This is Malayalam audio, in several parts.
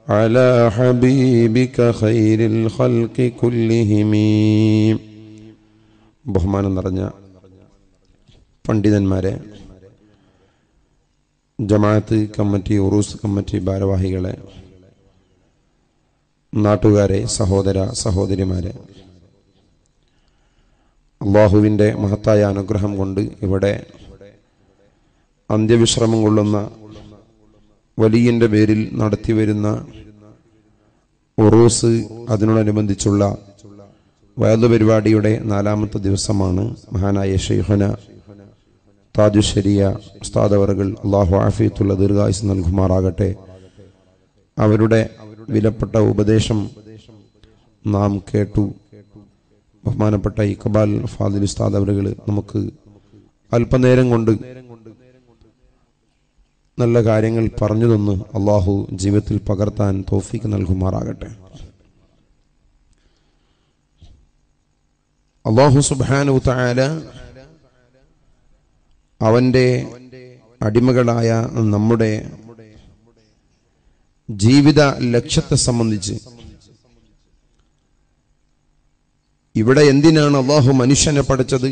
على حبيبك خير الخلق كلهم ബഹുമാനം നിറഞ്ഞ പണ്ഡിതന്മാരെ ജമാഅത്ത് കമ്മിറ്റി ഉറൂസ് കമ്മിറ്റി ഭാരവാഹികളെ നാട്ടുകാരെ സഹോദര സഹോദരിമാരെ അള്ളാഹുവിൻ്റെ മഹത്തായ അനുഗ്രഹം കൊണ്ട് ഇവിടെ അന്ത്യവിശ്രമം കൊള്ളുന്ന വലിയൻ്റെ പേരിൽ നടത്തിവരുന്ന ഉറൂസ് അതിനോടനുബന്ധിച്ചുള്ള വയത് പരിപാടിയുടെ നാലാമത്തെ ദിവസമാണ് മഹാനായ ഷെയ്ഖന താജുശരിയ ഉസ്താദവറുകൾ അള്ളാഹു ആഫിയത്തുള്ള ദീർഘായുസ് നൽകുമാറാകട്ടെ അവരുടെ വിലപ്പെട്ട ഉപദേശം നാം കേട്ടു ബഹുമാനപ്പെട്ട ഇക്ബാൽ ഫാദിൽ ഉസ്താദ് അവരുകൾ നമുക്ക് അല്പനേരം കൊണ്ട് നല്ല കാര്യങ്ങൾ പറഞ്ഞു തന്ന് അള്ളാഹു ജീവിതത്തിൽ പകർത്താൻ തോഫിക്ക് നൽകുമാറാകട്ടെ അള്ളാഹു സുബാനു താല അവന്റെ അടിമകളായ നമ്മുടെ ജീവിത ലക്ഷ്യത്തെ സംബന്ധിച്ച് ഇവിടെ എന്തിനാണ് അള്ളാഹു മനുഷ്യനെ പഠിച്ചത്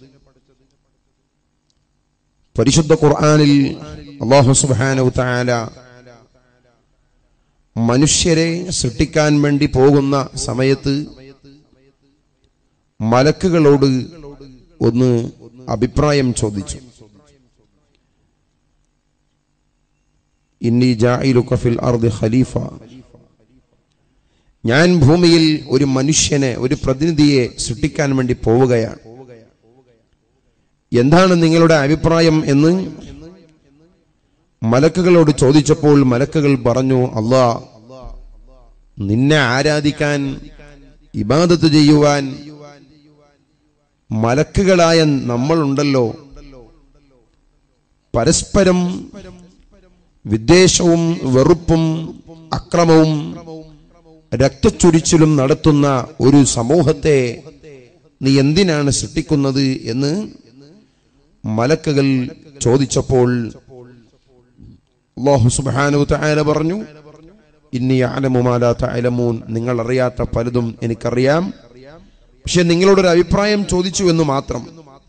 പരിശുദ്ധ ഖുർആാനിൽ അള്ളാഹു സുബാനു താല മനുഷ്യരെ സൃഷ്ടിക്കാൻ വേണ്ടി പോകുന്ന സമയത്ത് മലക്കുകളോട് ഒന്ന് അഭിപ്രായം ചോദിച്ചു ഇന്നി ജായിലുക ഫിൽ അർദ് ഖലീഫ ഞാൻ ഭൂമിയിൽ ഒരു മനുഷ്യനെ ഒരു പ്രതിനിധിയെ സൃഷ്ടിക്കാൻ വേണ്ടി പോവുകയാണ് എന്താണ് നിങ്ങളുടെ അഭിപ്രായം എന്ന് മലക്കുകളോട് ചോദിച്ചപ്പോൾ മലക്കുകൾ പറഞ്ഞു അല്ലാ നിന്നെ ആരാധിക്കാൻ ഇബാദത്ത് ചെയ്യുവാൻ മലക്കുകളായ നമ്മളുണ്ടല്ലോ പരസ്പരം വിദ്വേഷവും വെറുപ്പും അക്രമവും രക്തച്ചൊരിച്ചിലും നടത്തുന്ന ഒരു സമൂഹത്തെ നീ എന്തിനാണ് സൃഷ്ടിക്കുന്നത് എന്ന് മലക്കുകൾ ചോദിച്ചപ്പോൾ അള്ളാഹു സുബ്ഹാനഹു തആല പറഞ്ഞു ഇന്നി അലമു മാലാ തഅലമൂൻ നിങ്ങൾ അറിയാത്ത പലതും എനിക്കറിയാം പക്ഷെ നിങ്ങളോടൊരു അഭിപ്രായം ചോദിച്ചു എന്ന് മാത്രം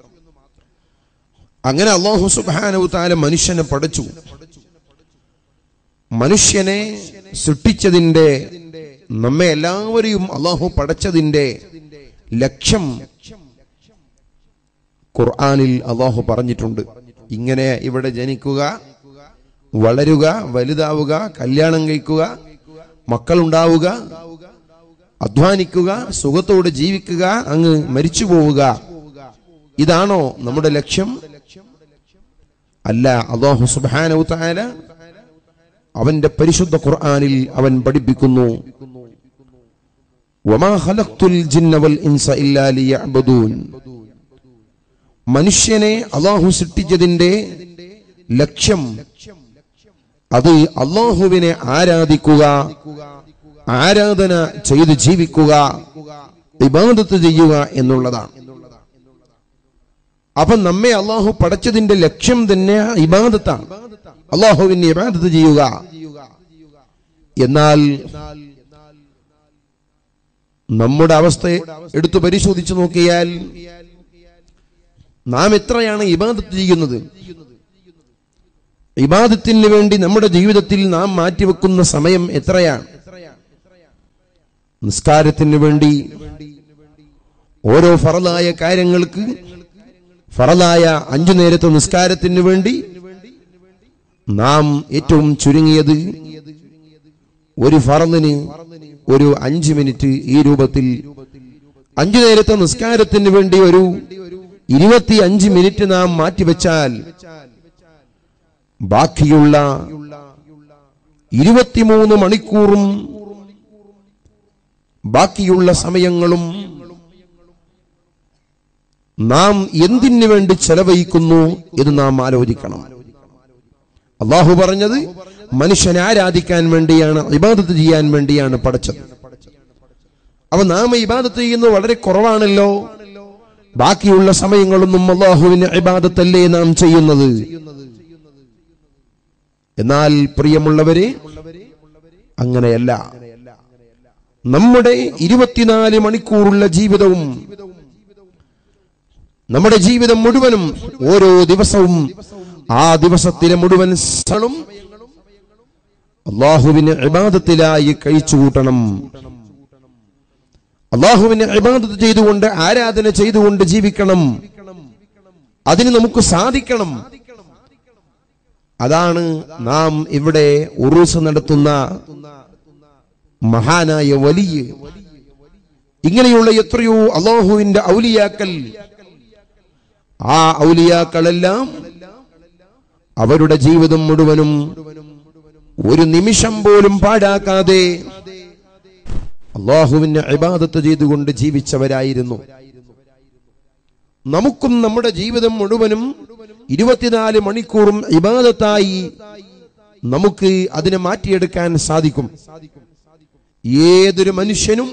അങ്ങനെ അള്ളാഹു സുബ്ഹാനഹു തആല മനുഷ്യനെ പഠിച്ചു മനുഷ്യനെ സൃഷ്ടിച്ചതിന്റെ നമ്മെ എല്ലാവരെയും അള്ളാഹു പടച്ചതിന്റെ ലക്ഷ്യം ഖുർആനിൽ അള്ളാഹു പറഞ്ഞിട്ടുണ്ട് ഇങ്ങനെ ഇവിടെ ജനിക്കുക വളരുക വലുതാവുക കല്യാണം കഴിക്കുക മക്കളുണ്ടാവുക അധ്വാനിക്കുക സുഖത്തോടെ ജീവിക്കുക അങ്ങ് മരിച്ചു പോവുക ഇതാണോ നമ്മുടെ ലക്ഷ്യം അല്ല അള്ളാഹു സുബാനു താല അവന്റെ പരിശുദ്ധ ഖുർആനിൽ അവൻ പഠിപ്പിക്കുന്നു വമാ ഖലഖ്തുൽ ജിന്ന വൽ ഇൻസ ഇല്ലാ ലിയഅ്ബുദൂൻ മനുഷ്യനെ അള്ളാഹു സൃഷ്ടിച്ചതിന്റെ ലക്ഷ്യം അത് അള്ളാഹുവിനെ ആരാധിക്കുക ആരാധന ചെയ്ത് ജീവിക്കുക ഇബാദത്ത് ചെയ്യുക എന്നുള്ളതാണ് അപ്പൊ നമ്മെ അള്ളാഹു പടച്ചതിന്റെ ലക്ഷ്യം തന്നെ ഇബാദത്താണ് അള്ളാഹുവിനെ ഇബാദത്ത് ചെയ്യുക എന്നാൽ നമ്മുടെ അവസ്ഥ എടുത്തു പരിശോധിച്ചു നോക്കിയാൽ നാം എത്രയാണ് ഇബാദത്ത് ചെയ്യുന്നത് ഇബാദത്തിന് വേണ്ടി നമ്മുടെ ജീവിതത്തിൽ നാം മാറ്റിവെക്കുന്ന സമയം എത്രയാണ് നിസ്കാരത്തിന് വേണ്ടി ഓരോ ഫറലായ കാര്യങ്ങൾക്ക് ഫറലായ അഞ്ചു നേരത്തെ നിസ്കാരത്തിന് വേണ്ടി നാം ഏറ്റവും ചുരുങ്ങിയത് ഒരു ഫറലിന് ഒരു അഞ്ച് മിനിറ്റ് ഈ രൂപത്തിൽ അഞ്ചു നേരത്തെ നിസ്കാരത്തിന് വേണ്ടി ഒരു ഇരുപത്തി അഞ്ച് മിനിറ്റ് നാം മാറ്റിവെച്ചാൽ ബാക്കിയുള്ള ഇരുപത്തിമൂന്ന് മണിക്കൂറും ബാക്കിയുള്ള സമയങ്ങളും നാം എന്തിനു വേണ്ടി ചെലവഴിക്കുന്നു എന്ന് നാം ആലോചിക്കണം അള്ളാഹു പറഞ്ഞത് മനുഷ്യനെ ആരാധിക്കാൻ വേണ്ടിയാണ് ഇബാദത്ത് ചെയ്യാൻ വേണ്ടിയാണ് പഠിച്ചത് അപ്പൊ നാം ഇബാദത്ത് ചെയ്യുന്നത് വളരെ കുറവാണല്ലോ ബാക്കിയുള്ള സമയങ്ങളൊന്നും അള്ളാഹുവിന് ഇബാദത്തല്ലേ നാം ചെയ്യുന്നത് എന്നാൽ പ്രിയമുള്ളവരെ അങ്ങനെയല്ല നമ്മുടെ ഇരുപത്തിനാല് മണിക്കൂറുള്ള ജീവിതവും നമ്മുടെ ജീവിതം മുഴുവനും ഓരോ ദിവസവും ആ ദിവസത്തിലെ മുഴുവൻ സ്ഥലം അള്ളാഹുവിന് ഇബാദത്തിലായി കഴിച്ചു കൂട്ടണം അള്ളാഹുവിനെ ഇബാദത്ത് ചെയ്തുകൊണ്ട് ആരാധന ചെയ്തുകൊണ്ട് ജീവിക്കണം അതിന് നമുക്ക് സാധിക്കണം അതാണ് നാം ഇവിടെ ഉറൂസ് നടത്തുന്ന മഹാനായ വലിയ ഇങ്ങനെയുള്ള എത്രയോ അള്ളാഹുവിന്റെ ഔലിയാക്കൽ ആ ഔലിയാക്കളെല്ലാം അവരുടെ ജീവിതം മുഴുവനും ഒരു നിമിഷം പോലും പാഴാക്കാതെ അള്ളാഹുവിനെ ഇബാദത്ത് ചെയ്തുകൊണ്ട് ജീവിച്ചവരായിരുന്നു നമുക്കും നമ്മുടെ ജീവിതം മുഴുവനും ഇരുപത്തിനാല് മണിക്കൂറും ഇബാദത്തായി നമുക്ക് അതിനെ മാറ്റിയെടുക്കാൻ സാധിക്കും ഏതൊരു മനുഷ്യനും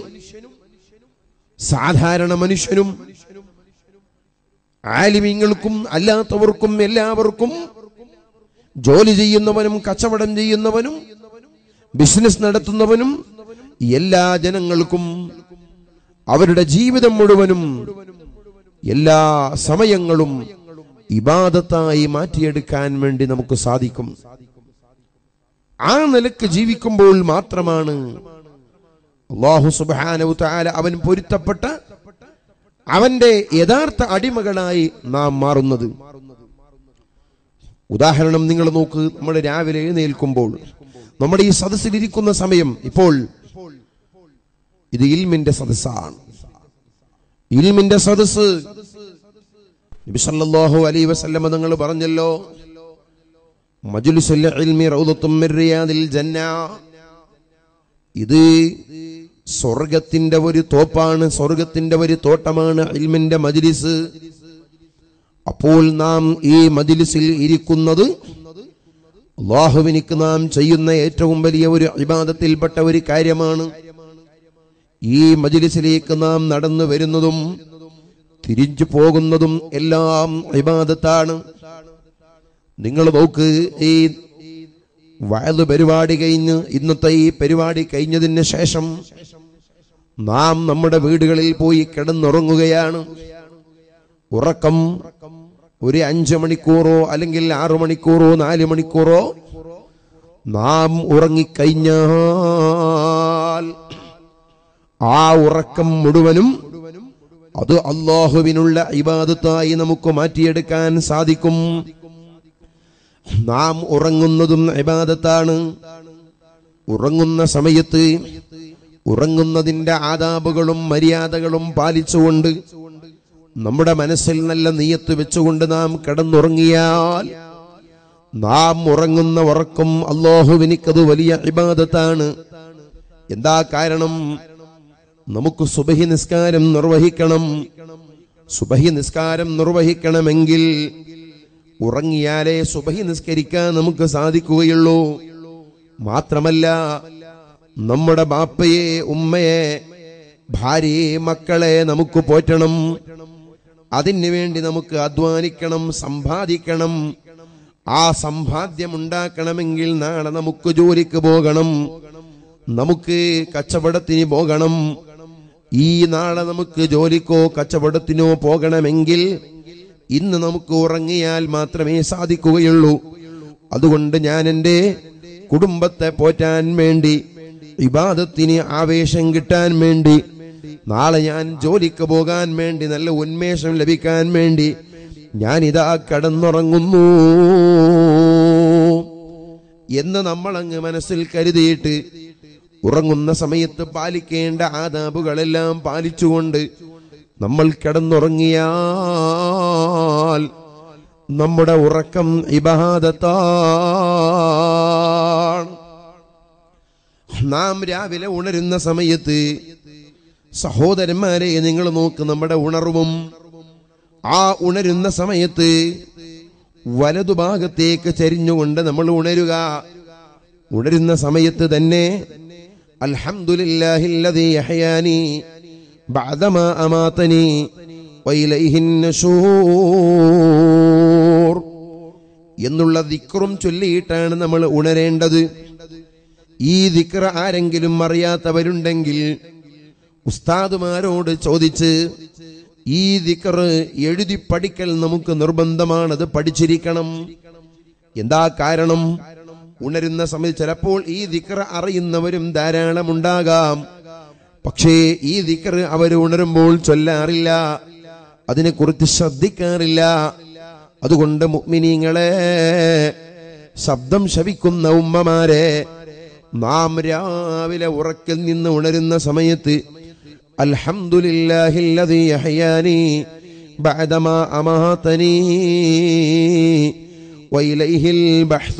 സാധാരണ മനുഷ്യനും ആലിമീങ്ങൾക്കും അല്ലാത്തവർക്കും എല്ലാവർക്കും ജോലി ചെയ്യുന്നവനും കച്ചവടം ചെയ്യുന്നവനും ബിസിനസ് നടത്തുന്നവനും എല്ലാ ജനങ്ങൾക്കും അവരുടെ ജീവിതം മുഴുവനും എല്ലാ സമയങ്ങളും ഇബാദത്തായി മാറ്റിയെടുക്കാൻ വേണ്ടി നമുക്ക് സാധിക്കും ആ നിലക്ക് ജീവിക്കുമ്പോൾ മാത്രമാണ് അള്ളാഹു സുബാനവു താല അവൻ പൊരുത്തപ്പെട്ട അവന്റെ യഥാർത്ഥ അടിമകളായി നാം മാറുന്നത് ഉദാഹരണം നിങ്ങൾ നോക്ക് നമ്മൾ രാവിലെ എഴുന്നേൽക്കുമ്പോൾ നമ്മുടെ ഈ സദസ്സിലിരിക്കുന്ന സമയം ഇപ്പോൾ ഇത് ഇൽമിന്റെ സദസ്സാണ് ഇൽമിന്റെ സദസ്സ് നബി സല്ലല്ലാഹു അലൈഹി വസല്ലമ നിങ്ങൾ പറഞ്ഞല്ലോ മജ്ലിസുൽ ഇൽമി റൗദത്തും മിൻ റിയാദിൽ ജന്ന ഇത് സ്വർഗത്തിന്റെ ഒരു തോപ്പാണ് സ്വർഗത്തിന്റെ ഒരു തോട്ടമാണ് ഇൽമിന്റെ മജ്ലിസ് അപ്പോൾ നാം ഈ മജ്ലിസിൽ ഇരിക്കുന്നത് അള്ളാഹുവിനിക്ക് നാം ചെയ്യുന്ന ഏറ്റവും വലിയ ഒരു ഇബാദത്തിൽപ്പെട്ട ഒരു കാര്യമാണ് ഈ മജ്ലിസിലേക്ക് നാം നടന്നു വരുന്നതും തിരിച്ചു പോകുന്നതും എല്ലാം ഇബാദത്താണ് നിങ്ങൾ നോക്ക് ഈ വയത് പരിപാടി കഴിഞ്ഞ് ഇന്നത്തെ ഈ പരിപാടി കഴിഞ്ഞതിന് ശേഷം നാം നമ്മുടെ വീടുകളിൽ പോയി കിടന്നുറങ്ങുകയാണ് ഉറക്കം ഒരു അഞ്ച് മണിക്കൂറോ അല്ലെങ്കിൽ ആറു മണിക്കൂറോ നാല് മണിക്കൂറോ നാം ഉറങ്ങിക്കഴിഞ്ഞാൽ ആ ഉറക്കം മുഴുവനും അത് അള്ളാഹുവിനുള്ള ഇബാദത്തായി നമുക്ക് മാറ്റിയെടുക്കാൻ സാധിക്കും നാം ഉറങ്ങുന്നതും ഇബാദത്താണ് ഉറങ്ങുന്ന സമയത്ത് ഉറങ്ങുന്നതിന്റെ ആദാബുകളും മര്യാദകളും പാലിച്ചുകൊണ്ട് നമ്മുടെ മനസ്സിൽ നല്ല നീയത്ത് വെച്ചുകൊണ്ട് നാം കിടന്നുറങ്ങിയാൽ നാം ഉറങ്ങുന്ന ഉറക്കം അള്ളാഹുവിനിക്കത് വലിയ ഇബാദത്താണ് എന്താ കാരണം നമുക്ക് സുബഹി നിസ്കാരം നിർവഹിക്കണം സുബഹി നിസ്കാരം നിർവഹിക്കണമെങ്കിൽ ഉറങ്ങിയാലേ സുബഹി നിസ്കരിക്കാൻ നമുക്ക് സാധിക്കുകയുള്ളൂ മാത്രമല്ല നമ്മുടെ ബാപ്പയെ ഉമ്മയെ ഭാര്യയെ മക്കളെ നമുക്ക് പോറ്റണം അതിനു വേണ്ടി നമുക്ക് അധ്വാനിക്കണം സമ്പാദിക്കണം ആ സമ്പാദ്യം ഉണ്ടാക്കണമെങ്കിൽ നാളെ നമുക്ക് ജോലിക്ക് പോകണം നമുക്ക് കച്ചവടത്തിന് പോകണം ഈ നാളെ നമുക്ക് ജോലിക്കോ കച്ചവടത്തിനോ പോകണമെങ്കിൽ ഇന്ന് നമുക്ക് ഉറങ്ങിയാൽ മാത്രമേ സാധിക്കുകയുള്ളൂ അതുകൊണ്ട് ഞാൻ എൻ്റെ കുടുംബത്തെ പോറ്റാൻ വേണ്ടി ഇബാദത്തിന് ആവേശം കിട്ടാൻ വേണ്ടി നാളെ ഞാൻ ജോലിക്ക് പോകാൻ വേണ്ടി നല്ല ഉന്മേഷം ലഭിക്കാൻ വേണ്ടി ഞാൻ ഇതാ കടന്നുറങ്ങുന്നു എന്ന് നമ്മളങ്ങ് മനസ്സിൽ കരുതിയിട്ട് ഉറങ്ങുന്ന സമയത്ത് പാലിക്കേണ്ട ആദാബുകളെല്ലാം പാലിച്ചുകൊണ്ട് നമ്മൾ കിടന്നുറങ്ങിയാൽ നമ്മുടെ ഉറക്കം ഇബാദത്താണ് നാം രാവിലെ ഉണരുന്ന സമയത്ത് സഹോദരന്മാരെ നിങ്ങൾ നോക്ക് നമ്മുടെ ഉണർവും ആ ഉണരുന്ന സമയത്ത് വലതുഭാഗത്തേക്ക് ചരിഞ്ഞുകൊണ്ട് നമ്മൾ ഉണരുക ഉണരുന്ന സമയത്ത് തന്നെ അൽഹംദുലില്ലാഹില്ലദീ യഹ്യാനി ബഅദമാ അമാതനി വഇലൈഹിൻ നശൂർ എന്നുള്ള ദിക്റും ചൊല്ലിയിട്ടാണ് നമ്മൾ ഉണരേണ്ടത് ഈ ദിക്ര ആരെങ്കിലും അറിയാത്തവരുണ്ടെങ്കിൽ ഉസ്താദുമാരോട് ചോദിച്ച് ഈ ദിക്ർ എഴുതി പഠിക്കൽ നമുക്ക് നിർബന്ധമാണത് പഠിച്ചിരിക്കണം എന്താ കാരണം ഉണരുന്ന സമയത്ത് ചിലപ്പോൾ ഈ ദിക്ർ അറിയുന്നവരും ധാരാളം ഉണ്ടാകാം പക്ഷേ ഈ ദിക്ർ അവർ ഉണരുമ്പോൾ ചൊല്ലാറില്ല അതിനെക്കുറിച്ച് ശ്രദ്ധിക്കാറില്ല അതുകൊണ്ട് മുഗ്മിനീങ്ങളെ ശബ്ദം ശവിക്കുന്ന ഉമ്മമാരെ നാം രാവിലെ ഉറക്കിൽ നിന്ന് ഉണരുന്ന സമയത്ത് അൽഹംദുലില്ലാഹില്ലദീ യഹ്യാനി ബഅദമാ അമാതനി വഇലൈഹിൽ ബഹ്തു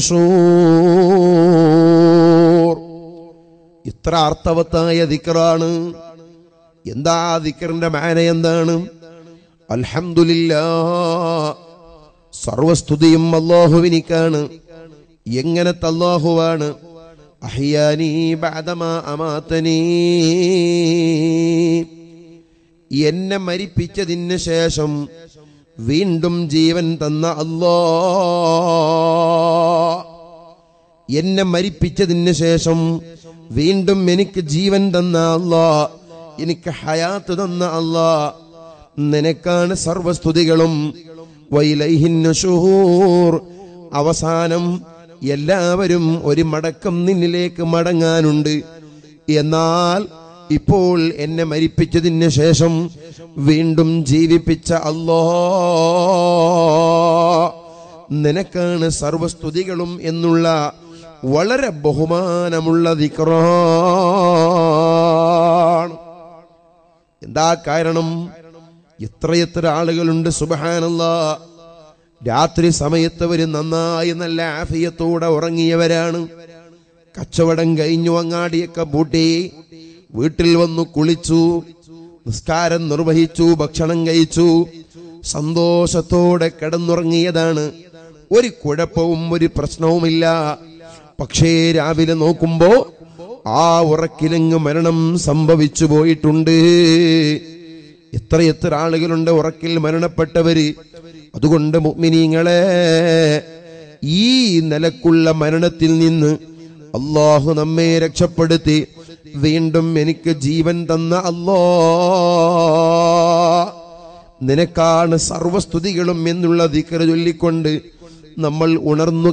വന്നുശൂർ ഇത്ര അർത്ഥവത്തായ ദിക്റാണ് എന്താ ദിക്റിന്റെ മാന എന്താണ് അൽഹംദുലില്ലാ സർവസ്തുതിയും അള്ളാഹുവിനിക്കാണ് എങ്ങനത്തെ അള്ളാഹുവാണ് അഹിയാനി ബഅദമാ അമാതനി എന്നെ മരിപ്പിച്ചതിന് ശേഷം വീണ്ടും ജീവൻ തന്ന അല്ലാ എന്നെ മരിപ്പിച്ചതിന് ശേഷം വീണ്ടും എനിക്ക് ജീവൻ തന്ന അല്ലാ എനിക്ക് ഹയാത്ത് തന്ന അല്ലാ നിനക്കാണ് സർവസ്തുതികളും വൈലൈഹിൻ നുശൂർ അവസാനം എല്ലാവരും ഒരു മടക്കം നിന്നിലേക്ക് മടങ്ങാനുണ്ട് എന്നാൽ ഇപ്പോൾ എന്നെ മരിപ്പിച്ചതിന് ശേഷം വീണ്ടും ജീവിപ്പിച്ച അല്ലോ നിനക്കാണ് സർവസ്തുതികളും എന്നുള്ള വളരെ ബഹുമാനമുള്ള ദിക്റാണ് എന്താ കാരണം എത്രയെത്ര ആളുകളുണ്ട് സുബഹാനല്ല രാത്രി സമയത്ത് അവർ നന്നായി നല്ല ആഫിയത്തോടെ ഉറങ്ങിയവരാണ് കച്ചവടം കഴിഞ്ഞു അങ്ങാടിയൊക്കെ പൂട്ടി വീട്ടിൽ വന്നു കുളിച്ചു നിസ്കാരം നിർവഹിച്ചു ഭക്ഷണം കഴിച്ചു സന്തോഷത്തോടെ കിടന്നുറങ്ങിയതാണ് ഒരു കുഴപ്പവും ഒരു പ്രശ്നവുമില്ല പക്ഷേ രാവിലെ നോക്കുമ്പോ ആ ഉറക്കിലങ്ങ് മരണം സംഭവിച്ചു പോയിട്ടുണ്ട് എത്രയെത്ര ആളുകളുണ്ട് ഉറക്കിൽ മരണപ്പെട്ടവര് അതുകൊണ്ട് മുഅ്മിനീങ്ങളെ ഈ നിലക്കുള്ള മരണത്തിൽ നിന്ന് അള്ളാഹു നമ്മെ രക്ഷപ്പെടുത്തി വീണ്ടും എനിക്ക് ജീവൻ തന്ന അല്ലോ നിനക്കാണ് സർവസ്തുതികളും എന്നുള്ള ദിക്കറ് ചൊല്ലിക്കൊണ്ട് നമ്മൾ ഉണർന്നു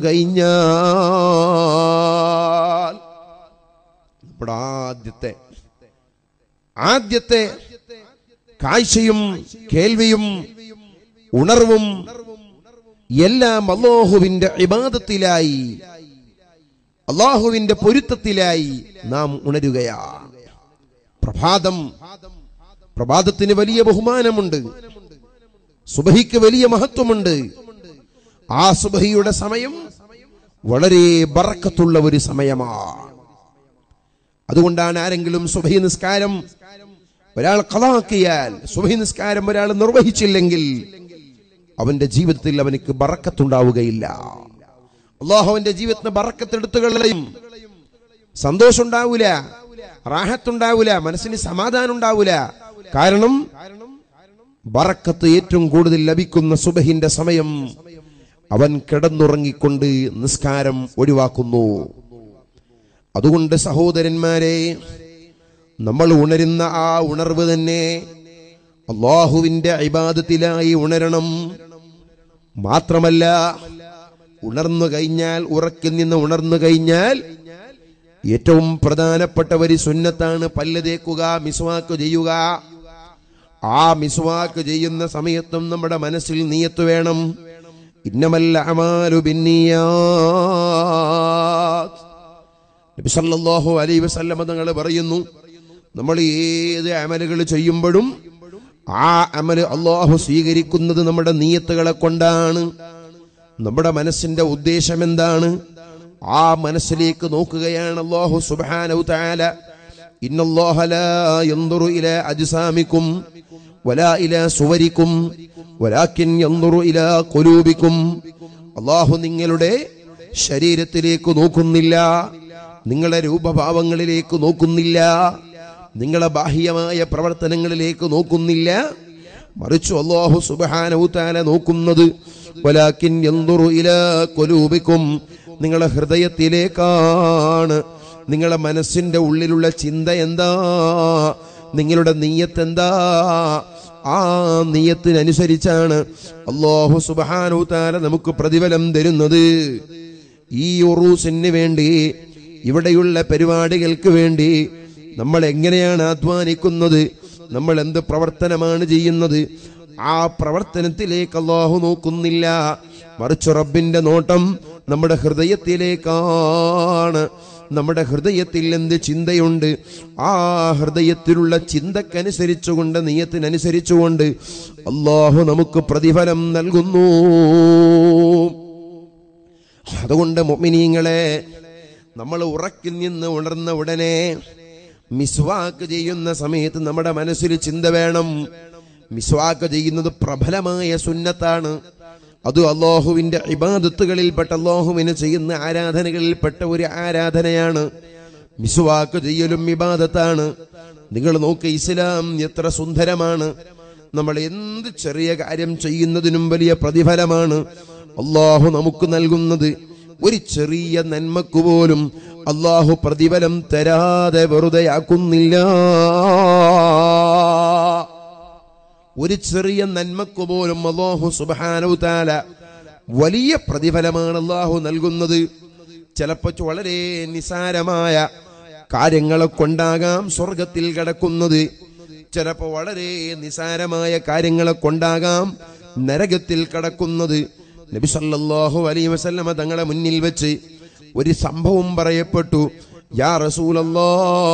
കഴിഞ്ഞാൽ നമ്മുടെ ആദ്യത്തെ ആദ്യത്തെ കാഴ്ചയും കേൾവിയും ഉണർവും എല്ലാം അള്ളാഹുവിന്റെ ഇബാദത്തിലായി അള്ളാഹുവിന്റെ പൊരുത്തത്തിലായി നാം ഉണരുകയാണ് പ്രഭാതം പ്രഭാതത്തിന് വലിയ ബഹുമാനമുണ്ട് സുബഹിക്ക് വലിയ മഹത്വമുണ്ട് ആ സുബഹിയുടെ സമയം വളരെ ബറക്കത്തുള്ള ഒരു സമയമാണ് അതുകൊണ്ടാണ് ആരെങ്കിലും സുബഹി നിസ്കാരം ഒരാൾ കളാക്കിയാൽ സുബഹി നിസ്കാരം ഒരാൾ നിർവഹിച്ചില്ലെങ്കിൽ അവന്റെ ജീവിതത്തിൽ അവനക്ക് ബറക്കത്തുണ്ടാവുകയില്ല അള്ളാഹു അവന്റെ ജീവിതത്തിന് ബറക്കത്തെടുത്തു കളയും സന്തോഷം ഉണ്ടാവൂല റാഹത്തുണ്ടാവൂല മനസ്സിന് സമാധാനം ഉണ്ടാവൂല കാരണം ബറക്കത്ത് ഏറ്റവും കൂടുതൽ ലഭിക്കുന്ന സുബഹിന്റെ സമയം അവൻ കിടന്നുറങ്ങിക്കൊണ്ട് നിസ്കാരം ഒഴിവാക്കുന്നു അതുകൊണ്ട് സഹോദരന്മാരെ നമ്മൾ ഉണരുന്ന ആ ഉണർവ് തന്നെ അള്ളാഹുവിന്റെ ഇബാദത്തിലായി ഉണരണം മാത്രമല്ല ഉണർന്നു കഴിഞ്ഞാൽ ഉറക്കിൽ നിന്ന് ഉണർന്നു കഴിഞ്ഞാൽ ഏറ്റവും പ്രധാനപ്പെട്ട ഒരു സുന്നത്താണ് പല്ല് തേക്കുക മിസ്വാക്ക് ചെയ്യുക ആ മിസ്വാക്ക് ചെയ്യുന്ന സമയത്തും നമ്മുടെ മനസ്സിൽ നീയത്ത് വേണം ഇന്നമല്ല അമാലു ബിന്നിയാത്ത് നബി സല്ലല്ലാഹു അലൈഹി വസല്ലമ തങ്ങൾ പറയുന്നു നമ്മൾ ഏത് അമലുകൾ ചെയ്യുമ്പോഴും ആ അമല് അള്ളാഹു സ്വീകരിക്കുന്നത് നമ്മുടെ നീയത്തുകളെ കൊണ്ടാണ് നമ്മുടെ മനസ്സിന്റെ ഉദ്ദേശം എന്താണ് ആ മനസ്സിലേക്ക് നോക്കുകയാണ് അള്ളാഹു സുബ്ഹാനഹു തആല ഇന്നല്ലാഹ ലാ യൻദുറു ഇലാ അജ്സാമിക്കും വലാ ഇലാ സുവരിക്കും വലാകിൻ യൻദുറു ഇലാ ഖുലൂബിക്കും അള്ളാഹു നിങ്ങളുടെ ശരീരത്തിലേക്ക് നോക്കുന്നില്ല നിങ്ങളുടെ രൂപഭാവങ്ങളിലേക്ക് നോക്കുന്നില്ല നിങ്ങളെ ബാഹ്യമായ പ്രവർത്തനങ്ങളിലേക്ക് നോക്കുന്നില്ല മറിച്ചു അള്ളാഹു സുബാനവുത്താല നോക്കുന്നത് വലാക്കിൻ യൻദുറു ഇലാ ഖുലൂബിക്കും നിങ്ങളുടെ ഹൃദയത്തിലേക്കാണ് നിങ്ങളുടെ മനസ്സിന്റെ ഉള്ളിലുള്ള ചിന്ത എന്താ നിങ്ങളുടെ നീയത്ത് എന്താ ആ നീയത്തിനനുസരിച്ചാണ് അള്ളാഹു സുബാനു താര നമുക്ക് പ്രതിഫലം തരുന്നത് ഈ ഉറൂസിന് വേണ്ടി ഇവിടെയുള്ള പരിപാടികൾക്ക് വേണ്ടി നമ്മൾ എങ്ങനെയാണ് അധ്വാനിക്കുന്നത് നമ്മൾ എന്ത് പ്രവർത്തനമാണ് ചെയ്യുന്നത് ആ പ്രവർത്തനത്തിലേക്ക് അള്ളാഹു നോക്കുന്നില്ല മറിച്ച് റബ്ബിന്റെ നോട്ടം നമ്മുടെ ഹൃദയത്തിലേക്കാണ് നമ്മുടെ ഹൃദയത്തിൽ എന്ത് ചിന്തയുണ്ട് ആ ഹൃദയത്തിലുള്ള ചിന്തക്കനുസരിച്ചുകൊണ്ട് നീയത്തിനനുസരിച്ചുകൊണ്ട് അള്ളാഹു നമുക്ക് പ്രതിഫലം നൽകുന്നു അതുകൊണ്ട് മൊമിനീങ്ങളെ നമ്മൾ ഉറക്കിൽ നിന്ന് ഉണർന്ന ഉടനെ മിസ്വാക്ക് ചെയ്യുന്ന സമയത്ത് നമ്മുടെ മനസ്സിൽ ചിന്ത വേണം മിസ്വാക്ക് ചെയ്യുന്നത് പ്രബലമായ സുന്നത്താണ് അത് അള്ളാഹുവിന്റെ ഇബാദത്തുകളിൽപ്പെട്ട അള്ളാഹുവിന് ചെയ്യുന്ന ആരാധനകളിൽപ്പെട്ട ഒരു ആരാധനയാണ് മിസ്വാക്ക് ചെയ്യലും ഇബാദത്താണ് നിങ്ങൾ നോക്ക് ഇസ്ലാം എത്ര സുന്ദരമാണ് നമ്മൾ എന്ത് ചെറിയ കാര്യം ചെയ്യുന്നതിനും വലിയ പ്രതിഫലമാണ് അള്ളാഹു നമുക്ക് നൽകുന്നത് ഒരു ചെറിയ നന്മക്ക് പോലും അള്ളാഹു പ്രതിഫലം തരാതെ വെറുതെയാക്കുന്നില്ല ഒരു ചെറിയ നന്മക്ക് പോലും അള്ളാഹു സുബാനു താല വലിയ പ്രതിഫലമാണ് അള്ളാഹു നൽകുന്നത് ചിലപ്പോ വളരെ നിസാരമായ കാര്യങ്ങളെ കൊണ്ടാകാം സ്വർഗത്തിൽ കിടക്കുന്നത് ചിലപ്പോ വളരെ നിസാരമായ കാര്യങ്ങളെ കൊണ്ടാകാം നരകത്തിൽ കടക്കുന്നത് നബി സല്ലല്ലാഹു അലൈഹി വസല്ലമ തങ്ങളെ മുന്നിൽ വെച്ച് ഒരു സംഭവം പറയപ്പെട്ടു യാ റസൂലല്ലാ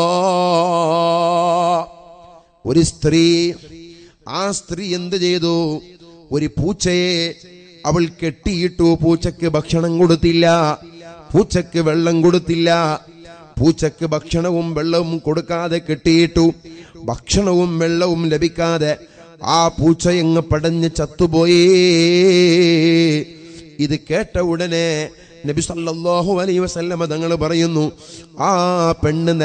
ഒരു സ്ത്രീ ആ സ്ത്രീ എന്ത് ചെയ്തു ഒരു പൂച്ചയെ അവൾ കെട്ടിയിട്ടു പൂച്ചക്ക് ഭക്ഷണം കൊടുത്തില്ല പൂച്ചക്ക് വെള്ളം കൊടുത്തില്ല പൂച്ചക്ക് ഭക്ഷണവും വെള്ളവും കൊടുക്കാതെ കെട്ടിയിട്ടു ഭക്ഷണവും വെള്ളവും ലഭിക്കാതെ ആ പൂച്ച എങ്ങ് പടഞ്ഞ് ചത്തുപോയേ ഇത് കേട്ട ഉടനെ നബി സല്ലല്ലാഹു അലൈഹി വസല്ലമ തങ്ങൾ പറയുന്നു ആ പെണ്ണ്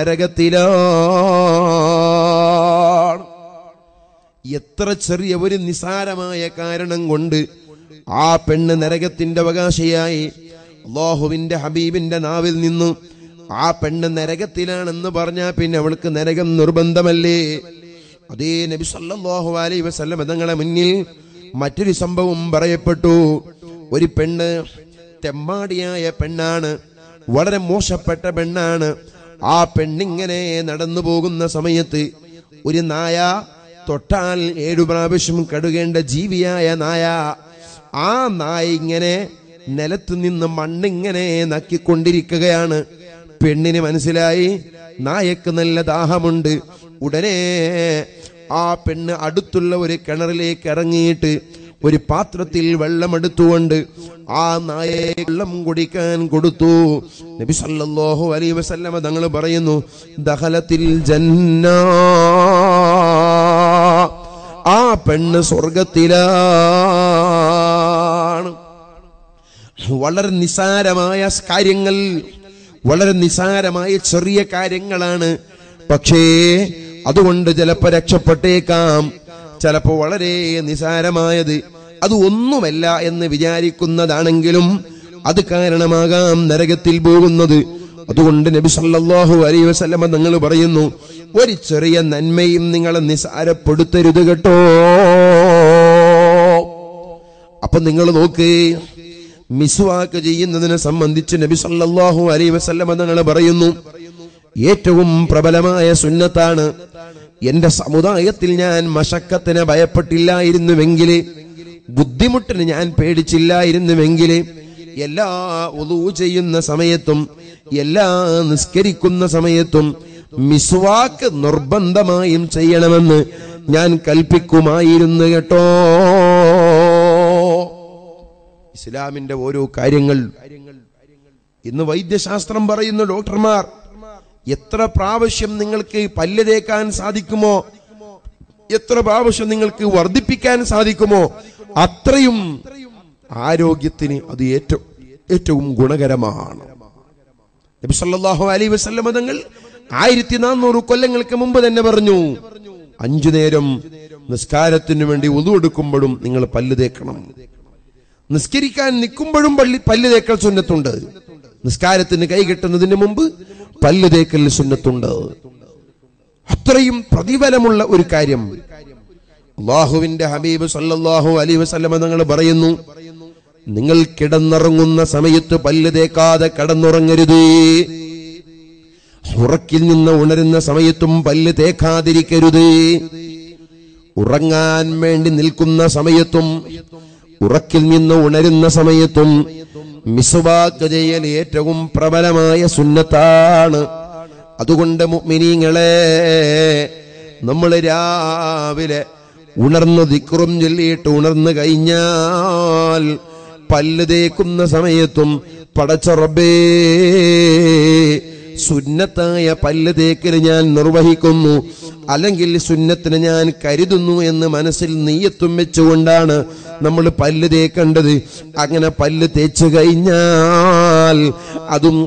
നരകത്തിലാണ് എത്ര ചെറിയ ഒരു നിസാരമായ കാരണം കൊണ്ട് ആ പെണ്ണ് നരകത്തിന്റെ അവകാശിയായി അള്ളാഹുവിന്റെ ഹബീബിന്റെ നാവിൽ നിന്ന് ആ പെണ്ണ് നരകത്തിലാണെന്ന് പറഞ്ഞാൽ പിന്നെ അവൾക്ക് നരകം നിർബന്ധമല്ലേ അതേ നബി സല്ലല്ലാഹു അലൈഹി വസല്ലം തങ്ങളെ മുന്നിൽ മറ്റൊരു സംഭവം പറയപ്പെട്ടു ഒരു പെണ്ണ് തെമ്മാടിയായ പെണ്ണാണ് വളരെ മോശപ്പെട്ട പെണ്ണാണ് ആ പെണ്ണിങ്ങനെ നടന്നു പോകുന്ന സമയത്ത് ഒരു നായ തൊട്ടാൽ ഏഴു പ്രാവശ്യം കടുകേണ്ട ജീവിയായ നായ ആ നായ ഇങ്ങനെ നിലത്തു നിന്ന് മണ്ണിങ്ങനെ നക്കിക്കൊണ്ടിരിക്കുകയാണ് പെണ്ണിന് മനസ്സിലായി നായക്ക് നല്ല ദാഹമുണ്ട് ഉടനെ ആ പെണ്ണ് അടുത്തുള്ള ഒരു കിണറിലേക്ക് ഇറങ്ങിയിട്ട് ഒരു പാത്രത്തിൽ വെള്ളമെടുത്തുകൊണ്ട് ആ നായയെ വെള്ളം കുടിക്കാൻ കൊടുത്തു നബി സല്ലല്ലാഹു അലൈഹി വസല്ലമ തങ്ങൾ പറയുന്നു ദഹലത്തിൽ ജന്ന ആ പെണ്ണ് സ്വർഗത്തിലാണ് വളരെ നിസാരമായ കാര്യങ്ങൾ വളരെ നിസാരമായ ചെറിയ കാര്യങ്ങളാണ് പക്ഷേ അതുകൊണ്ട് ചിലപ്പോ രക്ഷപ്പെട്ടേക്കാം ചിലപ്പോ വളരെ നിസാരമായത് അത് ഒന്നുമല്ല എന്ന് വിചാരിക്കുന്നതാണെങ്കിലും അത് കാരണമാകാം നരകത്തിൽ പോകുന്നത് അതുകൊണ്ട് നബി സല്ലല്ലാഹു അലൈഹി വസല്ലമ നിങ്ങൾ പറയുന്നു ഒരു ചെറിയ നന്മയും നിങ്ങളെ നിസാരപ്പെടുത്തരുത് കേട്ടോ അപ്പൊ നിങ്ങൾ നോക്ക് മിസ്വാക്ക് ചെയ്യുന്നതിനെ സംബന്ധിച്ച് നബി സല്ലല്ലാഹു അലൈഹി വസല്ലമ തങ്ങൾ പറയുന്നു ഏറ്റവും പ്രബലമായ സുന്നത്താണ് എന്റെ സമുദായത്തിൽ ഞാൻ മഷക്കത്തിന് ഭയപ്പെട്ടില്ലായിരുന്നുവെങ്കിൽ ബുദ്ധിമുട്ടിന് ഞാൻ പേടിച്ചില്ലായിരുന്നുവെങ്കിൽ എല്ലാ ഉദൂ ചെയ്യുന്ന സമയത്തും എല്ലാ നിസ്കരിക്കുന്ന സമയത്തും മിസ്വാക്ക് നിർബന്ധമായും ചെയ്യണമെന്ന് ഞാൻ കൽപ്പിക്കുമായിരുന്നു കേട്ടോ ഇസ്ലാമിന്റെ ഓരോ കാര്യങ്ങൾ ഇന്ന് വൈദ്യശാസ്ത്രം പറയുന്ന ഡോക്ടർമാർ എത്ര പ്രാവശ്യം നിങ്ങൾക്ക് പല്ല് തേക്കാൻ സാധിക്കുമോ എത്ര പ്രാവശ്യം നിങ്ങൾക്ക് വർദ്ധിപ്പിക്കാൻ സാധിക്കുമോ അത്രയും ആരോഗ്യത്തിന് അത് ഏറ്റവും ഏറ്റവും ഗുണകരമാണ് നബി സല്ലല്ലാഹു അലൈഹി വസല്ലമ തങ്ങൾ ആയിരത്തി നാനൂറ് കൊല്ലങ്ങൾക്ക് മുമ്പ് തന്നെ പറഞ്ഞു അഞ്ചു നേരം നിസ്കാരത്തിനു വേണ്ടി ഒതു എടുക്കുമ്പോഴും നിങ്ങൾ പല്ല് തേക്കണം നിസ്കരിക്കാൻ നിൽക്കുമ്പോഴും പള്ളി പല്ല് തേക്കൽ സുന്നത്തുണ്ട് നിസ്കാരത്തിന് കൈ കെട്ടുന്നതിന് മുമ്പ് പല്ല് തേക്കൽ സുന്നത്തുണ്ട് അത്രയും പ്രതിഫലമുള്ള ഒരു കാര്യം അള്ളാഹുവിന്റെ ഹബീബ് സല്ലല്ലാഹു അലൈഹി വസല്ലമ നിങ്ങൾ പറയുന്നു നിങ്ങൾ കിടന്നുറങ്ങുന്ന സമയത്ത് പല്ല് തേക്കാതെ കിടന്നുറങ്ങരുത് ഉറക്കിൽ നിന്ന് ഉണരുന്ന സമയത്തും പല്ല് തേക്കാതിരിക്കരുത് ഉറങ്ങാൻ വേണ്ടി നിൽക്കുന്ന സമയത്തും ഉറക്കിൽ നിന്ന് ഉണരുന്ന സമയത്തും മിസുവാക്ക് ചെയ്യൽ ഏറ്റവും പ്രബലമായ സുന്നത്താണ് അതുകൊണ്ട് മുഅ്മിനീങ്ങളെ നമ്മൾ രാവിലെ ഉണർന്ന് ദിക്റും ചൊല്ലിയിട്ട് ഉണർന്നു കഴിഞ്ഞാൽ പല്ല് തേക്കുന്ന സമയത്തും പടച്ച റബ്ബേ സുന്നത്തായ പല്ല് തേക്കൽ ഞാൻ നിർവഹിക്കുന്നു അല്ലെങ്കിൽ സുന്നത്തിന് ഞാൻ കരുതുന്നു എന്ന് മനസ്സിൽ നീയത്തും വെച്ചുകൊണ്ടാണ് നമ്മൾ പല്ല് തേക്കേണ്ടത് അങ്ങനെ പല്ല് തേച്ചു കഴിഞ്ഞാൽ അതും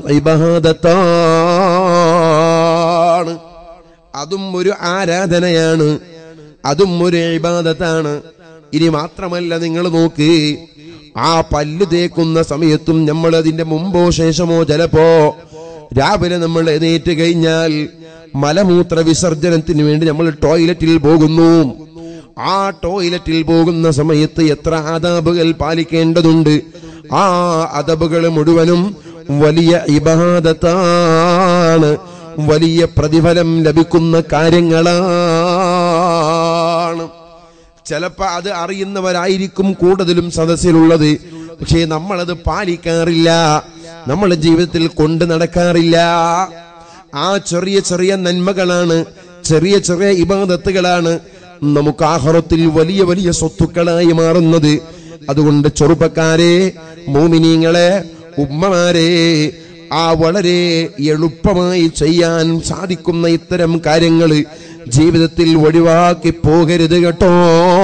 ഇബാദത്താണ് അതും ഒരു ആരാധനയാണ് അതും ഒരു ഇബാദത്താണ് ഇനി മാത്രമല്ല നിങ്ങൾ നോക്ക് ആ പല്ല് തേക്കുന്ന സമയത്തും നമ്മൾ അതിന്റെ മുമ്പോ ശേഷമോ ചിലപ്പോ രാവിലെ നമ്മൾ എഴുന്നേറ്റ് കഴിഞ്ഞാൽ മലമൂത്ര വിസർജനത്തിന് വേണ്ടി നമ്മൾ ടോയ്ലറ്റിൽ പോകുന്നു ആ ടോയ്ലറ്റിൽ പോകുന്ന സമയത്ത് എത്ര ആദാബുകൾ പാലിക്കേണ്ടതുണ്ട് ആ അതബുകൾ മുഴുവനും വലിയ ഇബാദത്താണ് വലിയ പ്രതിഫലം ലഭിക്കുന്ന കാര്യങ്ങളാണ് ചിലപ്പോ അത് അറിയുന്നവരായിരിക്കും കൂടുതലും സദസ്സിലുള്ളത് പക്ഷേ നമ്മളത് പാലിക്കാറില്ല നമ്മളെ ജീവിതത്തിൽ കൊണ്ടു നടക്കാറില്ല ആ ചെറിയ ചെറിയ നന്മകളാണ് ചെറിയ ചെറിയ ഇബാദത്തുകളാണ് നമുക്ക് ആഹ്റത്തിൽ വലിയ വലിയ സ്വത്തുക്കളായി മാറുന്നത് അതുകൊണ്ട് ചെറുപ്പക്കാരെ മോമിനീങ്ങളെ ഉമ്മമാരെ ആ വളരെ എളുപ്പമായി ചെയ്യാൻ സാധിക്കുന്ന ഇത്തരം കാര്യങ്ങൾ ജീവിതത്തിൽ ഒഴിവാക്കി പോകരുത് കേട്ടോ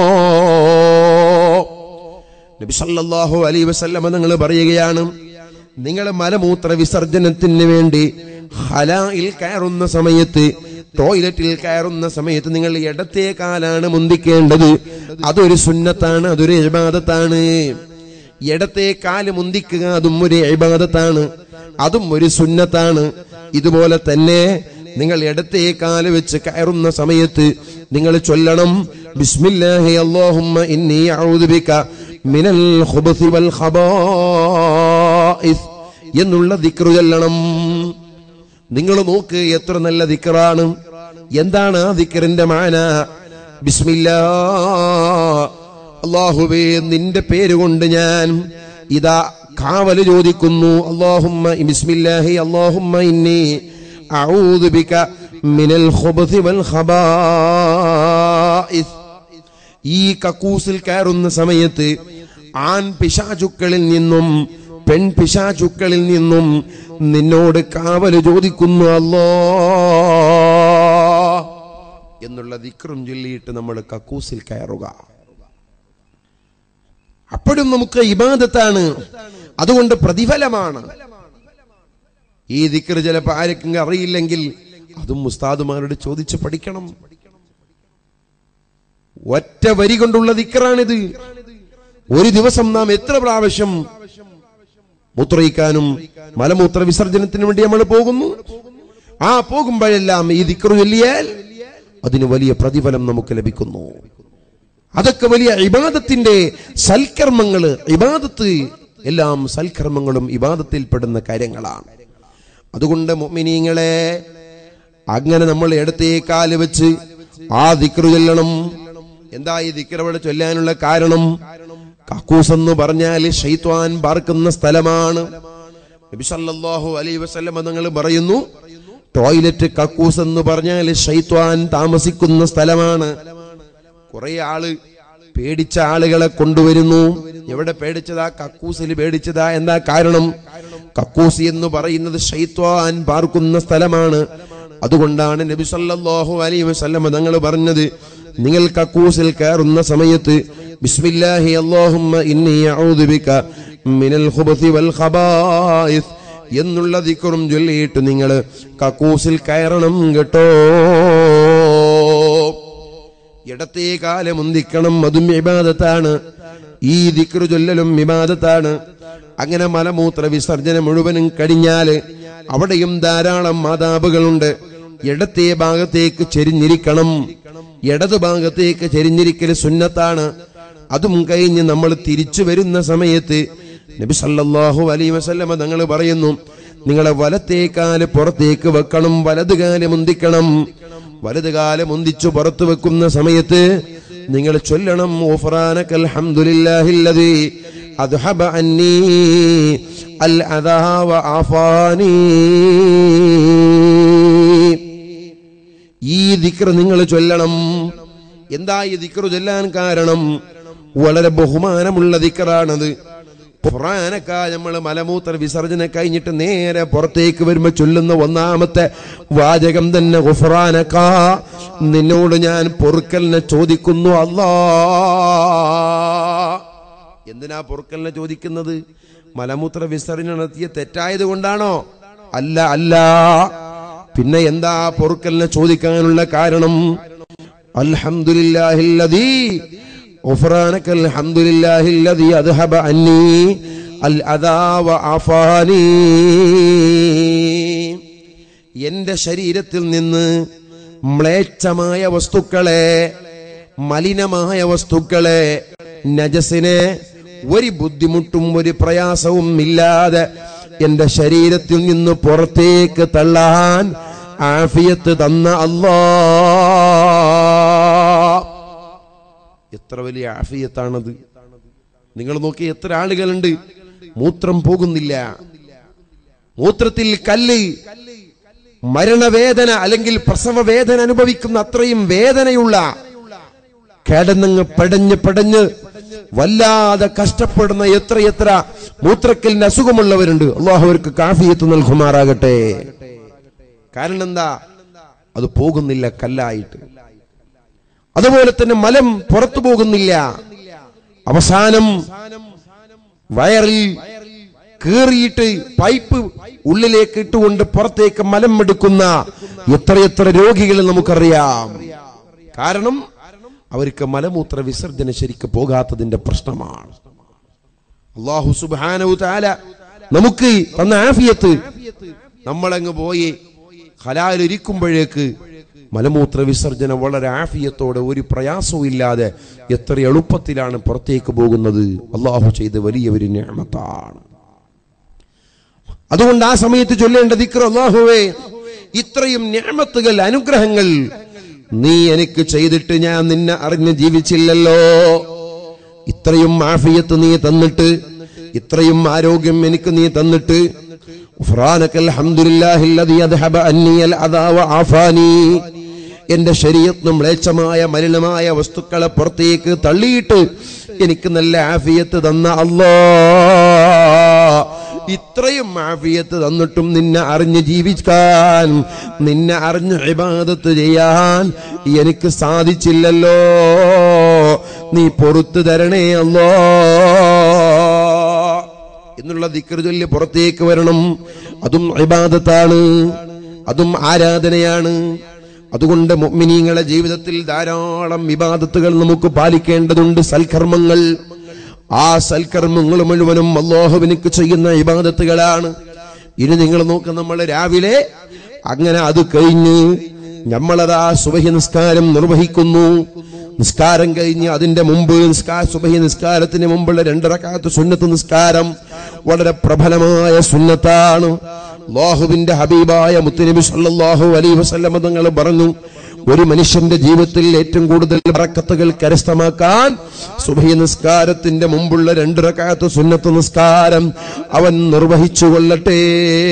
നബി സല്ലല്ലാഹു അലൈഹി വസല്ലമ നിങ്ങൾ പറയുകയാണ് നിങ്ങൾ മലമൂത്ര വിസർജനത്തിന് വേണ്ടി ഹലായിൽ കയറുന്ന സമയത്ത് ടോയ്ലറ്റിൽ കയറുന്ന സമയത്ത് നിങ്ങൾ ഇടത്തെ കാലാണ് മുന്തിക്കേണ്ടത് അതൊരു സുന്നത്താണ് അതൊരു ഇബാദത്താണ് ഇടത്തെ കാല് മുന്തിക്കുക അതും ഒരു ഇബാദത്താണ് അതും ഒരു സുന്നത്താണ് ഇതുപോലെ തന്നെ നിങ്ങൾ ഇടത്തെ കാല് വെച്ച് കയറുന്ന സമയത്ത് നിങ്ങൾ ചൊല്ലണം ബിസ്മില്ലാഹി അല്ലാഹുമ്മ ഇന്നി അഊദു ബിക മിനൽ ഖുബസി വൽ ഖബായിസ് എന്നുള്ള ദിക്റ് ചൊല്ലണം നിങ്ങൾ നോക്ക് എത്ര നല്ല ദിക്റാണ് എന്താണ് ആ ദിക്റിന്റെ മാന ബിസ്മില്ലാ അള്ളാഹുവേ നിന്റെ പേര് കൊണ്ട് ഞാൻ ഇതാ കാവല് ചോദിക്കുന്നു അള്ളാഹുമ്മ ബിസ്മില്ലാഹി അള്ളാഹുമ്മ ഇന്നി അഊദു ബിക മിനൽ ഖുബസി വൽ ഖബായിസ് ഈ കക്കൂസിൽ കയറുന്ന സമയത്ത് ആൺ പിശാചുക്കളിൽ നിന്നും പെൺ പിശാചുക്കളിൽ നിന്നും നിന്നോട് കാവല് ചോദിക്കുന്നു അല്ലോ എന്നുള്ള ദിക്റും ചൊല്ലിയിട്ട് നമ്മൾ കക്കൂസിൽ കയറുക അപ്പോഴും നമുക്ക് ഇബാദത്താണ് അതുകൊണ്ട് പ്രതിഫലമാണ് ഈ ദിക്റ് ചിലപ്പോ ആർക്കെങ്കിലും അറിയില്ലെങ്കിൽ അതും മുസ്താദുമാരോട് ചോദിച്ച് പഠിക്കണം ഒറ്റ വരി കൊണ്ടുള്ള ദിക്റാണിത് ഒരു ദിവസം നാം എത്ര പ്രാവശ്യം മൂത്രയിക്കാനും മലമൂത്ര വിസർജനത്തിന് വേണ്ടി നമ്മൾ പോകുന്നു ആ പോകുമ്പോഴെല്ലാം ഈ ദിക്റ് ചൊല്ലിയാൽ അതിന് വലിയ പ്രതിഫലം നമുക്ക് ലഭിക്കുന്നു അതൊക്കെ വലിയ ഇബാദത്തിന്റെ സൽക്കർമ്മങ്ങള് ഇബാദത്ത് എല്ലാം സൽക്കർമ്മങ്ങളും ഇബാദത്തിൽപ്പെടുന്ന കാര്യങ്ങളാണ് അതുകൊണ്ട് മുഅ്മിനീങ്ങളെ അങ്ങനെ നമ്മൾ ഇടത്തേ കാല് വെച്ച് ആ ദിക്റ് ചൊല്ലണം എന്താ ഈ ദിക്റ് അവിടെ ചൊല്ലാനുള്ള കാരണം കക്കൂസ് എന്ന് പറഞ്ഞാൽ ഷെയ്ത്വാൻ പാർക്കുന്ന സ്ഥലമാണ് നബി സല്ലല്ലാഹു അലൈഹി വസല്ലം നിങ്ങൾ പറയുന്നു ടോയ്ലറ്റ് കക്കൂസ് എന്ന് പറഞ്ഞാൽ ഷെയ്ത്വാൻ താമസിക്കുന്ന സ്ഥലമാണ് കുറെ ആള് പേടിച്ച ആളുകളെ കൊണ്ടുവരുന്നു എവിടെ പേടിച്ചതാ കക്കൂസിൽ പേടിച്ചതാ എന്താ കാരണം കക്കൂസ് എന്ന് പറയുന്നത് ഷെയ്ത്വാൻ പാർക്കുന്ന സ്ഥലമാണ് അതുകൊണ്ടാണ് നബി സല്ലല്ലാഹു അലൈഹി വസല്ലം തങ്ങൾ പറഞ്ഞത് നിങ്ങൾ കക്കൂസിൽ കയറുന്ന സമയത്ത് ബിസ്മില്ലാഹി അല്ലാഹുമ്മ ഇന്നി അഊദു ബിക മിനൽ ഖുബസി വൽ ഖബായിസ് എന്നുള്ള ദിക്റും ചൊല്ലിയിട്ട് നിങ്ങൾ കക്കൂസിൽ കയറണം കേട്ടോ ഇടത്തേ കാലം മുന്തിക്കണം അതും ഇബാദത്താണ് ഈ ദിക്റ് ചൊല്ലലും ഇബാദത്താണ് അങ്ങനെ മലമൂത്ര വിസർജനം മുഴുവനും കഴിഞ്ഞാല് അവിടെയും ധാരാളം മാതാപുകളുണ്ട് ഇടത്തെ ഭാഗത്തേക്ക് ചെരിഞ്ഞിരിക്കണം ഇടതു ഭാഗത്തേക്ക് ചെരിഞ്ഞിരിക്കൽ സുന്നത്താണ് അതും കഴിഞ്ഞ് നമ്മൾ തിരിച്ചു വരുന്ന സമയത്ത് നബി സല്ലല്ലാഹു അലൈഹി വസല്ലമ തങ്ങൾ പറയുന്നു നിങ്ങളെ വലത്തേക്കാല് പുറത്തേക്ക് വെക്കണം വലത് കാല് മുന്തിക്കണം വലത് കാല് മുന്തിച്ചു പുറത്തു വെക്കുന്ന സമയത്ത് നിങ്ങൾ ചൊല്ലണം ഓഫറാനക്കൽ ഹംദുലില്ലാഹില്ലദീ അദ്ഹബ അന്നീ അൽ അദാ വ ആഫാനീ ഈ ദിക്ർ നിങ്ങൾ ചൊല്ലണം എന്താ ഈ ദിക്ർ ചൊല്ലാൻ കാരണം വളരെ ബഹുമാനമുള്ള ദിക്റാണത് ഖുർആനൊക്കെ നമ്മൾ മലമൂത്ര വിസർജന കഴിഞ്ഞിട്ട് നേരെ പുറത്തേക്ക് വരുമ്പോ ചൊല്ലുന്ന ഒന്നാമത്തെ വാചകം തന്നെ ഖുർആനക്ക നിന്നോട് ഞാൻ പൊറുക്കലിനെ ചോദിക്കുന്നു അല്ലാ എന്തിനാ പൊറുക്കലിനെ ചോദിക്കുന്നത് മലമൂത്ര വിസർജന നടത്തിയ തെറ്റായത് കൊണ്ടാണോ അല്ല അല്ല പിന്നെ എന്താ പൊറുക്കലിനെ ചോദിക്കാനുള്ള കാരണം അൽഹംദുലില്ലാഹില്ലദീ غفرانك الحمد لله الذي أذهب عني الأذى وعافاني എന്റെ ശരീരത്തിൽ നിന്ന് മ്ലേച്ഛമായ വസ്തുക്കളെ മലിനമായ വസ്തുക്കളെ നജസിനെ ഒരു ബുദ്ധിമുട്ടും ഒരു പ്രയാസവും ഇല്ലാതെ എന്റെ ശരീരത്തിൽ നിന്ന് പുറത്തേക്ക് തള്ളാൻ ആഫിയത്ത് തന്ന അല്ലാ എത്ര വലിയ ആഫിയത്താണത് നിങ്ങൾ നോക്കി എത്ര ആളുകളുണ്ട് മൂത്രം പോകുന്നില്ല മൂത്രത്തിൽ കല്ല് മരണവേദന അല്ലെങ്കിൽ പ്രസവ വേദന അനുഭവിക്കുന്ന അത്രയും വേദനയുള്ള കിടന്നങ്ങ് പടഞ്ഞ് പടഞ്ഞ് വല്ലാതെ കഷ്ടപ്പെടുന്ന എത്രയെത്ര മൂത്രക്കലിന്റെ അസുഖമുള്ളവരുണ്ട് അള്ളാഹു അവർക്ക് കാഫിയത്ത് നൽകുമാറാകട്ടെ കാരണം എന്താ അത് പോകുന്നില്ല കല്ലായിട്ട് അതുപോലെ തന്നെ മലം പുറത്തു പോകുന്നില്ല അവസാനം വയറിൽ കീറിയിട്ട് പൈപ്പ് ഉള്ളിലേക്ക് ഇട്ടുകൊണ്ട് പുറത്തേക്ക് മലം എടുക്കുന്ന എത്രയെത്ര രോഗികളെ നമുക്കറിയാം കാരണം അവർക്ക് മലമൂത്ര വിസർജന ശരിക്ക് പോകാത്തതിന്റെ പ്രശ്നമാണ് അള്ളാഹു സുബാനവു താല നമുക്ക് തന്ന ആഫിയത്ത് നമ്മളങ്ങ് പോയി ഹലാലിരിക്കുമ്പോഴേക്ക് മലമൂത്ര വിസർജനം വളരെ ആഫിയത്തോടെ ഒരു പ്രയാസവും ഇല്ലാതെ എത്ര എളുപ്പത്തിലാണ് പുറത്തേക്ക് പോകുന്നത് അള്ളാഹു ചെയ്ത വലിയ ഒരു ഞാമത്താണ് അതുകൊണ്ട് ആ സമയത്ത് ചൊല്ലേണ്ട ദിക്ർ അള്ളാഹുവേ ഇത്രയും ഞാമത്തുകൾ അനുഗ്രഹങ്ങൾ നീ എനിക്ക് ചെയ്തിട്ട് ഞാൻ നിന്നെ അറിഞ്ഞ് ജീവിച്ചില്ലല്ലോ ഇത്രയും ആഫിയത്ത് നീ തന്നിട്ട് ഇത്രയും ആരോഗ്യം എനിക്ക് നീ തന്നിട്ട് غفرانك الحمد لله الذي أذهب عني الأذى وعافاني എന്റെ ശരീരത്തിന് മ്ലേച്ഛമായ മലിനമായ വസ്തുക്കളെ പുറത്തേക്ക് തള്ളിയിട്ട് എനിക്ക് നല്ല ആഫിയത്ത് തന്ന അല്ലോ ഇത്രയും ആഫിയത്ത് തന്നിട്ടും നിന്നെ അറിഞ്ഞ് ജീവിക്കാൻ നിന്നെ അറിഞ്ഞ് ഇബാദത്ത് ചെയ്യാൻ എനിക്ക് സാധിച്ചില്ലല്ലോ നീ പൊറത്തു തരണേ അല്ലോ എന്നുള്ള ദിക്ർ ചൊല്ലി പുറത്തേക്ക് വരണം അതും ഇബാദത്താണ് അതും ആരാധനയാണ് അതുകൊണ്ട് മുഅ്മിനീങ്ങളെ ജീവിതത്തിൽ ധാരാളം വിവാദത്തുകൾ നമുക്ക് പാലിക്കേണ്ടതുണ്ട് സൽക്കർമ്മങ്ങൾ ആ സൽക്കർമ്മങ്ങൾ മുഴുവനും അള്ളാഹുവിനിക്ക് ചെയ്യുന്ന ഇബാദത്തുകളാണ് ഇനി നിങ്ങൾ നോക്ക് നമ്മൾ രാവിലെ അങ്ങനെ അത് കഴിഞ്ഞ് നമ്മളതാ സുബഹി നിസ്കാരം നിർവഹിക്കുന്നു നിസ്കാരം കഴിഞ്ഞ് അതിന്റെ മുമ്പ് നിസ്കാര സുബഹി നിസ്കാരത്തിന് മുമ്പുള്ള രണ്ടരക്കാലത്ത് സുന്നത്ത് നിസ്കാരം വളരെ പ്രബലമായ സുന്നത്താണ് അള്ളാഹുവിന്റെ ഹബീബായ മുത്തുനബി സല്ലല്ലാഹു അലൈഹി വസല്ലമ തങ്ങൾ പറഞ്ഞു ഒരു മനുഷ്യന്റെ ജീവിതത്തിൽ ഏറ്റവും കൂടുതൽ ബറക്കത്തുകൾ കരസ്ഥമാക്കാൻ സുബഹി നിസ്കാരത്തിന്റെ മുമ്പുള്ള രണ്ട് റക്കാത്ത് സുന്നത്ത് നിസ്കാരം അവൻ നിർവഹിച്ചു കൊള്ളട്ടെ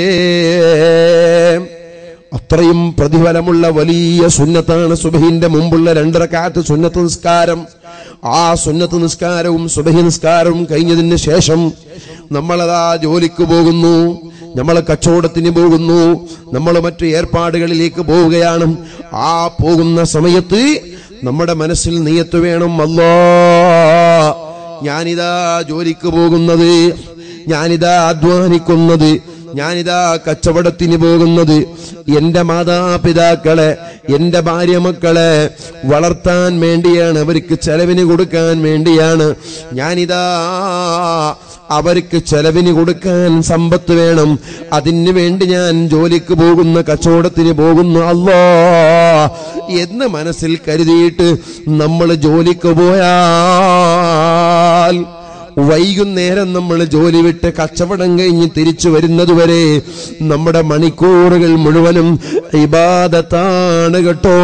അത്രയും പ്രതിഫലമുള്ള വലിയ സുന്നത്താണ് സുബഹിന്റെ മുമ്പുള്ള രണ്ടരക്കാലത്ത് സുന്നത്ത് നിസ്കാരം ആ സുന്നത്ത് നിസ്കാരവും സുബഹി നിസ്കാരവും കഴിഞ്ഞതിന് ശേഷം നമ്മളതാ ജോലിക്ക് പോകുന്നു നമ്മൾ കച്ചവടത്തിന് പോകുന്നു നമ്മൾ മറ്റു ഏർപ്പാടുകളിലേക്ക് പോവുകയാണ് ആ പോകുന്ന സമയത്ത് നമ്മുടെ മനസ്സിൽ നീയത്ത് വേണം അല്ലോ ഞാനിതാ ജോലിക്ക് പോകുന്നത് ഞാനിതാ അധ്വാനിക്കുന്നത് ഞാനിതാ കച്ചവടത്തിന് പോകുന്നത് എന്റെ മാതാപിതാക്കളെ എന്റെ ഭാര്യ മക്കളെ വളർത്താൻ വേണ്ടിയാണ് അവർക്ക് ചെലവിന് കൊടുക്കാൻ വേണ്ടിയാണ് ഞാനിതാ അവർക്ക് ചെലവിന് കൊടുക്കാൻ സമ്പത്ത് വേണം അതിന് വേണ്ടി ഞാൻ ജോലിക്ക് പോകുന്ന കച്ചവടത്തിന് പോകുന്നു അല്ലോ എന്ന് മനസ്സിൽ കരുതിയിട്ട് നമ്മൾ ജോലിക്ക് പോയാൽ വൈകുന്നേരം നമ്മൾ ജോലി വിട്ട് കച്ചവടം കഴിഞ്ഞ് തിരിച്ചു വരുന്നതുവരെ നമ്മുടെ മണിക്കൂറുകൾ മുഴുവനും ഇബാദത്താണ് കേട്ടോ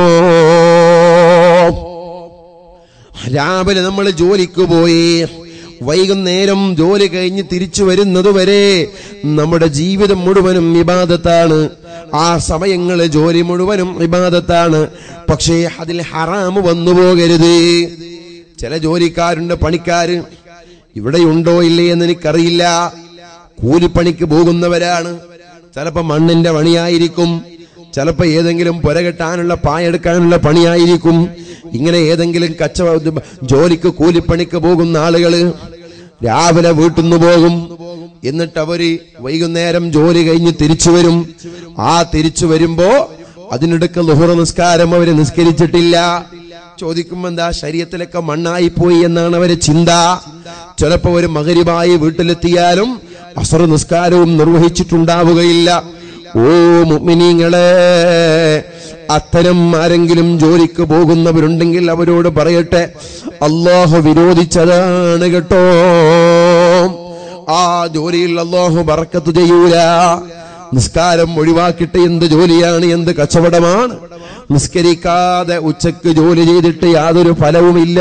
രാവിലെ നമ്മൾ ജോലിക്ക് പോയി വൈകുന്നേരം ജോലി കഴിഞ്ഞ് തിരിച്ചു വരുന്നതുവരെ നമ്മുടെ ജീവിതം മുഴുവനും ഇബാദത്താണ് ആ സമയങ്ങള് ജോലി മുഴുവനും ഇബാദത്താണ് പക്ഷേ അതിൽ ഹറാമ് വന്നു പോകരുത് ചില ജോലിക്കാരുണ്ട് പണിക്കാര് ഇവിടെയുണ്ടോ ഇല്ലേ എന്ന് എനിക്കറിയില്ല കൂലിപ്പണിക്ക് പോകുന്നവരാണ് ചിലപ്പോ മണ്ണിന്റെ പണിയായിരിക്കും ചിലപ്പോ ഏതെങ്കിലും പുരകെട്ടാനുള്ള പായെടുക്കാനുള്ള പണിയായിരിക്കും ഇങ്ങനെ ഏതെങ്കിലും കച്ചവട ജോലിക്ക് കൂലിപ്പണിക്ക് പോകുന്ന ആളുകള് രാവിലെ വീട്ടിൽ നിന്ന് പോകും എന്നിട്ട് അവര് വൈകുന്നേരം ജോലി കഴിഞ്ഞ് തിരിച്ചു വരും ആ തിരിച്ചു വരുമ്പോ അതിനിടക്ക് ലുഹുറ നിസ്കാരം അവര് നിസ്കരിച്ചിട്ടില്ല ചോദിക്കുമ്പോ എന്താ ശരീരത്തിലൊക്കെ മണ്ണായി പോയി എന്നാണ് അവരെ ചിന്ത ചിലപ്പോ ഒരു മകരിവായി വീട്ടിലെത്തിയാലും അസർ നിസ്കാരവും നിർവഹിച്ചിട്ടുണ്ടാവുകയില്ല ഓ മുഅ്മിനീങ്ങളെ അത്തരം ആരെങ്കിലും ജോലിക്ക് പോകുന്നവരുണ്ടെങ്കിൽ അവരോട് പറയട്ടെ അള്ളാഹു വിരോധിച്ചതാണ് കേട്ടോ ആ ജോലിയിൽ അള്ളാഹു ബറക്കത്ത് ചെയ്യൂല നിസ്കാരം ഒഴിവാക്കിയിട്ട് എന്ത് ജോലിയാണ് എന്ത് കച്ചവടമാണ് നിസ്കരിക്കാതെ ഉച്ചക്ക് ജോലി ചെയ്തിട്ട് യാതൊരു ഫലവുമില്ല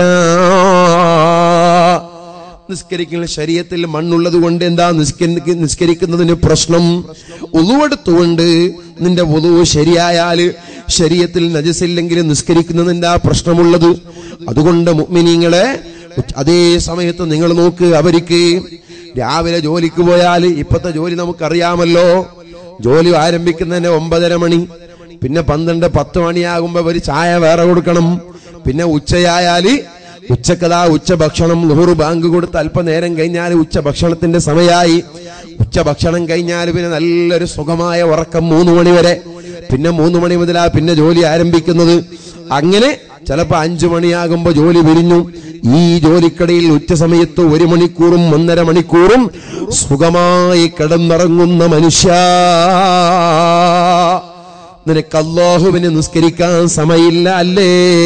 നിസ്കരിക്കുന്ന ശരീരത്തിൽ മണ്ണുള്ളത് കൊണ്ട് എന്താ നിസ്കരി നിസ്കരിക്കുന്നതിന് പ്രശ്നം ഉളുവെടുത്തുകൊണ്ട് നിന്റെ ഉളു ശരിയായാല് ശരീരത്തിൽ നജസില്ലെങ്കിൽ നിസ്കരിക്കുന്നതിന് എന്താ പ്രശ്നമുള്ളത് അതുകൊണ്ട് മുഅ്മിനീങ്ങളെ അതേ സമയത്ത് നിങ്ങൾ നോക്ക് അവർക്ക് രാവിലെ ജോലിക്ക് പോയാൽ ഇപ്പത്തെ ജോലി നമുക്കറിയാമല്ലോ ജോലി ആരംഭിക്കുന്നതിന് ഒമ്പതര മണി പിന്നെ പന്ത്രണ്ട് പത്ത് മണിയാകുമ്പോ ഒരു ചായ വേറെ കൊടുക്കണം പിന്നെ ഉച്ചയായാല് ഉച്ചക്കഥാ ഉച്ച ഭക്ഷണം ലുഹുറു ബാങ്ക് കൊടുത്ത് അല്പനേരം കഴിഞ്ഞാൽ ഉച്ച ഭക്ഷണത്തിന്റെ സമയമായി ഉച്ച ഭക്ഷണം കഴിഞ്ഞാൽ പിന്നെ നല്ലൊരു സുഖമായ ഉറക്കം മൂന്ന് മണി വരെ പിന്നെ മൂന്ന് മണി മുതലാ പിന്നെ ജോലി ആരംഭിക്കുന്നത് അങ്ങനെ ചിലപ്പോ അഞ്ചു മണിയാകുമ്പോ ജോലി പിരിഞ്ഞു ഈ ജോലിക്കടയിൽ ഉച്ച സമയത്ത് ഒരു മണിക്കൂറും ഒന്നര മണിക്കൂറും സുഖമായി കിടന്നിറങ്ങുന്ന മനുഷ്യ നിനക്ക് അള്ളാഹുവിന് നിസ്കരിക്കാൻ സമയമില്ല അല്ലേ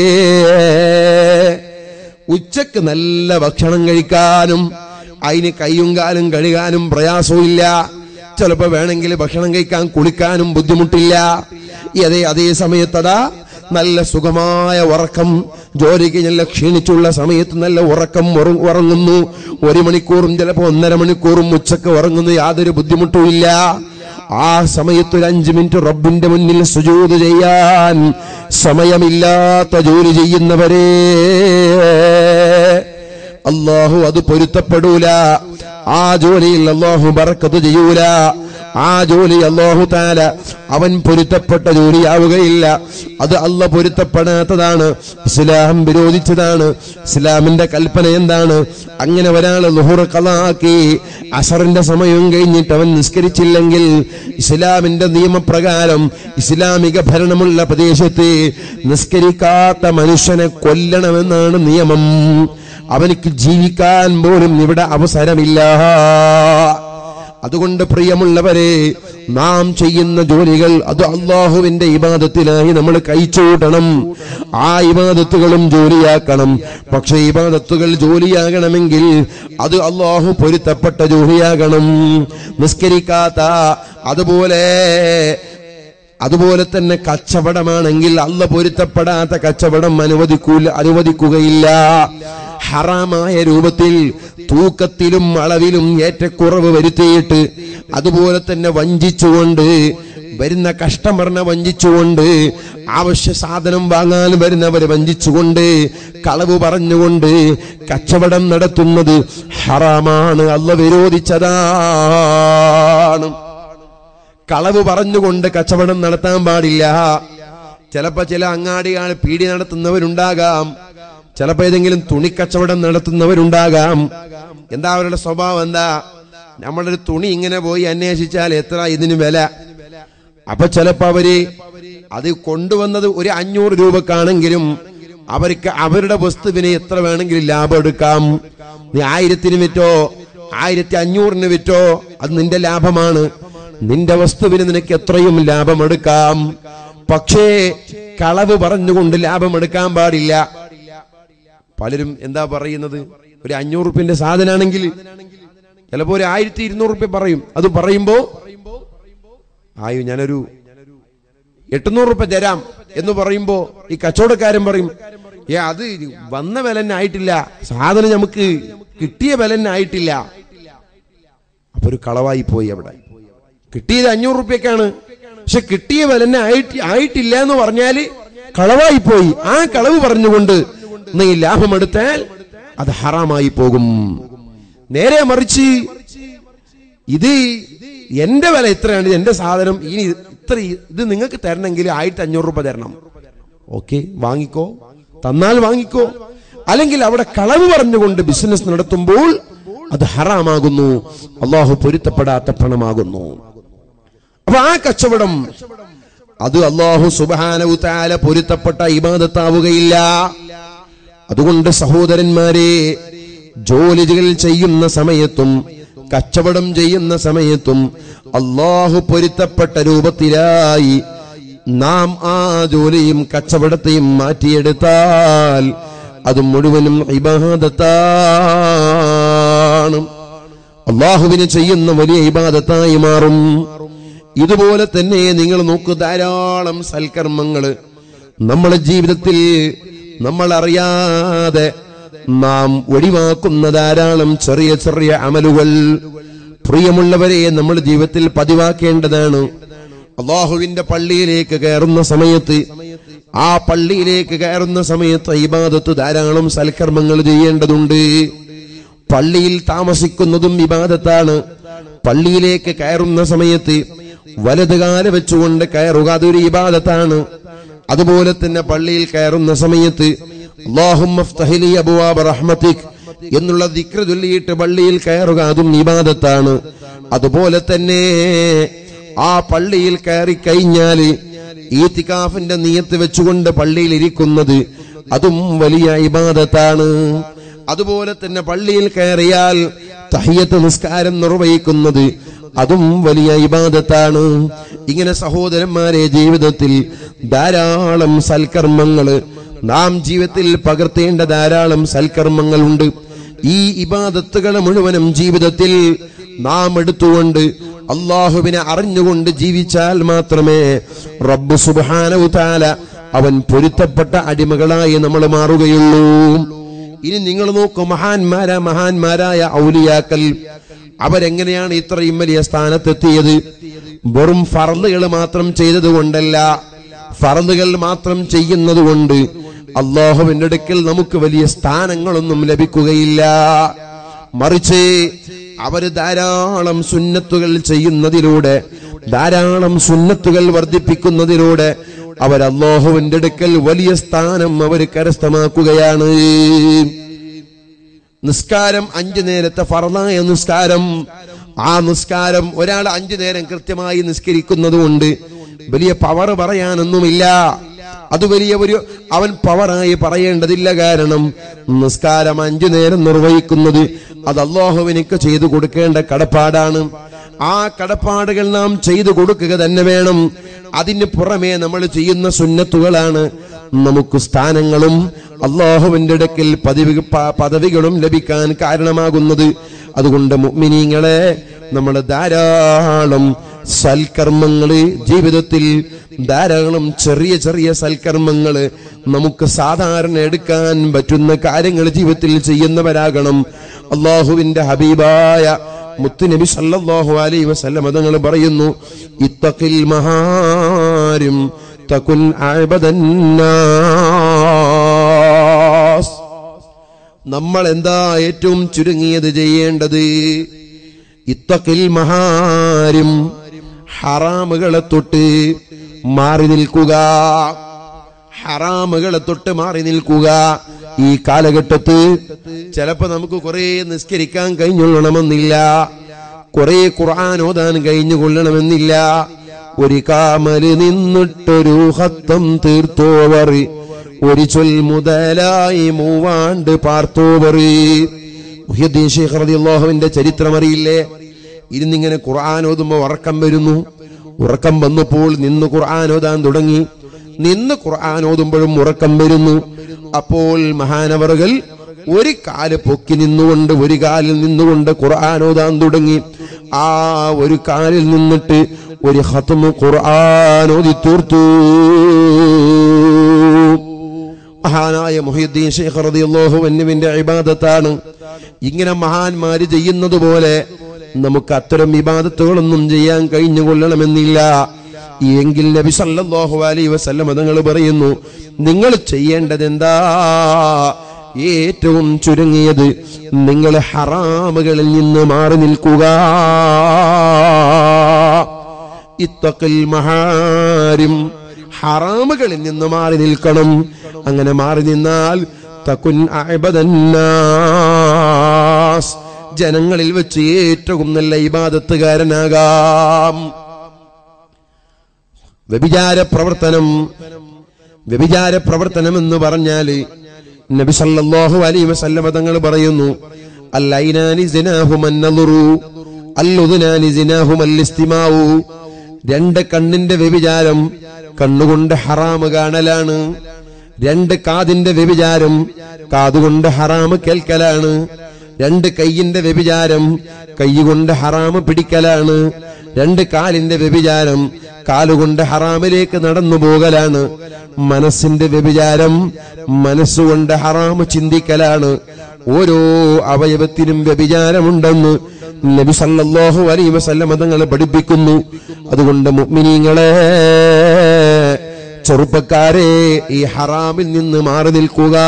ഉച്ചക്ക് നല്ല ഭക്ഷണം കഴിക്കാനും അതിന് കൈയും കാലും കഴുകാനും പ്രയാസമില്ല ചിലപ്പോ വേണമെങ്കിൽ ഭക്ഷണം കഴിക്കാൻ കുളിക്കാനും ബുദ്ധിമുട്ടില്ല ഈ അതേ അതേ സമയത്തതാ നല്ല സുഖമായ ഉറക്കം ജോലിക്ക് നല്ല ക്ഷീണിച്ചുള്ള സമയത്ത് നല്ല ഉറക്കം ഉറ- ഉറങ്ങുന്നു ഒരു മണിക്കൂറും ചിലപ്പോ ഒന്നര മണിക്കൂറും ഉച്ചക്ക് ഉറങ്ങുന്നു യാതൊരു ബുദ്ധിമുട്ടുമില്ല ആ സമയത്ത് ഒരു അഞ്ചു മിനിറ്റ് റബ്ബിന്റെ മുന്നിൽ സുജൂത് ചെയ്യാൻ സമയമില്ലാത്ത ജോലി ചെയ്യുന്നവരെ അള്ളാഹു അത് പൊരുത്തപ്പെടൂല ആ ജോലിയിൽ അള്ളാഹു ബറക്കത്ത് ചെയ്യൂല ആ ജോലി അള്ളാഹു താല അവൻ പൊരുത്തപ്പെട്ട ജോലിയാവുകയില്ല അത് അല്ല പൊരുത്തപ്പെടാത്തതാണ് ഇസ്ലാം വിരോധിച്ചതാണ് ഇസ്ലാമിന്റെ കൽപ്പന എന്താണ് അങ്ങനെ ഒരാള് ലുഹുർ കളാക്കി അസറിന്റെ സമയം കഴിഞ്ഞിട്ട് അവൻ നിസ്കരിച്ചില്ലെങ്കിൽ ഇസ്ലാമിന്റെ നിയമപ്രകാരം ഇസ്ലാമിക ഭരണമുള്ള പ്രദേശത്ത് നിസ്കരിക്കാത്ത മനുഷ്യനെ കൊല്ലണമെന്നാണ് നിയമം അവനിക്ക് ജീവിക്കാൻ പോലും ഇവിടെ അവസരമില്ല അതുകൊണ്ട് പ്രിയമുള്ളവരെ നാം ചെയ്യുന്ന ജോലികൾ അത് അള്ളാഹുവിന്റെ ഇബാദത്തിനായി നമ്മൾ കഴിച്ചൂട്ടണം ആ ഇബാദത്തുകളും ജോലിയാക്കണം പക്ഷെ ഇബാദത്തുകൾ ജോലിയാകണമെങ്കിൽ അത് അള്ളാഹു പൊരുത്തപ്പെട്ട ജോലിയാകണം നിസ്കരിക്കാത്ത അതുപോലെ അതുപോലെ തന്നെ കച്ചവടമാണെങ്കിൽ അല്ല പൊരുത്തപ്പെടാത്ത കച്ചവടം അനുവദിക്കൂല അനുവദിക്കുകയില്ല ഹറാമായ രൂപത്തിൽ തൂക്കത്തിലും അളവിലും ഏറ്റക്കുറവ് വരുത്തിയിട്ട് അതുപോലെ തന്നെ വഞ്ചിച്ചുകൊണ്ട് വരുന്ന കസ്റ്റമറിനെ വഞ്ചിച്ചുകൊണ്ട് ആവശ്യ സാധനം വാങ്ങാൻ വരുന്നവരെ വഞ്ചിച്ചുകൊണ്ട് കളവ് പറഞ്ഞുകൊണ്ട് കച്ചവടം നടത്തുന്നത് ഹറാമാണ് അല്ല വിരോധിച്ചതാണ് കളവ് പറഞ്ഞുകൊണ്ട് കച്ചവടം നടത്താൻ പാടില്ല ചിലപ്പോ ചില അങ്ങാടികൾ പീടി നടത്തുന്നവരുണ്ടാകാം ചിലപ്പോ ഏതെങ്കിലും തുണിക്കച്ചവടം നടത്തുന്നവരുണ്ടാകാം എന്താ അവരുടെ സ്വഭാവം എന്താ നമ്മളൊരു തുണി ഇങ്ങനെ പോയി അന്വേഷിച്ചാൽ എത്ര ഇതിന് വില അപ്പൊ ചിലപ്പോ അവര് അത് കൊണ്ടുവന്നത് ഒരു അഞ്ഞൂറ് രൂപക്കാണെങ്കിലും അവർക്ക് അവരുടെ വസ്തുവിന് എത്ര വേണമെങ്കിലും ലാഭം എടുക്കാം നീ ആയിരത്തിന് വിറ്റോ ആയിരത്തി അഞ്ഞൂറിന് വിറ്റോ അത് നിന്റെ ലാഭമാണ് നിന്റെ വസ്തുവിന് നിനക്ക് എത്രയും ലാഭമെടുക്കാം പക്ഷേ കളവ് പറഞ്ഞുകൊണ്ട് ലാഭമെടുക്കാൻ പാടില്ല പലരും എന്താ പറയുന്നത് ഒരു അഞ്ഞൂറ് റുപ്യന്റെ സാധനമാണെങ്കിൽ ചിലപ്പോ ഒരു ആയിരത്തി ഇരുന്നൂറ് റുപ്യ പറയും അത് പറയുമ്പോ ആയോ ഞാനൊരു എട്ടുനൂറ് റുപ്യ തരാം എന്ന് പറയുമ്പോ ഈ കച്ചവടക്കാരൻ പറയും ഏ അത് വന്ന വില തന്നെ ആയിട്ടില്ല സാധനം നമുക്ക് കിട്ടിയ വില തന്നെ ആയിട്ടില്ല അപ്പൊ ഒരു കളവായി പോയി അവിടെ കിട്ടിയത് അഞ്ഞൂറ് റുപ്യക്കാണ് പക്ഷെ കിട്ടിയ വില തന്നെ ആയിട്ട് ആയിട്ടില്ല എന്ന് പറഞ്ഞാല് കളവായി പോയി ആ കളവ് പറഞ്ഞുകൊണ്ട് നീ ലാഭമെടുത്താൽ അത് ഹറാമായി പോകും നേരെ മറിച്ച് ഇത് എന്റെ വില എത്രയാണ് എന്റെ സാധനം ഇനി ഇത്ര ഇത് നിങ്ങൾക്ക് തരണമെങ്കിൽ ആയിരത്തി അഞ്ഞൂറ് രൂപ തരണം ഓക്കെ വാങ്ങിക്കോ തന്നാൽ വാങ്ങിക്കോ അല്ലെങ്കിൽ അവിടെ കളവ് പറഞ്ഞുകൊണ്ട് ബിസിനസ് നടത്തുമ്പോൾ അത് ഹറാമാകുന്നു അള്ളാഹു പൊരുത്തപ്പെടാത്ത പണമാകുന്നു അപ്പൊ ആ കച്ചവടം അത് അള്ളാഹു സുബാനവുത്താല പൊരുത്തപ്പെട്ട ഇബാദത്താവുകയില്ല അതുകൊണ്ട് സഹോദരന്മാരെ ജോലികൾ ചെയ്യുന്ന സമയത്തും കച്ചവടം ചെയ്യുന്ന സമയത്തും അള്ളാഹു പൊരുത്തപ്പെട്ട രൂപത്തിലായി നാം ആ ജോലിയും കച്ചവടത്തെയും മാറ്റിയെടുത്താൽ അത് മുഴുവനും ഇബാദത്താണ് അള്ളാഹുവിന് ചെയ്യുന്ന വലിയ ഇബാദത്തായി മാറും ഇതുപോലെ തന്നെ നിങ്ങൾ നോക്കൂ ധാരാളം സൽക്കർമ്മങ്ങള് നമ്മുടെ ജീവിതത്തിൽ നമ്മൾ അറിയാതെ നാം ഒഴിവാക്കുന്ന ധാരാളം ചെറിയ ചെറിയ അമലുകൾ പ്രിയമുള്ളവരെ നമ്മൾ ജീവിതത്തിൽ പതിവാക്കേണ്ടതാണ് അള്ളാഹുവിന്റെ പള്ളിയിലേക്ക് കയറുന്ന സമയത്ത് ആ പള്ളിയിലേക്ക് കയറുന്ന സമയത്ത് ഇബാദത്ത് ധാരാളം സൽക്കർമ്മങ്ങൾ ചെയ്യേണ്ടതുണ്ട് പള്ളിയിൽ താമസിക്കുന്നതും വിവാദത്താണ് പള്ളിയിലേക്ക് കയറുന്ന സമയത്ത് വലത് കാല വെച്ചുകൊണ്ട് കയറുക അതൊരു ഇബാദത്താണ് അതുപോലെ തന്നെ പള്ളിയിൽ കയറുന്ന സമയത്ത് അല്ലാഹുമ്മ ഫ്തഹ് ലി അബ്വാബ റഹ്മതിക് എന്നുള്ള ദിക്ർ ചൊല്ലിയിട്ട് പള്ളിയിൽ കയറുക അതും ഇബാദത്താണ് അതുപോലെ തന്നെ ആ പള്ളിയിൽ കയറി കഴിഞ്ഞാല് ഈത്തിക്കാഫിന്റെ നിയത്ത് വെച്ചുകൊണ്ട് പള്ളിയിൽ ഇരിക്കുന്നത് അതും വലിയ ഇബാദത്താണ് അതുപോലെ തന്നെ പള്ളിയിൽ കയറിയാൽ തഹിയത്ത് നിസ്കാരം നിർവഹിക്കുന്നത് അതും വലിയ ഇബാദത്താണ് ഇങ്ങനെ സഹോദരന്മാരെ ജീവിതത്തിൽ ധാരാളം സൽക്കർമ്മങ്ങള് നാം ജീവിതത്തിൽ പകർത്തേണ്ട ധാരാളം സൽക്കർമ്മങ്ങളുണ്ട് ഈ ഇബാദത്തുകൾ മുഴുവനും ജീവിതത്തിൽ നാം എടുത്തുകൊണ്ട് അള്ളാഹുവിനെ അറിഞ്ഞുകൊണ്ട് ജീവിച്ചാൽ മാത്രമേ റബ്ബ് സുബാനവു താല അവൻ പൊരുത്തപ്പെട്ട അടിമകളായി നമ്മൾ മാറുകയുള്ളൂ ഇനി നിങ്ങൾ നോക്കൂ മഹാന്മാരാ മഹാന്മാരായ ഔലിയാക്കൽ അവരെങ്ങനെയാണ് ഇത്രയും വലിയ സ്ഥാനത്തെത്തിയത് വെറും ഫറലുകൾ മാത്രം ചെയ്തത് കൊണ്ടല്ല ഫറലുകൾ മാത്രം ചെയ്യുന്നത് കൊണ്ട് അള്ളാഹുവിന്റെ അടുക്കൽ നമുക്ക് വലിയ സ്ഥാനങ്ങളൊന്നും ലഭിക്കുകയില്ല മറിച്ച് അവര് ധാരാളം സുന്നത്തുകൾ ചെയ്യുന്നതിലൂടെ ധാരാളം സുന്നത്തുകൾ വർദ്ധിപ്പിക്കുന്നതിലൂടെ അവർ അള്ളാഹുവിന്റെ അടുക്കൽ വലിയ സ്ഥാനം അവർ കരസ്ഥമാക്കുകയാണ് നിസ്കാരം അഞ്ചു നേരത്തെ ഫറലായ നിസ്കാരം ആ നിസ്കാരം ഒരാൾ അഞ്ചു നേരം കൃത്യമായി നിസ്കരിക്കുന്നത് കൊണ്ട് വലിയ പവർ പറയാനൊന്നുമില്ല അത് വലിയ ഒരു അവൻ പവറായി പറയേണ്ടതില്ല കാരണം നിസ്കാരം അഞ്ചു നേരം നിർവഹിക്കുന്നത് അത് അള്ളാഹുവിനൊക്കെ ചെയ്തു കൊടുക്കേണ്ട കടപ്പാടാണ് ആ കടപ്പാടുകൾ നാം ചെയ്തു കൊടുക്കുക തന്നെ വേണം അതിന് പുറമേ നമ്മൾ ചെയ്യുന്ന സുന്നത്തുകളാണ് നമുക്ക് സ്ഥാനങ്ങളും അള്ളാഹുവിന്റെ ഇടയ്ക്കൽ പദവി പ- പദവികളും ലഭിക്കാൻ കാരണമാകുന്നത് അതുകൊണ്ട് മുഅ്മിനീങ്ങളെ നമ്മൾ ധാരാളം സൽക്കർമ്മങ്ങള് ജീവിതത്തിൽ ധാരാളം ചെറിയ ചെറിയ സൽക്കർമ്മങ്ങള് നമുക്ക് സാധാരണ എടുക്കാൻ പറ്റുന്ന കാര്യങ്ങൾ ജീവിതത്തിൽ ചെയ്യുന്നവരാകണം അള്ളാഹുവിന്റെ ഹബീബായ മുത്തുനബി സല്ലല്ലാഹു അലൈഹി വസല്ലം തങ്ങൾ പറയുന്നു ഇത്തഖിൽ മഹാരും തകുൻ അഅബദന്നാസ് നമ്മൾ എന്താ ഏറ്റവും ചുരുങ്ങിയത് ചെയ്യേണ്ടത് ഇത്തക്കിൽ മഹാരും ഹറാമുകളെ തൊട്ട് മാറി നിൽക്കുക ഹറാമുകളെ തൊട്ട് മാറി നിൽക്കുക ഈ കാലഘട്ടത്ത് ചിലപ്പോ നമുക്ക് കുറെ നിസ്കരിക്കാൻ കഴിഞ്ഞുകൊള്ളണമെന്നില്ല കുറെ ഖുർആൻ ഓതാൻ കഴിഞ്ഞുകൊള്ളണമെന്നില്ല ഒരു കാമല് നിന്നിട്ടൊരു ഹത്തം തീർത്തോവർ ഒരു ചൊൽ മുതലായി മൂവാണ്ട് പാർത്തോവർ മുഹ്യദ്ദീൻ ഷെയ്ഖ് റളിയല്ലാഹുവിന്റെ ചരിത്രം അറിയില്ലേ ഇരുന്നിങ്ങനെ ഖുർആൻ ഓതുമ്പോൾ ഉറക്കം വരുന്നു ഉറക്കം വന്നപ്പോൾ നിന്ന് ഖുർആൻ ഓതാൻ തുടങ്ങി നിന്ന് ഖുർആൻ ഓതുമ്പോഴും ഉറക്കം വരുന്നു അപ്പോൾ മഹാനവറുകൾ ഒരു കാല് പൊക്കി നിന്നുകൊണ്ട് ഒരു കാലിൽ നിന്നുകൊണ്ട് ഖുർആൻ ഓതാൻ തുടങ്ങി ആ ഒരു കാലിൽ നിന്നിട്ട് ഒരു ഹത്തുമ് ഖുർആൻ ഓതി തീർത്തു മഹാനായ മുഹീദ്ദീൻ ഷെയ്ഖ് റളിയല്ലാഹു അൻഹുവിന്റെ ഇബാദത്താണ് ഇങ്ങനെ മഹാന്മാര് ചെയ്യുന്നത് പോലെ നമുക്ക് അത്തരം ഇബാദത്തുകളൊന്നും ചെയ്യാൻ കഴിഞ്ഞുകൊള്ളണമെന്നില്ല എങ്കിൽ നബി സല്ലല്ലാഹു അലൈഹി വസല്ലം തങ്ങൾ പറയുന്നു നിങ്ങൾ ചെയ്യേണ്ടത് എന്താ ഏറ്റവും ചുരുങ്ങിയത് നിങ്ങൾ ഹറാമുകളിൽ നിന്ന് മാറി നിൽക്കുക ഇത്തഖിൽ മഹാരിം ഹറാമുകളിൽ നിന്ന് മാറി നിൽക്കണം അങ്ങനെ മാറി നിന്നാൽ തകുൻ അഅബദന്നാസ് ജനങ്ങളിൽ വെച്ച് ഏറ്റവും നല്ല ഇബാദത്തുകാരനാകാം വ്യഭിചാര പ്രവർത്തനം വ്യഭിചാര പ്രവർത്തനം എന്ന് പറഞ്ഞാല് നബി സല്ലല്ലാഹു അലൈഹി വസല്ലമ തങ്ങൾ പറയുന്നു അല്ലൈനാനി സിനാഹു മന്നദുറു അല്ലുദുനാനി സിനാഹു മല്ലിസ്തിമാവു രണ്ട് കണ്ണിന്റെ വ്യഭിചാരം കണ്ണുകൊണ്ട് ഹറാമ് കാണലാണ് രണ്ട് കാതിന്റെ വ്യഭിചാരം കാതുകൊണ്ട് ഹറാമ് കേൾക്കലാണ് രണ്ട് കൈയിന്റെ വ്യഭിചാരം കൈകൊണ്ട് ഹറാമ് പിടിക്കലാണ് രണ്ട് കാലിന്റെ വ്യഭിചാരം കാലുകൊണ്ട് ഹറാമിലേക്ക് നടന്നു പോകലാണ് മനസ്സിന്റെ വ്യഭിചാരം മനസ്സുകൊണ്ട് ഹറാമ് ചിന്തിക്കലാണ് ഓരോ അവയവത്തിനും വ്യഭിചാരമുണ്ടെന്ന് നബി സല്ലല്ലാഹു അലൈഹി വസല്ലം തങ്ങൾ പഠിപ്പിക്കുന്നു അതുകൊണ്ട് മുഅ്മിനീങ്ങളെ ചെറുപ്പക്കാരെ ഈ ഹറാമിൽ നിന്ന് മാറി നിൽക്കുക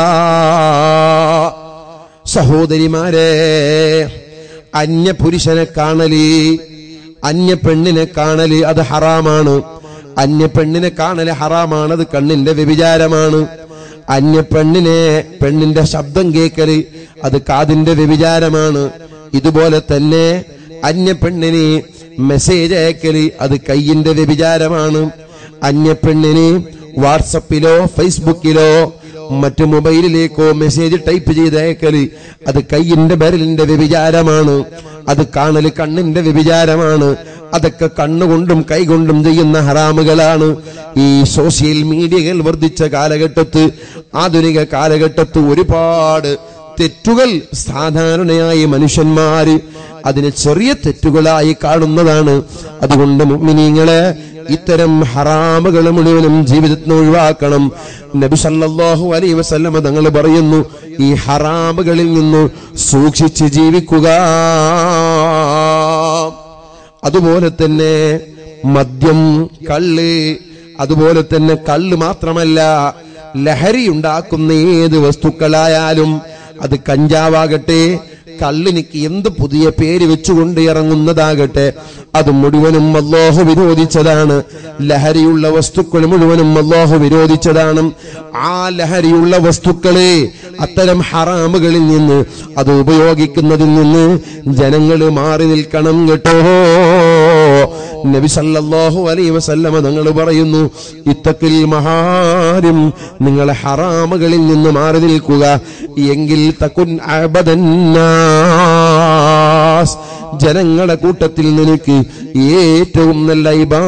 സഹോദരിമാരെ അന്യ പുരുഷനെ കാണല് അന്യ പെണ്ണിനെ കാണല് അത് ഹറാമാണ് അന്യ പെണ്ണിനെ കാണല് ഹറാമാണ് അത് കണ്ണിന്റെ വ്യഭിചാരമാണ് അന്യ പെണ്ണിനെ പെണ്ണിന്റെ ശബ്ദം കേൾക്കല് അത് കാതിന്റെ വ്യഭിചാരമാണ് ഇതുപോലെ തന്നെ അന്യ പെണ്ണിന് മെസ്സേജ് അയക്കല് അത് കയ്യിന്റെ വ്യഭിചാരമാണ് അന്യ പെണ്ണിന് വാട്സപ്പിലോ ഫേസ്ബുക്കിലോ മറ്റു മൊബൈലിലേക്കോ മെസ്സേജ് ടൈപ്പ് ചെയ്ത് അയക്കല് അത് കയ്യിന്റെ ബരലിന്റെ വ്യഭിചാരമാണ് അത് കാണല് കണ്ണിന്റെ വ്യഭിചാരമാണ് അതൊക്കെ കണ്ണുകൊണ്ടും കൈകൊണ്ടും ചെയ്യുന്ന ഹറാമുകളാണ് ഈ സോഷ്യൽ മീഡിയകൾ വർദ്ധിച്ച കാലഘട്ടത്ത് ആധുനിക കാലഘട്ടത്ത് ഒരുപാട് തെറ്റുകൾ സാധാരണയായി മനുഷ്യന്മാര് അതിനെ ചെറിയ തെറ്റുകളായി കാണുന്നതാണ് അതുകൊണ്ട് മുഅ്മിനീങ്ങളെ ഇത്തരം ഹറാമുകൾ മുഴുവനും ജീവിതത്തിന് ഒഴിവാക്കണം നബി സല്ലല്ലാഹു അലൈഹി വസല്ലമ തങ്ങൾ പറയുന്നു ഈ ഹറാമുകളിൽ നിന്ന് സൂക്ഷിച്ച് ജീവിക്കുക അതുപോലെ തന്നെ മദ്യം കള്ള് അതുപോലെ തന്നെ കള്ള് മാത്രമല്ല ലഹരി ഉണ്ടാക്കുന്ന ഏത് വസ്തുക്കളായാലും അത് കഞ്ചാവാകട്ടെ കള്ളിനിക്ക് എന്ത് പുതിയ പേര് വെച്ചുകൊണ്ട് ഇറങ്ങുന്നതാകട്ടെ അത് മുഴുവനും അല്ലാഹു വിരോധിച്ചതാണ് ലഹരിയുള്ള വസ്തുക്കൾ മുഴുവനും അല്ലാഹു വിരോധിച്ചതാണ് ആ ലഹരിയുള്ള വസ്തുക്കളെ അത്തരം ഹറാമുകളിൽ നിന്ന് അത് ഉപയോഗിക്കുന്നതിൽ നിന്ന് ജനങ്ങൾ മാറി നിൽക്കണം കേട്ടോ നബി സല്ലല്ലാഹു അലൈഹി വസല്ലമ തങ്ങൾ പറയുന്നു ഇത്തക്കിൽ മഹാരും നിങ്ങളെ ഹറാമുകളിൽ നിന്ന് മാറി നിൽക്കുക എങ്കിൽ തക്കുൻ അബദന്നാസ് ജനങ്ങളുടെ കൂട്ടത്തിൽ നിനക്ക് ഏറ്റവും നല്ല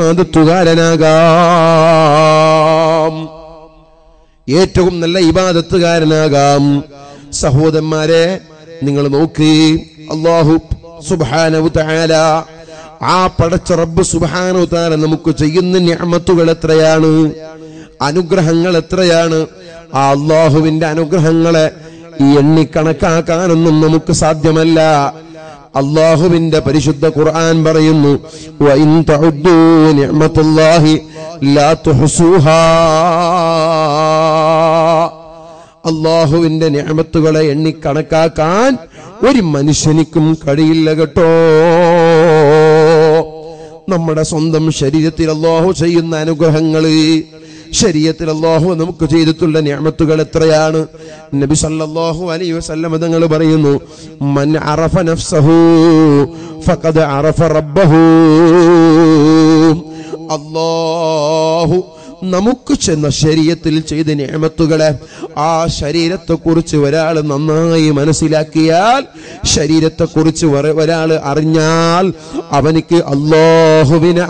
ഇബാദത്തുകാരനാകാം ഏറ്റവും നല്ല ഇബാദത്തുകാരനാകാം സഹോദരന്മാരെ നിങ്ങൾ നോക്ക് അള്ളാഹു സുബാനവു തആല ആ പടച്ച റബ്ബ് സുബാനു താല നമുക്ക് ചെയ്യുന്ന ഞാമത്തുകൾ എത്രയാണ് അനുഗ്രഹങ്ങൾ എത്രയാണ് ആ അള്ളാഹുവിന്റെ അനുഗ്രഹങ്ങളെ ഈ എണ്ണിക്കണക്കാക്കാനൊന്നും നമുക്ക് സാധ്യമല്ല അള്ളാഹുവിന്റെ പരിശുദ്ധ ഖുർആൻ പറയുന്നു "വഇൻ തഉദ്ദൂ നിഅമത്തുല്ലാഹി ലാ തുഹ്സൂഹാ അള്ളാഹുവിന്റെ ഞാമത്തുകളെ എണ്ണിക്കണക്കാക്കാൻ ഒരു മനുഷ്യനിക്കും കഴിയില്ല കേട്ടോ നമ്മുടെ സ്വന്തം ശരീരത്തിൽ അള്ളാഹു ചെയ്യുന്ന അനുഗ്രഹങ്ങള് ശരീരത്തിൽ അള്ളാഹു നമുക്ക് ചെയ്തിട്ടുള്ള ഞാമത്തുകൾ എത്രയാണ് നബി സല്ലല്ലാഹു അലൈഹി വസല്ലം തങ്ങൾ പറയുന്നു മൻ അറഫ നഫ്സഹു ഫഖദ് അറഫ റബ്ബഹു അള്ളാഹു നമുക്ക് ചെന്ന ശരീരത്തിൽ ചെയ്ത നിയമത്തുകളെ ആ ശരീരത്തെക്കുറിച്ച് ഒരാൾ നന്നായി മനസ്സിലാക്കിയാൽ ശരീരത്തെക്കുറിച്ച് ഒരാൾ അറിഞ്ഞാൽ അവനിക്ക് അള്ളാഹുവിനെ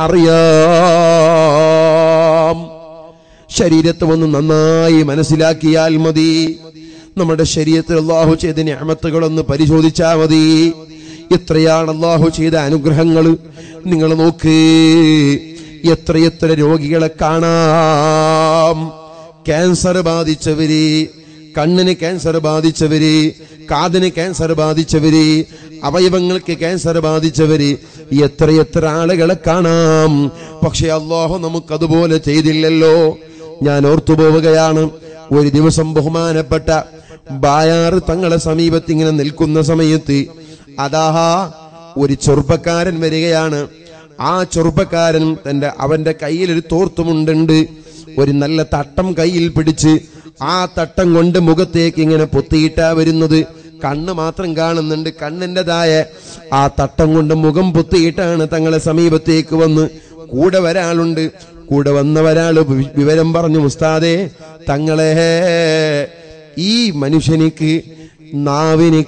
അറിയാം ശരീരത്തെ ഒന്ന് നന്നായി മനസ്സിലാക്കിയാൽ മതി നമ്മുടെ ശരീരത്തിൽ അള്ളാഹു ചെയ്ത ഞാമത്തുകളൊന്ന് പരിശോധിച്ചാൽ മതി എത്രയാണ് അള്ളാഹു ചെയ്ത അനുഗ്രഹങ്ങൾ നിങ്ങൾ നോക്ക് എത്രയെത്ര രോഗികളെ കാണാം ക്യാൻസർ ബാധിച്ചവര് കണ്ണിന് ക്യാൻസർ ബാധിച്ചവര് കാതിന് ക്യാൻസർ ബാധിച്ചവര് അവയവങ്ങൾക്ക് ക്യാൻസർ ബാധിച്ചവര് എത്രയെത്ര ആളുകളെ കാണാം പക്ഷെ അള്ളാഹു നമുക്കതുപോലെ ചെയ്തില്ലല്ലോ ഞാൻ ഓർത്തു പോവുകയാണ് ഒരു ദിവസം ബഹുമാനപ്പെട്ട ബായാറ് തങ്ങളെ സമീപത്ത് ഇങ്ങനെ നിൽക്കുന്ന സമയത്ത് അതാ ഒരു ചെറുപ്പക്കാരൻ വരികയാണ് ആ ചെറുപ്പക്കാരൻ തന്റെ അവന്റെ കയ്യിൽ ഒരു തോർത്തുമുണ്ടുണ്ട് ഒരു നല്ല തട്ടം കയ്യിൽ പിടിച്ച് ആ തട്ടം കൊണ്ട് മുഖത്തേക്ക് ഇങ്ങനെ പൊത്തിയിട്ടാ വരുന്നത് കണ്ണ് മാത്രം കാണുന്നുണ്ട് കണ്ണിൻ്റെതായ ആ തട്ടം കൊണ്ട് മുഖം പൊത്തിയിട്ടാണ് തങ്ങളെ സമീപത്തേക്ക് വന്ന് കൂടെ ഒരാളുണ്ട് കൂടെ വന്ന ഒരാള് വി- വിവരം പറഞ്ഞു മുസ്താദേ തങ്ങളെ ഈ മനുഷ്യനിക്ക് നാവിന്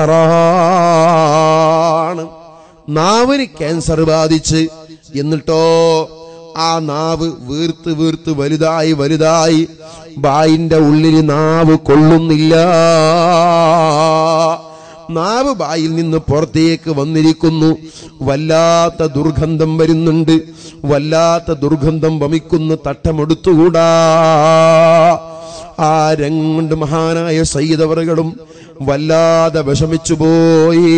ക്യാൻസറാണ് നാവിന് ക്യാൻസർ ബാധിച്ച് എന്നിട്ടോ ആ നാവ് വീർത്ത് വീർത്ത് വലുതായി വലുതായി ബായിന്റെ ഉള്ളിൽ നാവ് കൊള്ളുന്നില്ല നാവ് ബായിൽ നിന്ന് പുറത്തേക്ക് വന്നിരിക്കുന്നു വല്ലാത്ത ദുർഗന്ധം വരുന്നുണ്ട് വല്ലാത്ത ദുർഗന്ധം വമിക്കുന്ന തട്ടമെടുത്തുകൂടാ ആ രംഗം കൊണ്ട് മഹാനായ സയ്യിദവറുകളും വല്ലാതെ വിഷമിച്ചു പോയി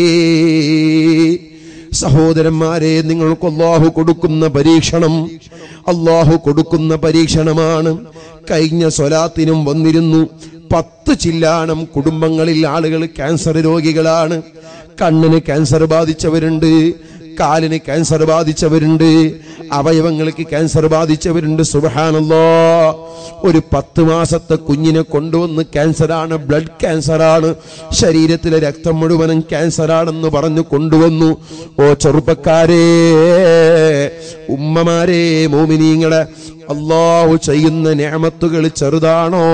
സഹോദരന്മാരെ നിങ്ങൾക്ക് അള്ളാഹു കൊടുക്കുന്ന പരീക്ഷണം അള്ളാഹു കൊടുക്കുന്ന പരീക്ഷണമാണ് കഴിഞ്ഞ സ്വലാത്തിനും വന്നിരുന്നു പത്ത് ചില്ലാണം കുടുംബങ്ങളിൽ ആളുകൾ ക്യാൻസർ രോഗികളാണ് കണ്ണിന് ക്യാൻസർ ബാധിച്ചവരുണ്ട് കാലിന് ക്യാൻസർ ബാധിച്ചവരുണ്ട് അവയവങ്ങൾക്ക് ക്യാൻസർ ബാധിച്ചവരുണ്ട് സുബഹാനല്ലോ ഒരു പത്ത് മാസത്തെ കുഞ്ഞിനെ കൊണ്ടുവന്ന് ക്യാൻസറാണ് ബ്ലഡ് ക്യാൻസറാണ് ശരീരത്തിലെ രക്തം മുഴുവനും ക്യാൻസറാണെന്ന് പറഞ്ഞു കൊണ്ടുവന്നു ഓ ചെറുപ്പക്കാരേ ഉമ്മമാരെ മോമിനീങ്ങളെ അള്ളാഹു ചെയ്യുന്ന ഞാമത്തുകൾ ചെറുതാണോ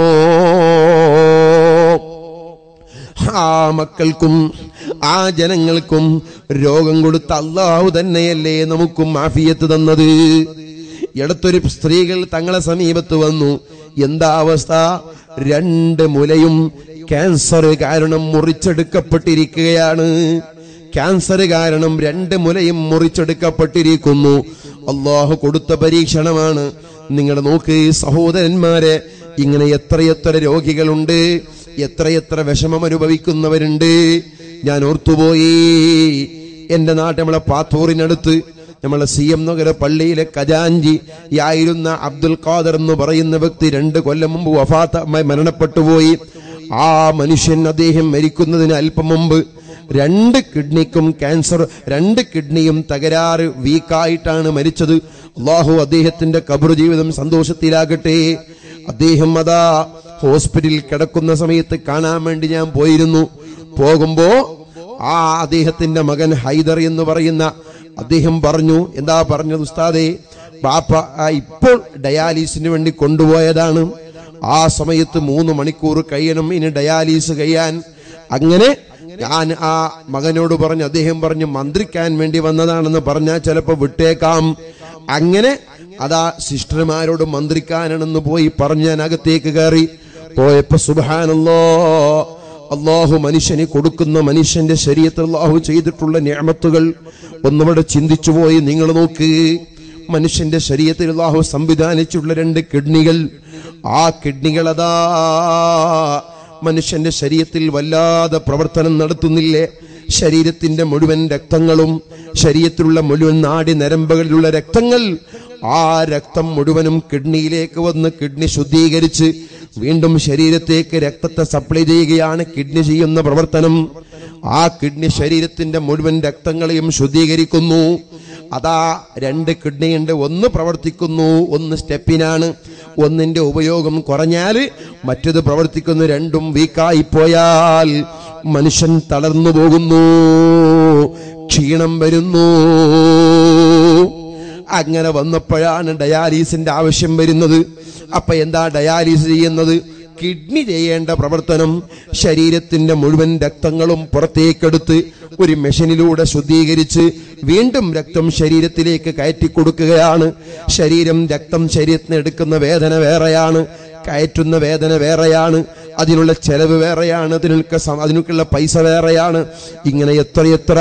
ആ മക്കൾക്കും ആ ജനങ്ങൾക്കും രോഗം കൊടുത്ത അള്ളാഹു തന്നെയല്ലേ നമുക്കും മാഫിയത്ത് തന്നത് ഇടത്തൊരു സ്ത്രീകൾ തങ്ങളെ സമീപത്ത് വന്നു എന്താ അവസ്ഥ രണ്ട് മുലയും ക്യാൻസർ കാരണം മുറിച്ചെടുക്കപ്പെട്ടിരിക്കുകയാണ് ക്യാൻസർ കാരണം രണ്ട് മുലയും മുറിച്ചെടുക്കപ്പെട്ടിരിക്കുന്നു അള്ളാഹു കൊടുത്ത പരീക്ഷണമാണ് നിങ്ങൾ നോക്ക് സഹോദരന്മാരെ ഇങ്ങനെ എത്രയെത്ര രോഗികളുണ്ട് എത്രയെത്ര വിഷമം അനുഭവിക്കുന്നവരുണ്ട് ഞാൻ ഓർത്തുപോയി എന്റെ നാട്ടിൽ നമ്മളെ പാത്തൂറിനടുത്ത് നമ്മളെ സി എം നഗര പള്ളിയിലെ ഖജാഞ്ചി ആയിരുന്ന അബ്ദുൽ ഖാദർ എന്ന് പറയുന്ന വ്യക്തി രണ്ട് കൊല്ലം മുമ്പ് വഫാത്ത മരണപ്പെട്ടു പോയി ആ മനുഷ്യൻ അദ്ദേഹം മരിക്കുന്നതിന് അല്പം മുമ്പ് രണ്ട് കിഡ്നിക്കും ക്യാൻസർ രണ്ട് കിഡ്നിയും തകരാറ് വീക്കായിട്ടാണ് മരിച്ചത് അള്ളാഹു അദ്ദേഹത്തിന്റെ കബർ ജീവിതം സന്തോഷത്തിലാകട്ടെ അദ്ദേഹം അതാ ഹോസ്പിറ്റലിൽ കിടക്കുന്ന സമയത്ത് കാണാൻ വേണ്ടി ഞാൻ പോയിരുന്നു പോകുമ്പോ ആ അദ്ദേഹത്തിന്റെ മകൻ ഹൈദർ എന്ന് പറയുന്ന അദ്ദേഹം പറഞ്ഞു എന്താ പറഞ്ഞത് ഉസ്താദേ ബാപ്പ ആ ഇപ്പോൾ ഡയാലിസിന് വേണ്ടി കൊണ്ടുപോയതാണ് ആ സമയത്ത് മൂന്ന് മണിക്കൂർ കഴിയണം ഇനി ഡയാലിസ് കഴിയാൻ അങ്ങനെ ഞാൻ ആ മകനോട് പറഞ്ഞു അദ്ദേഹം പറഞ്ഞു മന്ത്രിക്കാൻ വേണ്ടി വന്നതാണെന്ന് പറഞ്ഞാൽ ചിലപ്പോ വിട്ടേക്കാം അങ്ങനെ അതാ സിസ്റ്റർമാരോട് മന്ത്രിക്കാനാണെന്ന് പോയി പറഞ്ഞ് ഞാൻ അകത്തേക്ക് കയറി പോയപ്പോ സുബാനല്ലോ അള്ളാഹു മനുഷ്യന് കൊടുക്കുന്ന മനുഷ്യന്റെ ശരീരത്തിൽ അള്ളാഹു ചെയ്തിട്ടുള്ള ഞാമത്തുകൾ ഒന്നുകൂടെ ചിന്തിച്ചു പോയി നിങ്ങൾ നോക്ക് മനുഷ്യന്റെ ശരീരത്തിൽ അള്ളാഹു സംവിധാനിച്ചുള്ള രണ്ട് കിഡ്നികൾ ആ കിഡ്നികൾ അതാ മനുഷ്യന്റെ ശരീരത്തിൽ വല്ലാതെ പ്രവർത്തനം നടത്തുന്നില്ലേ ശരീരത്തിന്റെ മുഴുവൻ രക്തങ്ങളും ശരീരത്തിലുള്ള മുഴുവൻ നാടി നരമ്പുകളിലുള്ള രക്തങ്ങൾ ആ രക്തം മുഴുവനും കിഡ്നിയിലേക്ക് വന്ന് കിഡ്നി ശുദ്ധീകരിച്ച് വീണ്ടും ശരീരത്തേക്ക് രക്തത്തെ സപ്ലൈ ചെയ്യുകയാണ് കിഡ്നി ചെയ്യുന്ന പ്രവർത്തനം ആ കിഡ്നി ശരീരത്തിന്റെ മുഴുവൻ രക്തങ്ങളെയും ശുദ്ധീകരിക്കുന്നു അതാ രണ്ട് കിഡ്നിയുണ്ട് ഒന്ന് പ്രവർത്തിക്കുന്നു ഒന്ന് സ്റ്റെപ്പിനാണ് ഒന്നിന്റെ ഉപയോഗം കുറഞ്ഞാൽ മറ്റത് പ്രവർത്തിക്കുന്നു രണ്ടും വീക്കായി പോയാൽ മനുഷ്യൻ തളർന്നു പോകുന്നു ക്ഷീണം വരുന്നു അങ്ങനെ വന്നപ്പോഴാണ് ഡയാലിസിന്റെ ആവശ്യം വരുന്നത് അപ്പൊ എന്താ ഡയാലിസ് ചെയ്യുന്നത് കിഡ്നി ചെയ്യേണ്ട പ്രവർത്തനം ശരീരത്തിന്റെ മുഴുവൻ രക്തങ്ങളും പുറത്തേക്കെടുത്ത് ഒരു മെഷീനിലൂടെ ശുദ്ധീകരിച്ച് വീണ്ടും രക്തം ശരീരത്തിലേക്ക് കയറ്റി കൊടുക്കുകയാണ് ശരീരം രക്തം ശരീരത്തിന് എടുക്കുന്ന വേദന വേറെയാണ് കയറ്റുന്ന വേദന വേറെയാണ് അതിനുള്ള ചെലവ് വേറെയാണ് അതിനൊക്കെ സ- അതിനൊക്കെയുള്ള പൈസ വേറെയാണ് ഇങ്ങനെ എത്രയെത്ര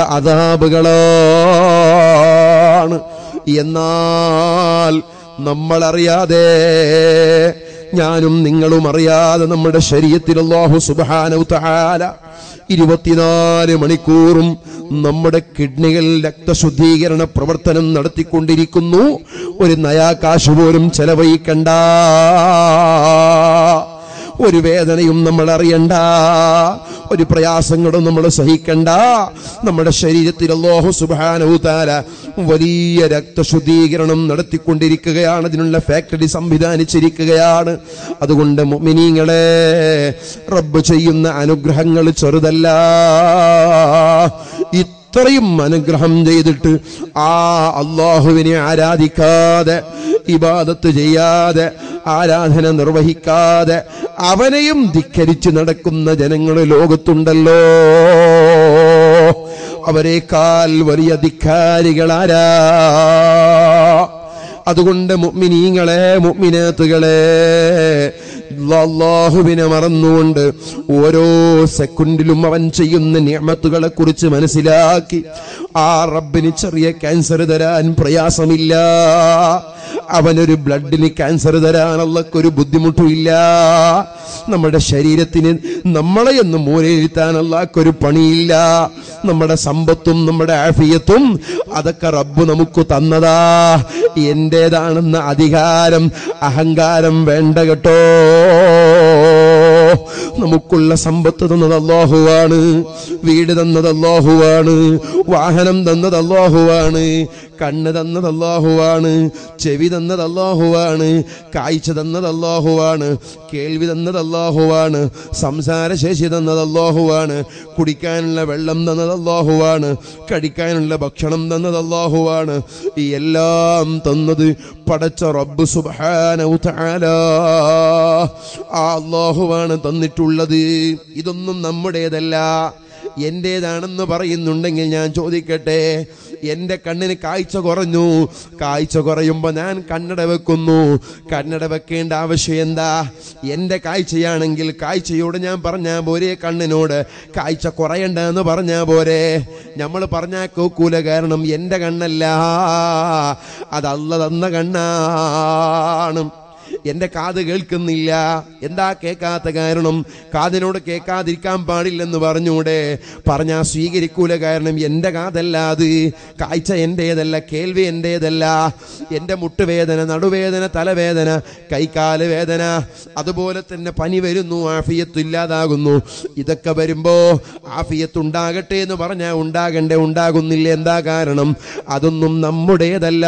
അതാപുകളാണ് എന്നാൽ നമ്മളറിയാതെ ഞാനും നിങ്ങളും അറിയാതെ നമ്മുടെ ശരീരത്തിൽ അല്ലാഹു സുബ്ഹാനഹു തആല ഇരുപത്തിനാല് മണിക്കൂറും നമ്മുടെ കിഡ്നികൾ രക്തശുദ്ധീകരണ പ്രവർത്തനം നടത്തിക്കൊണ്ടിരിക്കുന്നു ഒരു നയാകാശ് പോലും ചെലവഴിക്കണ്ട ഒരു വേദനയും നമ്മൾ അറിയണ്ട ഒരു പ്രയാസങ്ങളും നമ്മൾ സഹിക്കണ്ട നമ്മുടെ ശരീരത്തിൽ അല്ലാഹു സുബ്ഹാനഹു തആല വലിയ രക്തശുദ്ധീകരണം നടത്തിക്കൊണ്ടിരിക്കുകയാണ് അതിനുള്ള ഫാക്ടറി സംവിധാനിച്ചിരിക്കുകയാണ് അതുകൊണ്ട് മുഅ്മിനീങ്ങളെ റബ്ബ് ചെയ്യുന്ന അനുഗ്രഹങ്ങൾ ചെറുതല്ല ഇത്രയും അനുഗ്രഹം ചെയ്തിട്ട് ആ അള്ളാഹുവിനെ ആരാധിക്കാതെ ഇബാദത്ത് ചെയ്യാതെ ആരാധന നിർവഹിക്കാതെ അവനെയും ധിക്കരിച്ച് നടക്കുന്ന ജനങ്ങൾ ലോകത്തുണ്ടല്ലോ അവരെക്കാൾ വലിയ ധിക്കാരികളാരാ അതുകൊണ്ട് മുഅ്മിനീങ്ങളെ മുഅ്മിനാത്തുകളെ അള്ളാഹുവിനെ മറന്നുകൊണ്ട് ഓരോ സെക്കൻഡിലും അവൻ ചെയ്യുന്ന നിയമത്തുകളെ കുറിച്ച് മനസ്സിലാക്കി ആ റബ്ബിന് ചെറിയ ക്യാൻസർ തരാൻ പ്രയാസമില്ല അവനൊരു ബ്ലഡിന് ക്യാൻസർ തരാൻ അള്ളക്കൊരു ബുദ്ധിമുട്ടുമില്ല നമ്മുടെ ശരീരത്തിന് നമ്മളെ ഒന്ന് മൂലയിരുത്താൻ അള്ളാക്കൊരു പണിയില്ല നമ്മുടെ സമ്പത്തും നമ്മുടെ ആഫിയത്തും അതൊക്കെ റബ്ബ് നമുക്ക് തന്നതാ എന്റേതാണെന്ന അധികാരം അഹങ്കാരം വേണ്ട കേട്ടോ നമുക്കുള്ള സമ്പത്ത് തന്നത് അല്ലാഹുവാണ് വീട് തന്നത് അല്ലാഹുവാണ് വാഹനം തന്നത് അല്ലാഹുവാണ് കണ്ണ് തന്നത് അല്ലാഹുവാണ് ചെവി തന്നത് അല്ലാഹുവാണ് കാഴ്ച തന്നത് അല്ലാഹുവാണ് കേൾവി തന്നത് അല്ലാഹുവാണ് സംസാരശേഷി തന്നത് അല്ലാഹുവാണ് കുടിക്കാനുള്ള വെള്ളം തന്നത് അല്ലാഹുവാണ് കഴിക്കാനുള്ള ഭക്ഷണം തന്നത് അല്ലാഹുവാണ് ഈ എല്ലാം തന്നത് പടച്ച റബ്ബ് സുബ്ഹാനഹു തആല ആ അല്ലാഹുവാണ് തന്നിട്ടുള്ളത് ഇതൊന്നും നമ്മുടേതല്ല എന്റേതാണെന്ന് പറയുന്നുണ്ടെങ്കിൽ ഞാൻ ചോദിക്കട്ടെ എന്റെ കണ്ണിന് കാഴ്ച കുറഞ്ഞു കാഴ്ച കുറയുമ്പോ ഞാൻ കണ്ണട വെക്കുന്നു കണ്ണട വെക്കേണ്ട ആവശ്യം എന്താ എന്റെ കാഴ്ചയാണെങ്കിൽ കാഴ്ചയോട് ഞാൻ പറഞ്ഞാ പോരെ കണ്ണിനോട് കാഴ്ച കുറയണ്ട എന്ന് പറഞ്ഞാ പോരെ നമ്മൾ പറഞ്ഞാ കേക്കൂല കാരണം എന്റെ കണ്ണല്ല അത് അല്ല തന്ന കണ്ണാണ് എന്റെ കാത് കേൾക്കുന്നില്ല എന്താ കേൾക്കാത്ത കാരണം കാതിനോട് കേൾക്കാതിരിക്കാൻ പാടില്ലെന്ന് പറഞ്ഞൂടെ പറഞ്ഞാ സ്വീകരിക്കൂല കാരണം എന്റെ കാതല്ല അത് കാഴ്ച എന്റേതല്ല കേൾവി എന്റേതല്ല എന്റെ മുട്ടുവേദന നടുവേദന തലവേദന കൈക്കാല് വേദന അതുപോലെ തന്നെ പനി വരുന്നു ആഫിയത്ത് ഇല്ലാതാകുന്നു ഇതൊക്കെ വരുമ്പോ ആഫിയത്ത് ഉണ്ടാകട്ടെ എന്ന് പറഞ്ഞാൽ ഉണ്ടാകണ്ടേ ഉണ്ടാകുന്നില്ല എന്താ കാരണം അതൊന്നും നമ്മുടേതല്ല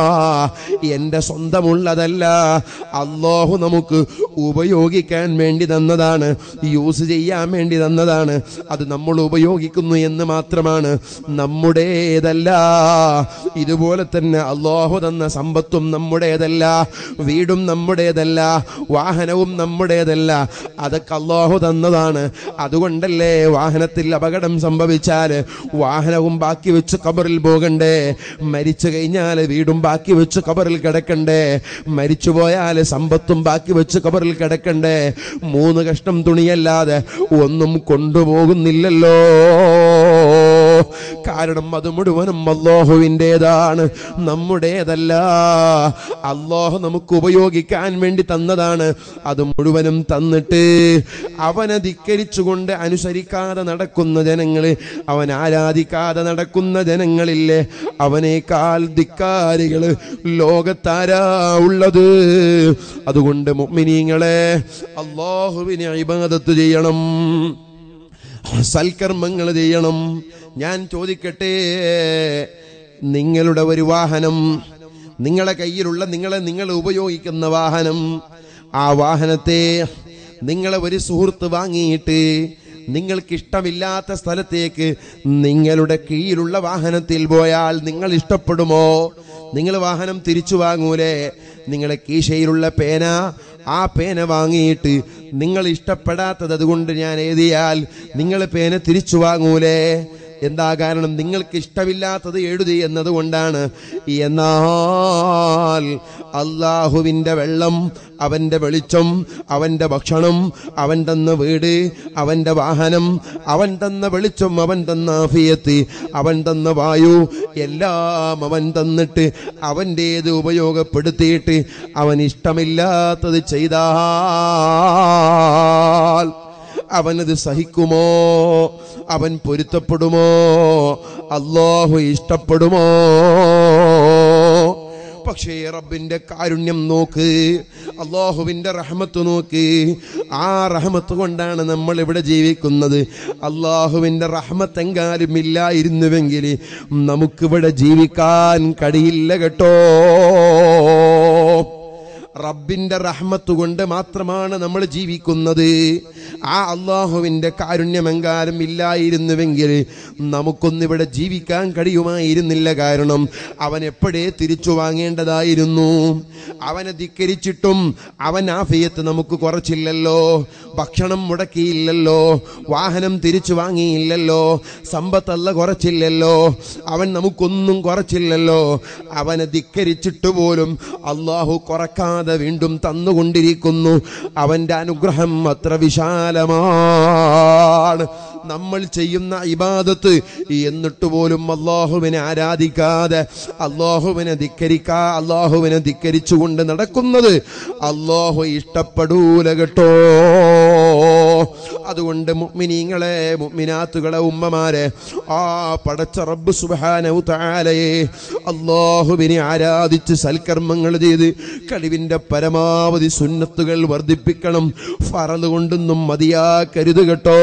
എന്റെ സ്വന്തമുള്ളതല്ല അള്ളാഹു നമുക്ക് ഉപയോഗിക്കാൻ വേണ്ടി തന്നതാണ് യൂസ് ചെയ്യാൻ വേണ്ടി തന്നതാണ് അത് നമ്മൾ ഉപയോഗിക്കുന്നു എന്ന് മാത്രമാണ് നമ്മുടേതല്ല ഇതുപോലെ തന്നെ അള്ളാഹു തന്ന സമ്പത്തും നമ്മുടേതല്ല വീടും നമ്മുടേതല്ല വാഹനവും നമ്മുടേതല്ല അതൊക്കെ അള്ളാഹു തന്നതാണ് അതുകൊണ്ടല്ലേ വാഹനത്തിൽ അപകടം സംഭവിച്ചാൽ വാഹനവും ബാക്കി വെച്ച് കബറിൽ പോകണ്ടേ മരിച്ചു കഴിഞ്ഞാൽ വീടും ബാക്കി വെച്ച് കബറിൽ കിടക്കണ്ടേ മരിച്ചു പോയാൽ സമ്പത്തും ബാക്കി വെച്ച് കബറിൽ കിടക്കണ്ടേ മൂന്ന് കഷ്ണം തുണിയല്ലാതെ ഒന്നും കൊണ്ടുപോകുന്നില്ലല്ലോ കാരണം അത് മുഴുവനും അള്ളാഹുവിൻ്റെതാണ് നമ്മുടേതല്ല അള്ളാഹു നമുക്ക് ഉപയോഗിക്കാൻ വേണ്ടി തന്നതാണ് അത് മുഴുവനും തന്നിട്ട് അവനെ ധിക്കരിച്ചുകൊണ്ട് അനുസരിക്കാതെ നടക്കുന്ന ജനങ്ങള് അവൻ ആരാധിക്കാതെ നടക്കുന്ന ജനങ്ങളില്ലേ അവനേക്കാൾ ധിക്കാരികള് ലോകത്താരാ ഉള്ളത് അതുകൊണ്ട് മുഅ്മിനീങ്ങളെ അള്ളാഹുവിനെ ഇബാദത്ത് ചെയ്യണം സൽക്കർമ്മങ്ങൾ ചെയ്യണം ഞാൻ ചോദിക്കട്ടെ നിങ്ങളുടെ ഒരു വാഹനം നിങ്ങളെ കയ്യിലുള്ള നിങ്ങളെ നിങ്ങൾ ഉപയോഗിക്കുന്ന വാഹനം ആ വാഹനത്തെ നിങ്ങളെ ഒരു സുഹൃത്ത് വാങ്ങിയിട്ട് നിങ്ങൾക്ക് ഇഷ്ടമില്ലാത്ത സ്ഥലത്തേക്ക് നിങ്ങളുടെ കീഴിലുള്ള വാഹനത്തിൽ പോയാൽ നിങ്ങൾ ഇഷ്ടപ്പെടുമോ നിങ്ങൾ വാഹനം തിരിച്ചു വാങ്ങൂലേ നിങ്ങളെ കീശയിലുള്ള പേന ആ പേന വാങ്ങിയിട്ട് നിങ്ങൾ ഇഷ്ടപ്പെടാത്തത് അതുകൊണ്ട് ഞാൻ എഴുതിയാൽ നിങ്ങൾ പേന തിരിച്ചു വാങ്ങൂലേ എന്താ കാരണം നിങ്ങൾക്ക് ഇഷ്ടമില്ലാത്തത് എഴുതി എന്നതുകൊണ്ടാണ് എന്നാൽ അള്ളാഹുവിൻ്റെ വെള്ളം അവൻ്റെ വെളിച്ചം അവൻ്റെ ഭക്ഷണം അവൻ തന്ന വീട് അവൻ്റെ വാഹനം അവൻ തന്ന വെളിച്ചം അവൻ തന്ന ആഫിയത്ത് അവൻ തന്ന വായു എല്ലാം അവൻ തന്നിട്ട് അവൻ്റേത് ഉപയോഗപ്പെടുത്തിയിട്ട് അവൻ ഇഷ്ടമില്ലാത്തത് ചെയ്താൽ അവനത് സഹിക്കുമോ അവൻ പൊരുത്തപ്പെടുമോ അള്ളാഹു ഇഷ്ടപ്പെടുമോ പക്ഷേ റബ്ബിന്റെ കാരുണ്യം നോക്ക് അള്ളാഹുവിന്റെ റഹമത്ത് നോക്ക് ആ റഹമത്ത് കൊണ്ടാണ് നമ്മൾ ഇവിടെ ജീവിക്കുന്നത് അള്ളാഹുവിന്റെ റഹമത്ത് എങ്കാലും ഇല്ലായിരുന്നുവെങ്കിൽ നമുക്കിവിടെ ജീവിക്കാൻ കഴിയില്ല കേട്ടോ റബ്ബിന്റെ റഹ്മത്ത് കൊണ്ട് മാത്രമാണ് നമ്മൾ ജീവിക്കുന്നത് ആ അള്ളാഹുവിന്റെ കാരുണ്യമെങ്കാലും ഇല്ലായിരുന്നുവെങ്കിൽ നമുക്കൊന്നിവിടെ ജീവിക്കാൻ കഴിയുമായിരുന്നില്ല കാരണം അവൻ എപ്പോഴേ തിരിച്ചു വാങ്ങേണ്ടതായിരുന്നു അവനെ ധിക്കരിച്ചിട്ടും അവൻ ആഫിയത്ത് നമുക്ക് കുറച്ചില്ലല്ലോ ഭക്ഷണം മുടക്കിയില്ലല്ലോ വാഹനം തിരിച്ചു വാങ്ങിയില്ലല്ലോ സമ്പത്തല്ല കുറച്ചില്ലല്ലോ അവൻ നമുക്കൊന്നും കുറച്ചില്ലല്ലോ അവനെ ധിക്കരിച്ചിട്ട് പോലും അള്ളാഹു കുറക്കാതെ വീണ്ടും തന്നുകൊണ്ടിരിക്കുന്നു അവന്റെ അനുഗ്രഹം അത്ര വിശാലമാണ് നമ്മൾ ചെയ്യുന്ന ഇബാദത്ത് എന്നിട്ട് പോലും അള്ളാഹുവിനെ ആരാധിക്കാതെ അള്ളാഹുവിനെ ധിക്കരിക്കാ അള്ളാഹുവിനെ ധിക്കരിച്ചുകൊണ്ട് നടക്കുന്നത് അള്ളാഹു ഇഷ്ടപ്പെടൂല കേട്ടോ അതുകൊണ്ട് മുഅ്മിനീങ്ങളെ മുഅ്മിനാത്തുകളെ ഉമ്മമാരെ ആ പടച്ച റബ്ബ് സുബ്ഹാനഹു തആലയെ അള്ളാഹുവിനെ ആരാധിച്ച് സൽക്കർമ്മങ്ങൾ ചെയ്ത് കഴിവിന്റെ പരമാവധി സുന്നത്തുകൾ വർദ്ധിപ്പിക്കണം ഫറത് കൊണ്ടൊന്നും മതിയാക്കരുത് കേട്ടോ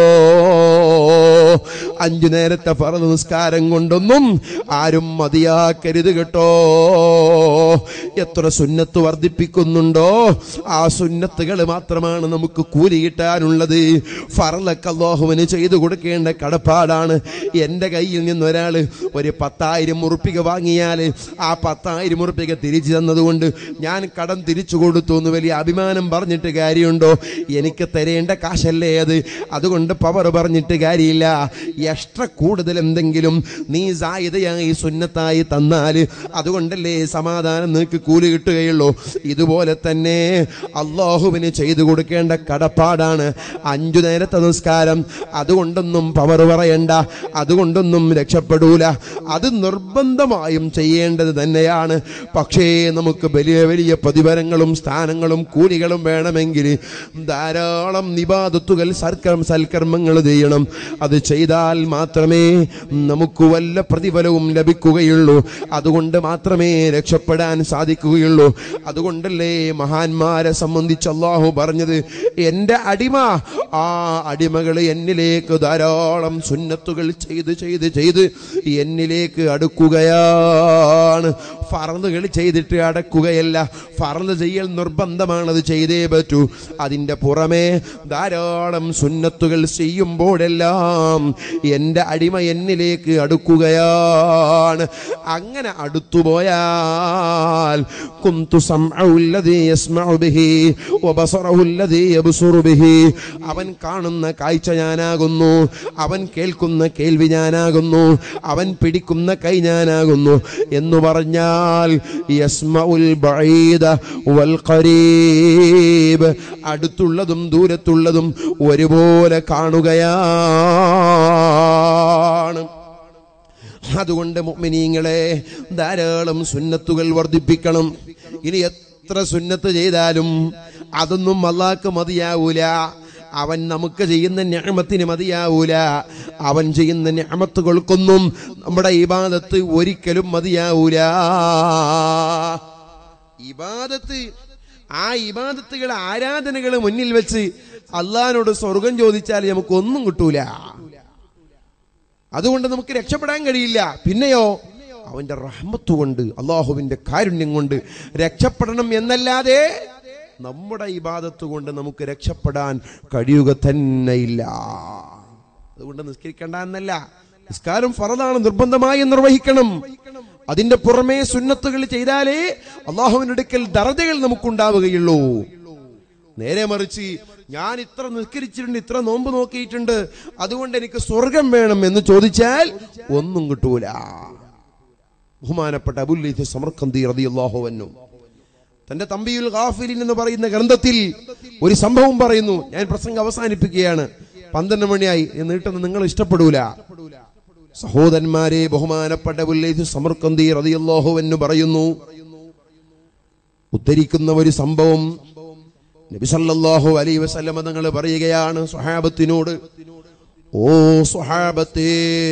അഞ്ചു നേരത്തെ ഫറത് നിസ്കാരം കൊണ്ടൊന്നും ആരും മതിയാക്കരുത് കേട്ടോ എത്ര സുന്നത്ത് വർദ്ധിപ്പിക്കുന്നുണ്ടോ ആ സുന്നത്തുകൾ മാത്രമാണ് നമുക്ക് കൂലി കിട്ടാനുള്ളത് ഫറലൊക്കെ അള്ളാഹുവിന് ചെയ്തു കൊടുക്കേണ്ട കടപ്പാടാണ് എൻ്റെ കയ്യിൽ നിന്ന് ഒരാൾ ഒരു പത്തായിരം ഉറുപ്പിക വാങ്ങിയാൽ ആ പത്തായിരം ഉറുപ്പിക തിരിച്ചു തന്നതുകൊണ്ട് ഞാൻ കടം തിരിച്ചു കൊടുത്തു എന്ന് വലിയ അഭിമാനം പറഞ്ഞിട്ട് കാര്യമുണ്ടോ എനിക്ക് തരേണ്ട കാശല്ലേ അത് അതുകൊണ്ട് പവർ പറഞ്ഞിട്ട് കാര്യമില്ല എക്സ്ട്രാ കൂടുതൽ എന്തെങ്കിലും നീ സായുധയായി സുന്നത്തായി തന്നാൽ അതുകൊണ്ടല്ലേ സമാധാനം നിനക്ക് കൂലി കിട്ടുകയുള്ളൂ ഇതുപോലെ തന്നെ അള്ളാഹുവിന് ചെയ്തു കൊടുക്കേണ്ട കടപ്പാടാണ് അഞ്ചു നേരത്തെ നിസ്കാരം അതുകൊണ്ടൊന്നും പവർ പറയണ്ട അതുകൊണ്ടൊന്നും രക്ഷപ്പെടൂല അത് നിർബന്ധമായും ചെയ്യേണ്ടത് തന്നെയാണ് പക്ഷേ നമുക്ക് വലിയ വലിയ പ്രതിഫലങ്ങളും സ്ഥാനങ്ങളും കൂലികളും വേണമെങ്കിൽ ധാരാളം നിബാദത്തുകൾ സൽക്കർമ്മ സൽക്കർമ്മങ്ങൾ ചെയ്യണം അത് ചെയ്താൽ മാത്രമേ നമുക്ക് വല്ല പ്രതിഫലവും ലഭിക്കുകയുള്ളൂ അതുകൊണ്ട് മാത്രമേ രക്ഷപ്പെടാൻ സാധിക്കുകയുള്ളൂ അതുകൊണ്ടല്ലേ മഹാന്മാരെ സംബന്ധിച്ച് അള്ളാഹു പറഞ്ഞത് എൻ്റെ അടിമ ആ അടിമകൾ എന്നിലേക്ക് ധാരാളം സുന്നത്തുകൾ ചെയ്ത് ചെയ്ത് ചെയ്ത് എന്നിലേക്ക് അടുക്കുകയാണ് ഫറന്നുകൾ ചെയ്തിട്ട് അടക്കുകയല്ല ഫറന്ന് ചെയ്യൽ നിർബന്ധമാണ് അത് ചെയ്തേ പറ്റൂ അതിൻ്റെ പുറമെ ധാരാളം സുന്നത്തുകൾ ചെയ്യുമ്പോഴെല്ലാം എൻ്റെ അടിമ എന്നിലേക്ക് അടുക്കുകയാണ് അങ്ങനെ അടുത്തുപോയാൽ കുന്തു സംഅഉല്ലദീ യസ്മഉ ബിഹി വബസറഹുല്ലദീ യബ്സുറു ബിഹി അവൻ കാണുന്ന കാഴ്ച ഞാനാകുന്നു അവൻ കേൾക്കുന്ന കേൾവി ഞാനാകുന്നു അവൻ പിടിക്കുന്ന കൈ ഞാനാകുന്നു എന്ന് പറഞ്ഞാൽ യസ്മഉൽ ബഈദ വൽ ഖരീബ് അടുത്തുള്ളതും ദൂരത്തുള്ളതും ഒരുപോലെ കാണുകയാണ് അതുകൊണ്ട് മുഅ്മിനീങ്ങളെ ധാരാളം സുന്നത്തുകൾ വർദ്ധിപ്പിക്കണം ഇനി എത്ര സുന്നത്ത് ചെയ്താലും അതൊന്നും അള്ളാഹ്ക്ക് മതിയാവൂല അവൻ നമുക്ക് ചെയ്യുന്ന ഞാമത്തിന് മതിയാവൂല അവൻ ചെയ്യുന്ന ഞാമത്തുകൾക്കൊന്നും നമ്മുടെ ഇബാദത്ത് ഒരിക്കലും മതിയാവൂല ഇബാദത്ത് ആ ഇബാദത്തുകൾ ആരാധനകൾ മുന്നിൽ വെച്ച് അള്ളഹാനോട് സ്വർഗം ചോദിച്ചാൽ നമുക്കൊന്നും കിട്ടൂല അതുകൊണ്ട് നമുക്ക് രക്ഷപ്പെടാൻ കഴിയില്ല പിന്നെയോ അവന്റെ റഹ്മത്ത് കൊണ്ട് അള്ളാഹുവിന്റെ കാരുണ്യം കൊണ്ട് രക്ഷപ്പെടണം എന്നല്ലാതെ നമ്മുടെ ഇബാദത്ത് കൊണ്ട് നമുക്ക് രക്ഷപ്പെടാൻ കഴിയുക തന്നെയില്ല അതുകൊണ്ട് നിസ്കരിക്കേണ്ട എന്നല്ല നിസ്കാരം ഫറദാണ് നിർബന്ധമായി നിർവഹിക്കണം അതിന്റെ പുറമെ സുന്നത്തുകൾ ചെയ്താലേ അള്ളാഹുവിന്റെ അടുക്കൽ ദറജകൾ നമുക്കുണ്ടാവുകയുള്ളൂ നേരെ മറിച്ച് ഞാൻ ഇത്ര നിസ്കരിച്ചിട്ടുണ്ട് ഇത്ര നോമ്പ് നോക്കിയിട്ടുണ്ട് അതുകൊണ്ട് എനിക്ക് സ്വർഗം വേണം എന്ന് ചോദിച്ചാൽ ഒന്നും കിട്ടൂല ബഹുമാനപ്പെട്ട അബുല്ലീത്ത് സമർക്കന്തി റളിയല്ലാഹു അൻഹു തന്റെ തമ്പിയുൽ ഗാഫിലിൻ എന്ന് പറയുന്ന ഗ്രന്ഥത്തിൽ ഒരു സംഭവം പറയുന്നു ഞാൻ പ്രസംഗം അവസാനിപ്പിക്കുകയാണ് പന്ത്രണ്ട് മണിയായി എന്ന് നീട്ടുന്നത് നിങ്ങൾ ഇഷ്ടപ്പെടൂല സഹോദരന്മാരെ ബഹുമാനപ്പെട്ട ബുല്ലൈത്ത് സമർക്കന്തി റളിയല്ലാഹു എന്ന് പറയുന്നു ഉദ്ധരിക്കുന്ന ഒരു സംഭവം നബി സല്ലല്ലാഹു അലൈഹി വസല്ലമ തങ്ങൾ പറയുകയാണ് സ്വഹാബത്തിനോട് ഓ സ്വഹാബത്തേ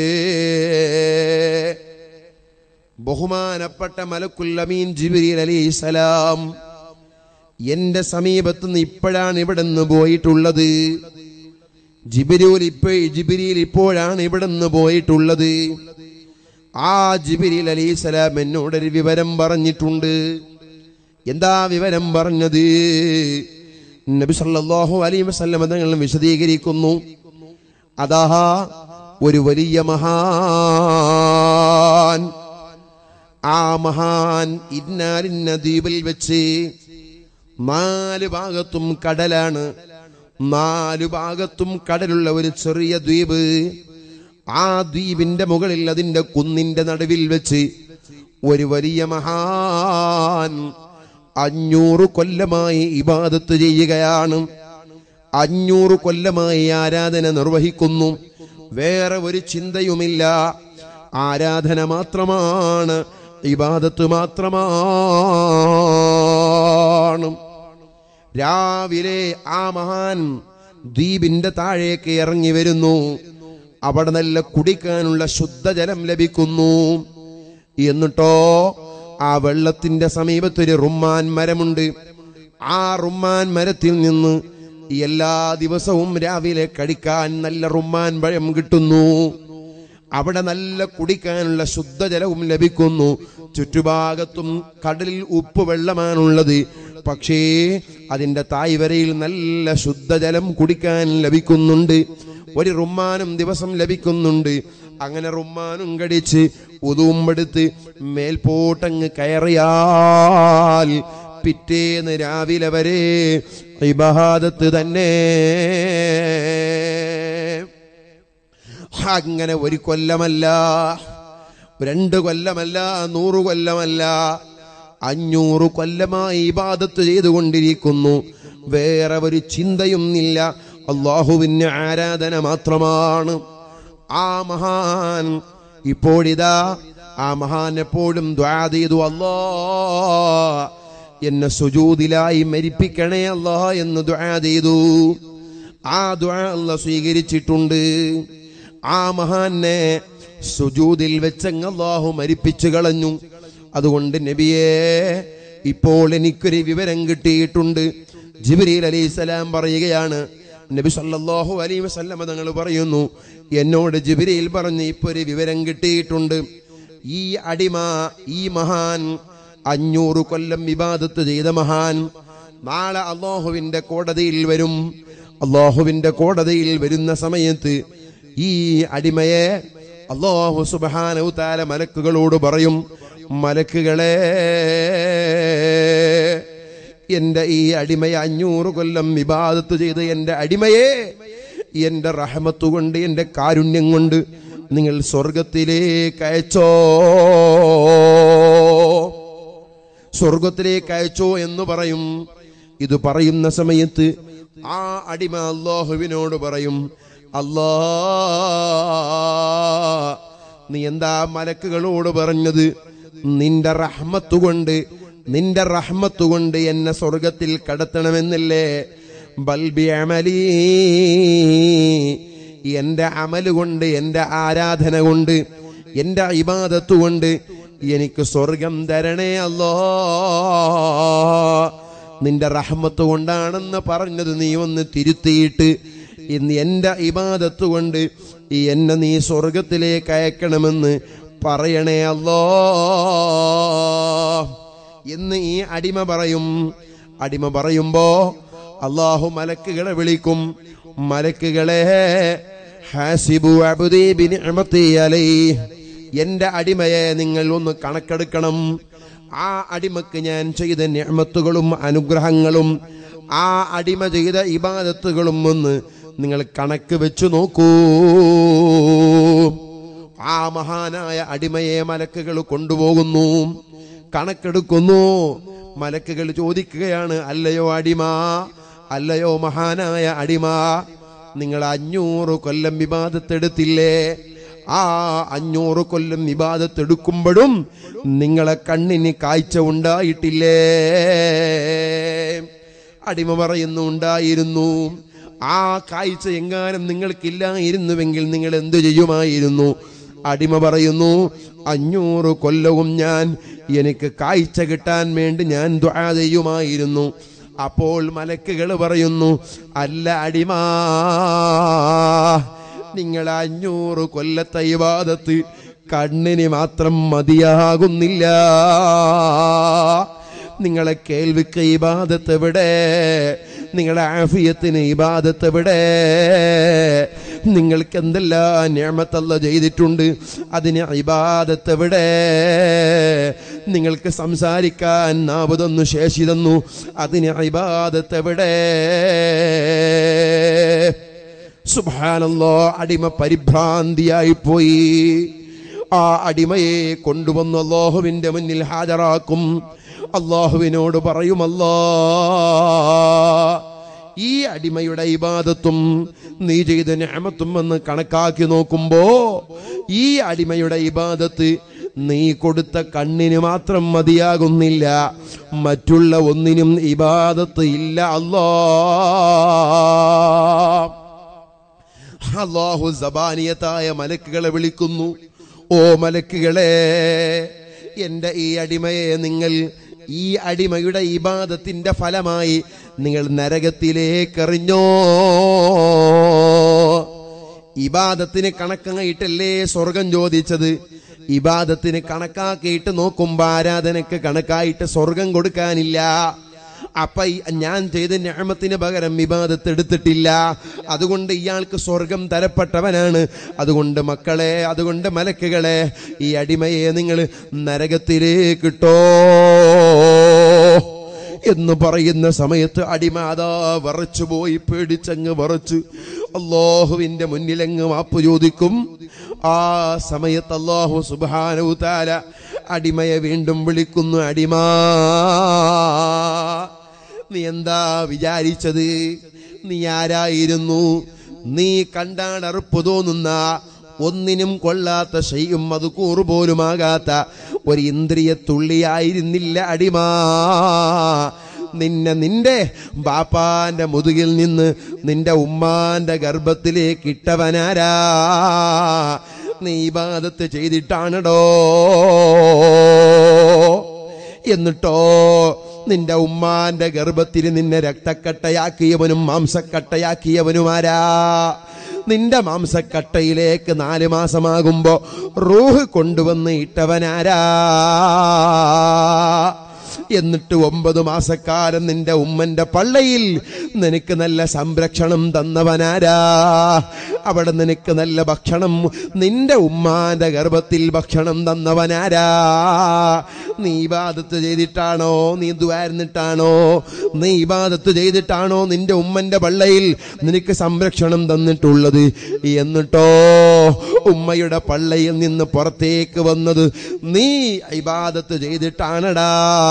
ബഹുമാനപ്പെട്ട മലക്കുൽ അമീൻ ജിബ്രീൽ അലൈഹിസ്സലാം എന്റെ സമീപത്ത് നിന്ന് ഇപ്പോഴാണ് ഇവിടെ നിന്ന് പോയിട്ടുള്ളത് ജിബിരൂൽ ഇപ്പോ ജിബിരിയിൽ ഇപ്പോഴാണ് ഇവിടെ നിന്ന് പോയിട്ടുള്ളത് ആ ജിബിരിൽ അലൈഹിസ്സലാം എന്നോടൊരു വിവരം പറഞ്ഞിട്ടുണ്ട് എന്താ വിവരം പറഞ്ഞത് നബി സല്ലല്ലാഹു അലൈഹി വസല്ലം തങ്ങൾ വിശദീകരിക്കുന്നു അതാ ഒരു വലിയ മഹാൻ ആ മഹാൻ ഇന്നാലിന്ന ദ്വീപിൽ വെച്ച് നാല് ഭാഗത്തും കടലാണ് നാലു ഭാഗത്തും കടലുള്ള ഒരു ചെറിയ ദ്വീപ് ആ ദ്വീപിന്റെ മുകളിൽ അതിന്റെ കുന്നിന്റെ നടുവിൽ വെച്ച് ഒരു വലിയ മഹാൻ അഞ്ഞൂറ് കൊല്ലമായി ഇബാദത്ത് ചെയ്യുകയാണ് അഞ്ഞൂറ് കൊല്ലമായി ആരാധന നിർവഹിക്കുന്നു വേറെ ഒരു ചിന്തയുമില്ല ആരാധന മാത്രമാണ് ഇബാദത്ത് മാത്രമാണ് രാവിലെ ആ മഹാൻ ദ്വീപിന്റെ താഴേക്ക് ഇറങ്ങി വരുന്നു അവിടെ നല്ല കുടിക്കാനുള്ള ശുദ്ധജലം ലഭിക്കുന്നു എന്നിട്ടോ ആ വെള്ളത്തിന്റെ സമീപത്തൊരു റുമ്മാൻ മരമുണ്ട് ആ റുമ്മാൻ മരത്തിൽ നിന്ന് എല്ലാ ദിവസവും രാവിലെ കഴിക്കാൻ നല്ല റുമ്മാൻ പഴം കിട്ടുന്നു അവിടെ നല്ല കുടിക്കാനുള്ള ശുദ്ധജലവും ലഭിക്കുന്നു ചുറ്റുഭാഗത്തും കടലിൽ ഉപ്പ് വെള്ളമാണുള്ളത് പക്ഷേ അതിന്റെ തായ്വരയിൽ നല്ല ശുദ്ധജലം കുടിക്കാൻ ലഭിക്കുന്നുണ്ട് ഒരു റുമ്മാനും ദിവസം ലഭിക്കുന്നുണ്ട് അങ്ങനെ റുമ്മാനും കടിച്ച് ഉതുമ്പെടുത്ത് മേൽപോട്ടങ്ങ് കയറിയാൽ പിറ്റേന്ന് രാവിലെ വരെ ഇബാദത്ത് തന്നെ അങ്ങനെ ഒരു കൊല്ലമല്ല രണ്ട് കൊല്ലമല്ല നൂറ് കൊല്ലമല്ല അഞ്ഞൂറ് കൊല്ലമായി ഇബാദത്ത് ചെയ്തുകൊണ്ടിരിക്കുന്നു വേറെ ഒരു ചിന്തയും ഇല്ല അള്ളാഹുവിന് ആരാധന മാത്രമാണ് ആ മഹാൻ ഇപ്പോഴിതാ ആ മഹാൻ എപ്പോഴും ദ്വാ ചെയ്തു അല്ലാ എന്നെ സുജൂതിലായി മരിപ്പിക്കണേ അല്ലാ എന്ന് ദ്വാ ചെയ്തു ആ ദ്വാ അല്ല സ്വീകരിച്ചിട്ടുണ്ട് ആ മഹാനെ സുജൂതിൽ വെച്ചങ്ങ് അള്ളാഹു മരിപ്പിച്ചു കളഞ്ഞു അതുകൊണ്ട് നബിയെ ഇപ്പോൾ എനിക്കൊരു വിവരം കിട്ടിയിട്ടുണ്ട് ജിബ്രീൽ അലൈഹിസ്സലാം പറയുകയാണ് നബി സല്ലല്ലാഹു അലൈഹി വസല്ലമ തങ്ങൾ പറയുന്നു എന്നോട് ജിബ്രീൽ പറഞ്ഞു ഇപ്പൊ ഒരു വിവരം കിട്ടിയിട്ടുണ്ട് ഈ അടിമ ഈ മഹാൻ അഞ്ഞൂറ് കൊല്ലം വിവാദത്ത് ചെയ്ത മഹാൻ നാളെ അള്ളാഹുവിന്റെ കോടതിയിൽ വരും അള്ളാഹുവിന്റെ കോടതിയിൽ വരുന്ന സമയത്ത് ഈ അടിമയെ അള്ളാഹു സുബാനു താല മലക്കുകളോട് പറയും മലക്കുകളെ എന്റെ ഈ അടിമയെ അഞ്ഞൂറ് കൊല്ലം വിവാദത്ത് ചെയ്ത് എന്റെ അടിമയെ എന്റെ റഹമത്ത് കൊണ്ട് എന്റെ കാരുണ്യം കൊണ്ട് നിങ്ങൾ സ്വർഗത്തിലേക്ക് അയച്ചോ സ്വർഗത്തിലേക്ക് അയച്ചോ എന്ന് പറയും ഇത് പറയുന്ന സമയത്ത് ആ അടിമ അള്ളാഹുവിനോട് പറയും അല്ലാ നീ എന്താ മലക്കുകളോട് പറഞ്ഞത് നിന്റെ റഹ്മത്ത് കൊണ്ട് നിന്റെ റഹ്മത്ത് കൊണ്ട് എന്നെ സ്വർഗത്തിൽ കടത്തണമെന്നില്ലേ ബൽബി അമലീ എന്റെ അമല് കൊണ്ട് എന്റെ ആരാധന കൊണ്ട് എന്റെ ഇബാദത്ത് കൊണ്ട് എനിക്ക് സ്വർഗം തരണേ അല്ലോ നിന്റെ റഹ്മത്ത് കൊണ്ടാണെന്ന് പറഞ്ഞത് നീ ഒന്ന് തിരുത്തിയിട്ട് ഇന്ന് എന്റെ ഇബാദത്ത് കൊണ്ട് ഈ എന്നെ നീ സ്വർഗത്തിലേക്ക് അയക്കണമെന്ന് പറയണേ അല്ലോ എന്ന് ഈ അടിമ പറയും അടിമ പറയുമ്പോ അള്ളാഹു മലക്കുകളെ വിളിക്കും മലക്കുകളെ ഹാസിബു അബ്ദി ബിനിഅമതി അലൈഹി എന്റെ അടിമയെ നിങ്ങൾ ഒന്ന് കണക്കെടുക്കണം ആ അടിമക്ക് ഞാൻ ചെയ്ത ഞാമത്തുകളും അനുഗ്രഹങ്ങളും ആ അടിമ ചെയ്ത ഇബാദത്തുകളും ഒന്ന് നിങ്ങൾ കണക്ക് വെച്ചു നോക്കൂ ആ മഹാനായ അടിമയെ മലക്കുകൾ കൊണ്ടുപോകുന്നു കണക്കെടുക്കുന്നു മലക്കുകൾ ചോദിക്കുകയാണ് അല്ലയോ അടിമ അല്ലയോ മഹാനായ അടിമ നിങ്ങൾ അഞ്ഞൂറ് കൊല്ലം വിവാദത്തെടുത്തില്ലേ ആ അഞ്ഞൂറ് കൊല്ലം വിവാദത്തെടുക്കുമ്പോഴും നിങ്ങളെ കണ്ണിന് കാഴ്ച ഉണ്ടായിട്ടില്ലേ അടിമ പറയുന്നു ഉണ്ടായിരുന്നു ആ കാഴ്ച എങ്ങാനും നിങ്ങൾക്കില്ലായിരുന്നുവെങ്കിൽ നിങ്ങൾ എന്തു ചെയ്യുമായിരുന്നു അടിമ പറയുന്നു അഞ്ഞൂറ് കൊല്ലവും ഞാൻ എനിക്ക് കാഴ്ച കിട്ടാൻ വേണ്ടി ഞാൻ ദുആ ചെയ്യുമായിരുന്നു അപ്പോൾ മലക്കുകൾ പറയുന്നു അല്ല അടിമ നിങ്ങൾ അഞ്ഞൂറ് കൊല്ലത്തെ ഇവാദത്ത് കണ്ണിന് മാത്രം മതിയാകുന്നില്ല നിങ്ങളെ കേൾവിക്ക് ഇബാദത്ത് എവിടെ നിങ്ങളെ ആഫിയത്തിന് ഇബാദത്ത് എവിടെ നിങ്ങൾക്ക് എന്തെല്ലാം ഞാമത്തല്ല ചെയ്തിട്ടുണ്ട് അതിന് ഇബാദത്ത് എവിടെ നിങ്ങൾക്ക് സംസാരിക്കാൻ നാവ് തന്നു ശേഷി തന്നു അതിന് ഇബാദത്ത് എവിടെ സുബാനല്ലോ അടിമ പരിഭ്രാന്തിയായി പോയി ആ അടിമയെ കൊണ്ടുവന്ന് അള്ളാഹുവിന്റെ മുന്നിൽ ഹാജരാക്കും അള്ളാഹുവിനോട് പറയുമല്ലോ ഈ അടിമയുടെ ഇബാദത്തും നീ ചെയ്ത ഞാമത്തും എന്ന് കണക്കാക്കി നോക്കുമ്പോ ഈ അടിമയുടെ ഇബാദത്ത് നീ കൊടുത്ത കണ്ണിന് മാത്രം മതിയാകുന്നില്ല മറ്റുള്ള ഒന്നിനും ഇബാദത്ത് ഇല്ല അല്ലാ അള്ളാഹു സബാനിയത്തായ മലക്കുകളെ വിളിക്കുന്നു ഓ മലക്കുകളെ എന്റെ ഈ അടിമയെ നിങ്ങൾ ഈ അടിമയുടെ ഇബാദത്തിന്റെ ഫലമായി നിങ്ങൾ നരകത്തിലേക്ക് എറിഞ്ഞോ ഇബാദത്തിന് കണക്കായിട്ടല്ലേ സ്വർഗം ചോദിച്ചത് ഇബാദത്തിന് കണക്കാക്കിയിട്ട് നോക്കുമ്പോ ആരാധനക്ക് കണക്കായിട്ട് സ്വർഗം കൊടുക്കാനില്ല അപ്പൊ ഈ ഞാൻ ചെയ്ത ഞാമത്തിന് പകരം വിവാദത്ത് എടുത്തിട്ടില്ല അതുകൊണ്ട് ഇയാൾക്ക് സ്വർഗം തരപ്പെട്ടവനാണ് അതുകൊണ്ട് മക്കളെ അതുകൊണ്ട് മലക്കുകളെ ഈ അടിമയെ നിങ്ങൾ നരകത്തിലേക്കിട്ടോ എന്ന് പറയുന്ന സമയത്ത് അടിമ അതാ വറച്ചു പോയി പേടിച്ചങ്ങ് വറച്ചു അള്ളാഹുവിന്റെ മുന്നിലങ്ങ് മാപ്പ് ചോദിക്കും ആ സമയത്ത് അള്ളാഹു സുബാനു താല അടിമയെ വീണ്ടും വിളിക്കുന്നു അടിമാ നീ എന്താ വിചാരിച്ചത് നീ ആരായിരുന്നു നീ കണ്ടാണ് അറുപ്പ് തോന്നുന്ന ഒന്നിനും കൊള്ളാത്ത ശൈയും അത് കൂറുപോലുമാകാത്ത ഒരു ഇന്ദ്രിയ തുള്ളിയായിരുന്നില്ല അടിമാ നിന്നെ നിന്റെ ബാപ്പാന്റെ മുതുകിൽ നിന്ന് നിന്റെ ഉമ്മാന്റെ ഗർഭത്തിലേക്ക് ഇട്ടവനാരാ നീ ഇബാദത്ത് ചെയ്തിട്ടാണടോ എന്നിട്ടോ നിന്റെ ഉമ്മാന്റെ ഗർഭത്തിൽ നിന്നെ രക്തക്കട്ടയാക്കിയവനും മാംസക്കട്ടയാക്കിയവനുമാരാ നിന്റെ മാംസക്കട്ടയിലേക്ക് നാല് മാസമാകുമ്പോ റൂഹ് കൊണ്ടുവന്ന് ഇട്ടവനാരാ എന്നിട്ട് ഒമ്പത് മാസക്കാലം നിന്റെ ഉമ്മന്റെ പള്ളയിൽ നിനക്ക് നല്ല സംരക്ഷണം തന്നവനാരാ അവിടെ നിനക്ക് നല്ല ഭക്ഷണം നിന്റെ ഉമ്മാന്റെ ഗർഭത്തിൽ ഭക്ഷണം തന്നവനാരാ നീ ഇബാദത്ത് ചെയ്തിട്ടാണോ നീ ദ്വാരുന്നിട്ടാണോ നീ ഇബാദത്ത് ചെയ്തിട്ടാണോ നിന്റെ ഉമ്മന്റെ പള്ളയിൽ നിനക്ക് സംരക്ഷണം തന്നിട്ടുള്ളത് എന്നിട്ടോ ഉമ്മയുടെ പള്ളയിൽ നിന്ന് പുറത്തേക്ക് വന്നത് നീ ഇബാദത്ത് ചെയ്തിട്ടാണടാ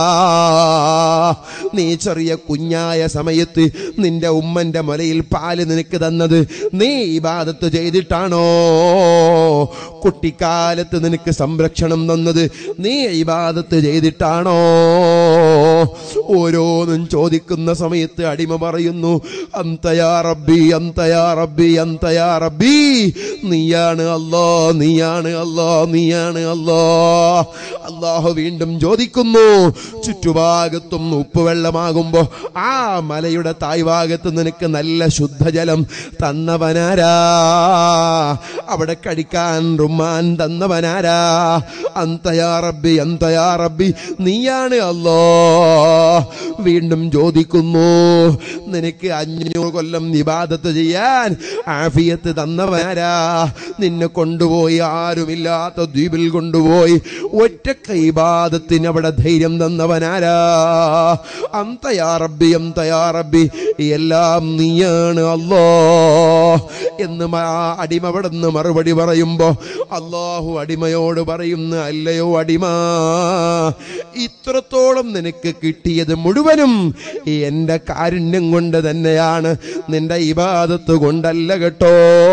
നീ ചെറിയ കുഞ്ഞായ സമയത്ത് നിന്റെ ഉമ്മന്റെ മുലയിൽ പാല് നിനക്ക് തന്നത് നീ ഇബാദത്ത് ചെയ്തിട്ടാണോ കുട്ടിക്കാലത്ത് നിനക്ക് സംരക്ഷണം തന്നത് നീ ഇബാദത്ത് ചെയ്തിട്ടാണോ ഓരോന്നും ചോദിക്കുന്ന സമയത്ത് അടിമ പറയുന്നു അന്തയാ റബ്ബി അന്തയാ റബ്ബി അന്തയാ റബ്ബി നീയാണ് അല്ലാ നീയാണ് അല്ലാ നീയാണ് അല്ലാ അള്ളാഹു വീണ്ടും ചോദിക്കുന്നു ചുറ്റുഭാഗത്തും ഉപ്പുവെള്ളമാകുമ്പോ ആ മലയുടെ തായ്ഭാഗത്ത് നിനക്ക് നല്ല ശുദ്ധജലം തന്നവനാരാ അവിടെ കഴിക്കാൻ റുമാൻ തന്നവനാരാ അന്തയാ റബ്ബി അന്തയാ റബ്ബി നീയാണ് അല്ലോ വീണ്ടും ചോദിക്കുന്നു നിനക്ക് അഞ്ഞൂറ് കൊല്ലം നിബാദത്ത് ചെയ്യാൻ ആഫിയത്ത് തന്നവനാരാ നിന്നെ കൊണ്ടുപോയി ആരുമില്ലാത്ത ദ്വീപിൽ കൊണ്ടുപോയി ഒറ്റ കൈബാദത്തിന് അവിടെ ധൈര്യം തന്നവനാരാ അന്തയാ റബ്ബി അന്തയാ റബ്ബി എല്ലാം നീയാണ് അല്ലോ എന്ന് മ- ആ അടിമ അവിടെ നിന്ന് മറുപടി പറയുമ്പോ അള്ളാഹു അടിമയോട് പറയുന്ന അല്ലയോ അടിമ ഇത്രത്തോളം നിനക്ക് കിട്ടിയത് മുഴുവനും എന്റെ കാരുണ്യം കൊണ്ട് തന്നെയാണ് നിന്റെ ഇബാദത്ത് കൊണ്ടല്ല കേട്ടോ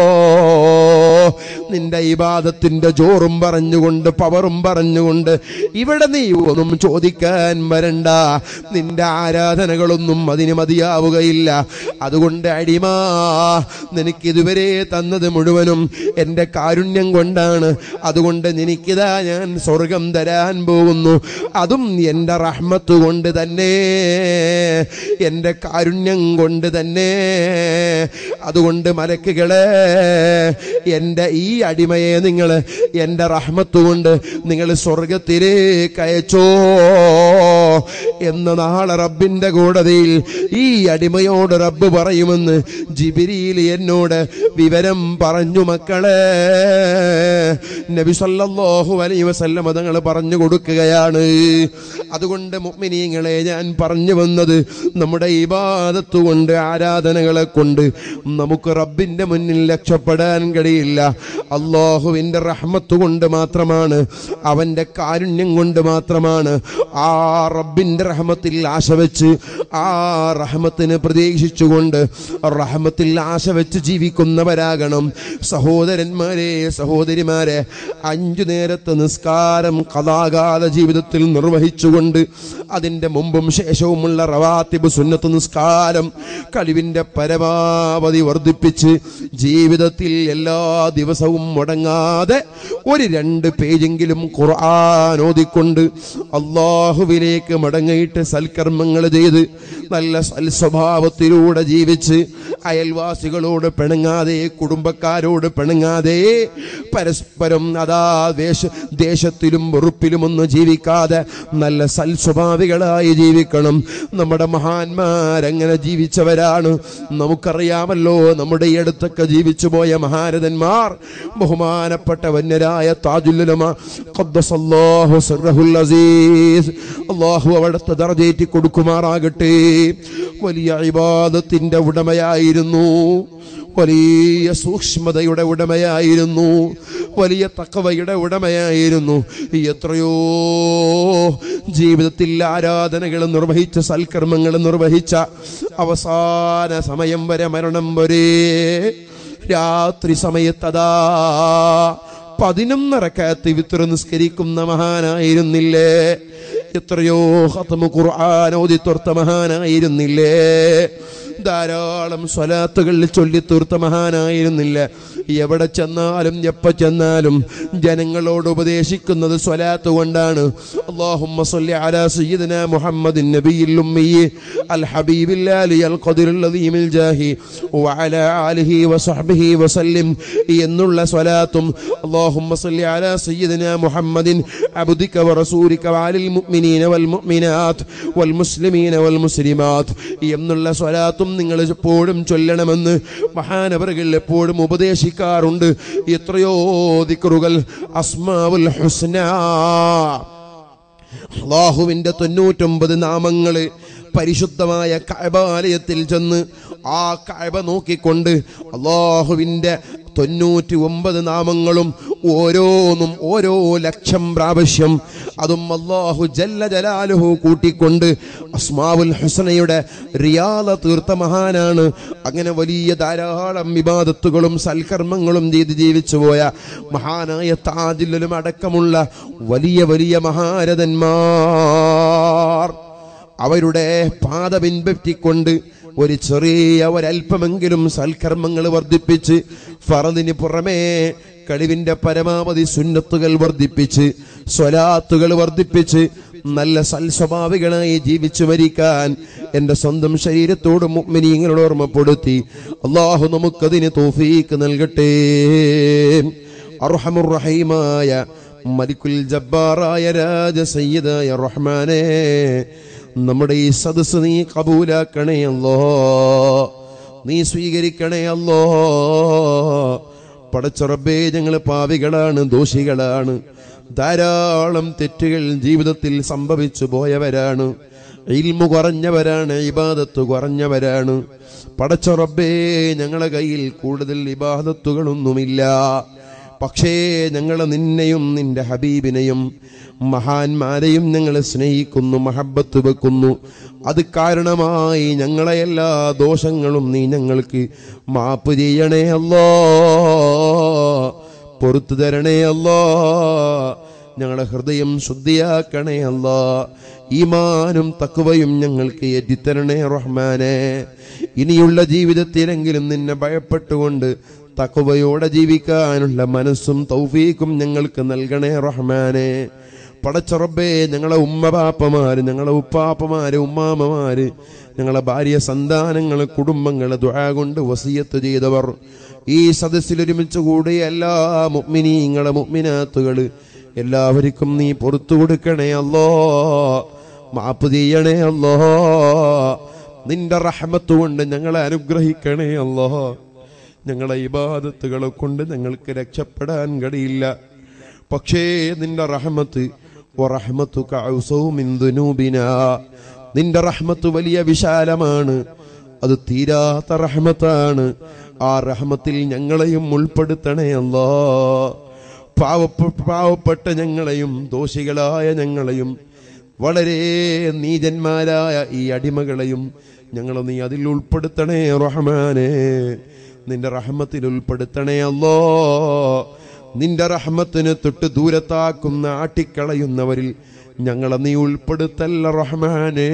നിന്റെ ഇബാദത്തിന്റെ ജോറും പറഞ്ഞുകൊണ്ട് പവറും പറഞ്ഞുകൊണ്ട് ഇവിടെ നീ ഒന്നും ചോദിക്കാൻ വരണ്ട നിന്റെ ആരാധനകളൊന്നും അതിന് മതിയാവുകയില്ല അതുകൊണ്ട് അടിമ നിനക്ക് ഇതുവരെ തന്നത് മുഴുവനും എൻ്റെ കാരുണ്യം കൊണ്ടാണ് അതുകൊണ്ട് നിനക്കിതാ ഞാൻ സ്വർഗം തരാൻ പോകുന്നു അതും എൻ്റെ റഹ്മത്ത് കൊണ്ട് തന്നെ എൻ്റെ കാരുണ്യം കൊണ്ട് തന്നെ അതുകൊണ്ട് മലക്കുകളെ എൻ്റെ ഈ അടിമയെ നിങ്ങൾ എൻ്റെ റഹ്മത്ത് കൊണ്ട് നിങ്ങൾ സ്വർഗത്തിലേക്ക് അയച്ചോ എന്ന് നാളെ റബ്ബിന്റെ കോടതിയിൽ ഈ അടിമയോട് റബ്ബ് പറയുമെന്ന് ജിബിരിയിൽ എന്നോട് വിവരം പറഞ്ഞു മക്കളെ നബി സല്ലല്ലാഹു അലൈഹി വസല്ലം തങ്ങൾ പറഞ്ഞു കൊടുക്കുകയാണ് അതുകൊണ്ട് മുഅ്മിനീങ്ങളെ ഞാൻ പറഞ്ഞു വന്നത് നമ്മുടെ ഇബാദത്ത് കൊണ്ട് ആരാധനകളെ കൊണ്ട് നമുക്ക് റബ്ബിന്റെ മുന്നിൽ രക്ഷപ്പെടാൻ കഴിയില്ല അള്ളാഹുവിന്റെ റഹ്മത്ത് കൊണ്ട് മാത്രമാണ് അവന്റെ കാരുണ്യം കൊണ്ട് മാത്രമാണ് ആ റബ്ബിന്റെ റഹ്മത്തിൽ ആശ വെച്ച് ആ റഹ്മത്തിന് പ്രതീക്ഷിച്ചുകൊണ്ട് റഹ്മത്തിൽ ആശ വെച്ച് ജീവിക്കുന്നവരാകണം സഹോദരന്മാരെ സഹോദരിമാരെ അഞ്ചു നേരത്തെ നിസ്കാരം കഥാകാല ജീവിതത്തിൽ നിർവഹിച്ചുകൊണ്ട് അതിന്റെ മുമ്പും ശേഷവുമുള്ള റവാത്തിബ് സുന്നത്ത് നിസ്കാരം കഴിവിന്റെ പരമാവധി വർദ്ധിപ്പിച്ച് ജീവിതത്തിൽ എല്ലാ ദിവസവും മുടങ്ങാതെ ഒരു രണ്ട് പേജെങ്കിലും ഖുർആൻ ഓതിക്കൊണ്ട് അള്ളാഹുവിലേക്ക് മടങ്ങിയിട്ട് സൽക്കർമ്മങ്ങൾ ചെയ്ത് നല്ല സൽസ്വഭാവത്തിലൂടെ ജീവിച്ച് അയൽവാസികളോട് പിണങ്ങാതെ കുടുംബക്കാരോട് പിണങ്ങാതെ പരസ്പരം അതാ ദേശ ദേശത്തിലും വെറുപ്പിലുമൊന്നും ജീവിക്കാതെ നല്ല സൽസ്വഭാവികളായി ജീവിക്കണം നമ്മുടെ മഹാന്മാരങ്ങനെ ജീവിച്ചവരാണ് നമുക്കറിയാമല്ലോ നമ്മുടെ ഈ അടുത്തൊക്കെ ജീവിച്ചു പോയ മഹാരഥന്മാർ ബഹുമാനപ്പെട്ട വന്യരായ താജുല്ലുലമ ഖദ്ദസല്ലാഹു സിർറഹുൽ അസീസ് അള്ളാഹു അവിടുത്തെ ദർജേറ്റി കൊടുക്കുമാറാകട്ടെ വലിയ ഇബാദത്തിന്റെ ഉടമയായിരുന്നു വലിയ സൂക്ഷ്മതയുടെ ഉടമയായിരുന്നു വലിയ തക്കവയുടെ ഉടമയായിരുന്നു എത്രയോ ജീവിതത്തിൽ ആരാധനകൾ നിർവഹിച്ച സൽക്കർമ്മങ്ങൾ നിർവഹിച്ച അവസാന സമയം വരെ മരണം വരെ രാത്രി സമയത്തതാ പതിനൊന്നരക്കകത്ത് വിത്ര നിസ്കരിക്കുന്ന മഹാനായിരുന്നില്ലേ എത്രയോ ഹത്തമ ഖുർആൻ ഓതിത്തൊർത്ത മഹാനായിരുന്നില്ലേ ധാരാളം സ്വലാത്തുകൾ ചൊല്ലിത്തീർത്ത മഹാനായിരുന്നില്ല എവിടെ ചെന്നാലും എപ്പ ചെന്നാലും ജനങ്ങളോട് ഉപദേശിക്കുന്നത് സ്വലാത്ത് കൊണ്ടാണ് അല്ലാഹുമ്മ സ്വല്ലി അലാ സയ്യിദിന മുഹമ്മദിൻ നബിയിൽ ഉമ്മി അൽ ഹബീബിൽ ആലി അൽ ഖദിറുൽ അദീമിൽ ജാഹി വഅലാ ആലിഹി വസഹ്ബിഹി വസല്ലിം എന്നുള്ള സ്വലാത്തും അല്ലാഹുമ്മ സ്വല്ലി അലാ സയ്യിദിന മുഹമ്മദിൻ അബ്ദിക വറസൂലിക വഅലിൽ മുഅ്മിനീന വൽ മുഅ്മിനാത്ത് വൽ മുസ്ലിമീന വൽ മുസ്ലിമാത്ത് എന്നുള്ള സ്വലാത്തും നിങ്ങൾ എപ്പോഴും ചൊല്ലണമെന്ന് മഹാനവറുകൾ എപ്പോഴും ഉപദേശിക്കാറുണ്ട് എത്രയോ ദിക്റുകൾ അസ്മാവുൽ ഹുസ്ന അള്ളാഹുവിന്റെ തൊണ്ണൂറ്റൊമ്പത് നാമങ്ങള് പരിശുദ്ധമായ കഅബാലയത്തിൽ ചെന്ന് ആ കഅബ നോക്കിക്കൊണ്ട് അള്ളാഹുവിന്റെ തൊണ്ണൂറ്റി ഒമ്പത് നാമങ്ങളും ഓരോന്നും ഓരോ ലക്ഷം പ്രാവശ്യം അതും അള്ളാഹു ജല്ല ജലാലുഹു കൂട്ടിക്കൊണ്ട് അസ്മാവുൽ ഹുസനയുടെ റിയാല തീർത്ത മഹാനാണ് അങ്ങനെ വലിയ ധാരാളം വിവാദത്തുകളും സൽക്കർമ്മങ്ങളും ചെയ്ത് ജീവിച്ചു പോയ മഹാനായ താജിലും അടക്കമുള്ള വലിയ വലിയ മഹാരഥന്മാർ അവരുടെ പാത പിൻപറ്റിക്കൊണ്ട് ഒരു ചെറിയ ഒരല്പമെങ്കിലും സൽക്കർമ്മങ്ങൾ വർദ്ധിപ്പിച്ച് ഫറദിന് പുറമേ കഴിവിന്റെ പരമാവധി സുന്നത്തുകൾ വർദ്ധിപ്പിച്ച് സ്വലാത്തുകൾ വർദ്ധിപ്പിച്ച് നല്ല സൽസ്വഭാവികളായി ജീവിച്ചു മരിക്കാൻ എന്റെ സ്വന്തം ശരീരത്തോട് മുഗ്മിനീങ്ങളോട് ഓർമ്മപ്പെടുത്തി അള്ളാഹു നമുക്കതിന് തോഫീക്ക് നൽകട്ടെ അർഹമുറഹീമായ മലിക്കുൽ ജബ്ബാറായ രാജ സയ്യിദായ റഹ്മാനെ നമ്മുടെ ഈ സദസ് നീ കബൂലാക്കണേ അല്ലോ നീ സ്വീകരിക്കണേ അല്ലോ പടച്ചുറബേ ഞങ്ങൾ പാവികളാണ് ദോഷികളാണ് ധാരാളം തെറ്റുകൾ ജീവിതത്തിൽ സംഭവിച്ചു പോയവരാണ് ഇൽമു കുറഞ്ഞവരാണ് ഇബാദത്ത് കുറഞ്ഞവരാണ് പടച്ചുറബേ ഞങ്ങളെ കയ്യിൽ കൂടുതൽ ഇബാദത്തുകളൊന്നുമില്ല പക്ഷേ ഞങ്ങൾ നിന്നെയും നിന്റെ ഹബീബിനെയും മഹാന്മാരെയും ഞങ്ങൾ സ്നേഹിക്കുന്നു മഹബത്ത് വെക്കുന്നു അത് കാരണമായി ഞങ്ങളെ എല്ലാ ദോഷങ്ങളും നീ ഞങ്ങൾക്ക് മാപ്പ് ചെയ്യണേ അല്ലോ പൊറത്തു തരണേ അല്ലോ ഞങ്ങളെ ഹൃദയം ശുദ്ധിയാക്കണേ അല്ലോ ഈമാനും തക്കുവയും ഞങ്ങൾക്ക് എത്തിത്തരണേ റഹ്മാനെ ഇനിയുള്ള ജീവിതത്തിലെങ്കിലും നിന്നെ ഭയപ്പെട്ടുകൊണ്ട് തക്കുവയോടെ ജീവിക്കാനുള്ള മനസ്സും തൗഫീക്കും ഞങ്ങൾക്ക് നൽകണേ റഹ്മാനെ പടച്ചുറബേ ഞങ്ങളെ ഉമ്മപാപ്പമാര് ഞങ്ങളെ ഉപ്പാപ്പമാര് ഉമ്മാമ്മമാര് ഞങ്ങളെ ഭാര്യ സന്താനങ്ങള് കുടുംബങ്ങള് ദുആ കൊണ്ട് വസിയത്ത് ചെയ്തവർ ഈ സദസ്സിൽ ഒരുമിച്ച് കൂടിയ എല്ലാ മുഅ്മിനീങ്ങളെ മുഅ്മിനാത്തുകള് എല്ലാവർക്കും നീ പുറത്തു കൊടുക്കണേ അല്ലോ മാപ്പ് ചെയ്യണേ അല്ലോ നിന്റെ റഹ്മത്ത് കൊണ്ട് ഞങ്ങളെ അനുഗ്രഹിക്കണേ അല്ലോ ഞങ്ങളെ ഇബാദത്തുകളെ കൊണ്ട് ഞങ്ങൾക്ക് രക്ഷപ്പെടാൻ കഴിയില്ല പക്ഷേ നിന്റെ റഹ്മത്ത് വറഹ്മത്തുക ഔസൗ മിൻ ദുനൂബിനാ നിന്റെ റഹ്മത്ത് വലിയ വിശാലമാണ് അത് തീരാത്ത റഹ്മത്താണ് ആ റഹ്മത്തിൽ ഞങ്ങളെയും ഉൾപ്പെടുത്തണേ അല്ലോ പാവപ്പെ പാവപ്പെട്ട ഞങ്ങളെയും ദോഷികളായ ഞങ്ങളെയും വളരെ നീചന്മാരായ ഈ അടിമകളെയും ഞങ്ങൾ നീ അതിൽ ഉൾപ്പെടുത്തണേ റഹ്മാനെ നിന്റെ റഹ്മത്തിൽ ഉൾപ്പെടുത്തണേ അല്ലോ നിന്റെ റഹ്മത്തിന് തൊട്ട് ദൂരത്താക്കുന്ന ആട്ടിക്കളയുന്നവരിൽ ഞങ്ങളെ നീ ഉൾപ്പെടുത്തല്ല റഹ്മാനേ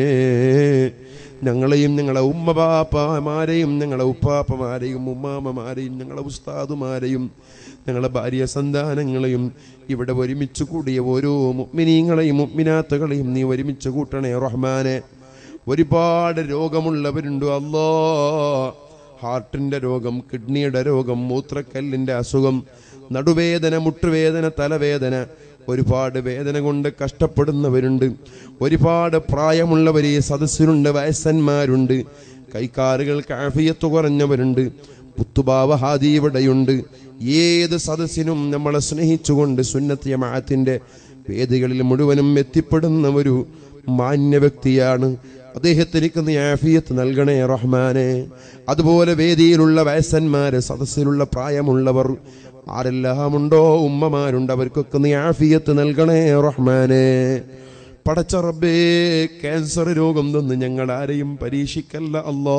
ഞങ്ങളെയും ഞങ്ങളെ ഉമ്മപാപ്പമാരെയും ഞങ്ങളെ ഉപ്പാപ്പമാരെയും ഉമ്മാമ്മമാരെയും ഞങ്ങളെ ഉസ്താദുമാരെയും ഞങ്ങളെ ഭാര്യ സന്താനങ്ങളെയും ഇവിടെ ഒരുമിച്ച് കൂടിയ ഓരോ മുഗ്മിനീങ്ങളെയും മുഗ്മിനാത്തുകളെയും നീ ഒരുമിച്ച് കൂട്ടണേ റഹ്മാനെ ഒരുപാട് രോഗമുള്ളവരുണ്ട് അല്ലോ ഹാർട്ടിന്റെ രോഗം കിഡ്നിയുടെ രോഗം മൂത്രക്കല്ലിന്റെ അസുഖം നടുവേദന മുട്ടുവേദന തലവേദന ഒരുപാട് വേദന കൊണ്ട് കഷ്ടപ്പെടുന്നവരുണ്ട് ഒരുപാട് പ്രായമുള്ളവർ ഈ സദസ്സിലുണ്ട് വയസ്സന്മാരുണ്ട് കൈക്കാറുകൾക്ക് ആഫിയത്ത് കുറഞ്ഞവരുണ്ട് പുത്തുബാവ ഹാദി ഇവിടെയുണ്ട് ഏത് സദസ്സിനും നമ്മളെ സ്നേഹിച്ചുകൊണ്ട് സുന്നത്ത് ജമാഅത്തിന്റെ വേദികളിൽ മുഴുവനും എത്തിപ്പെടുന്ന ഒരു മാന്യ വ്യക്തിയാണ് അദ്ദേഹത്തിനിക്ക് നീ ആഫിയത്ത് നൽകണേ റഹ്മാനെ അതുപോലെ വേദിയിലുള്ള വയസ്സന്മാര് സദസ്സിലുള്ള പ്രായമുള്ളവർ ആരെല്ലാമുണ്ടോ ഉമ്മമാരുണ്ട് അവർക്കൊക്കെ നീ ആഫിയത്ത് നൽകണേ റഹ്മാനെ പടച്ച റബ്ബേ ക്യാൻസർ രോഗം തന്ന് ഞങ്ങൾ ആരെയും പരീക്ഷിക്കല്ല അല്ലോ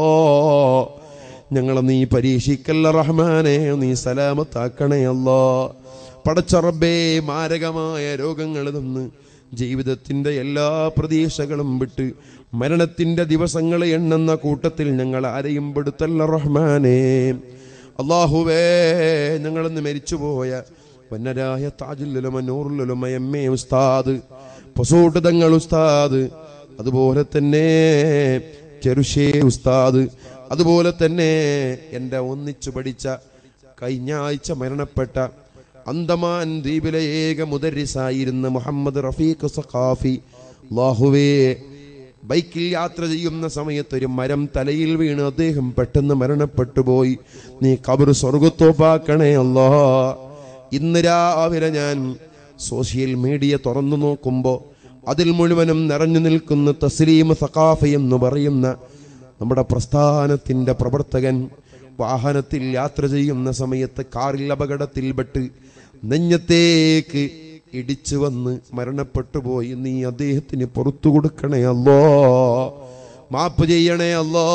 ഞങ്ങളെ നീ പരീക്ഷിക്കല്ല റഹ്മാനെ നീ സലാമത്താക്കണേ അല്ലോ പടച്ച റബ്ബേ മാരകമായ രോഗങ്ങൾ തന്ന് ജീവിതത്തിന്റെ എല്ലാ പ്രതീക്ഷകളും വിട്ട് മരണത്തിന്റെ ദിവസങ്ങൾ എണ്ണുന്ന കൂട്ടത്തിൽ ഞങ്ങൾ ആരെയും പെടുത്തല്ല റഹ്മാനേ അള്ളാഹുവേ ഞങ്ങളിന്ന് മരിച്ചുപോയ വന്നരായ താജുല്ലുലമ നൂറുലുലമ എം എ ഉസ്താദ് പൊസോട്ട് തങ്ങൾ ഉസ്താദ് അതുപോലെ തന്നെ ചെറുഷേ ഉസ്താദ് അതുപോലെ തന്നെ എൻ്റെ ഒന്നിച്ചു പഠിച്ച കഴിഞ്ഞ ആഴ്ച മരണപ്പെട്ട അന്തമാൻ ദ്വീപിലെ ഏക മുദരിസായിരുന്ന മുഹമ്മദ് റഫീഖ് സഖാഫി അല്ലാഹുവേ ബൈക്കിൽ യാത്ര ചെയ്യുന്ന സമയത്ത് ഒരു മരം തലയിൽ വീണ് അദ്ദേഹം പെട്ടെന്ന് മരണപ്പെട്ടു പോയി നീ കബർ സ്വർഗത്തോപ്പാക്കണേ അല്ലാ ഇന്ന് രാവിലെ ഞാൻ സോഷ്യൽ മീഡിയ തുറന്നു നോക്കുമ്പോൾ അതിൽ മുഴുവനും നിറഞ്ഞു നിൽക്കുന്ന തസ്ലീം സഖാഫി എന്ന് പറയുന്ന നമ്മുടെ പ്രസ്ഥാനത്തിന്റെ പ്രവർത്തകൻ വാഹനത്തിൽ യാത്ര ചെയ്യുന്ന സമയത്ത് കാറിൽ അപകടത്തിൽപ്പെട്ട് നെഞ്ഞത്തേക്ക് ഇടിച്ചു വന്ന് മരണപ്പെട്ടു പോയി നീ അദ്ദേഹത്തിന് പുറത്തു കൊടുക്കണേ അല്ലോ മാപ്പ് ചെയ്യണേ അല്ലോ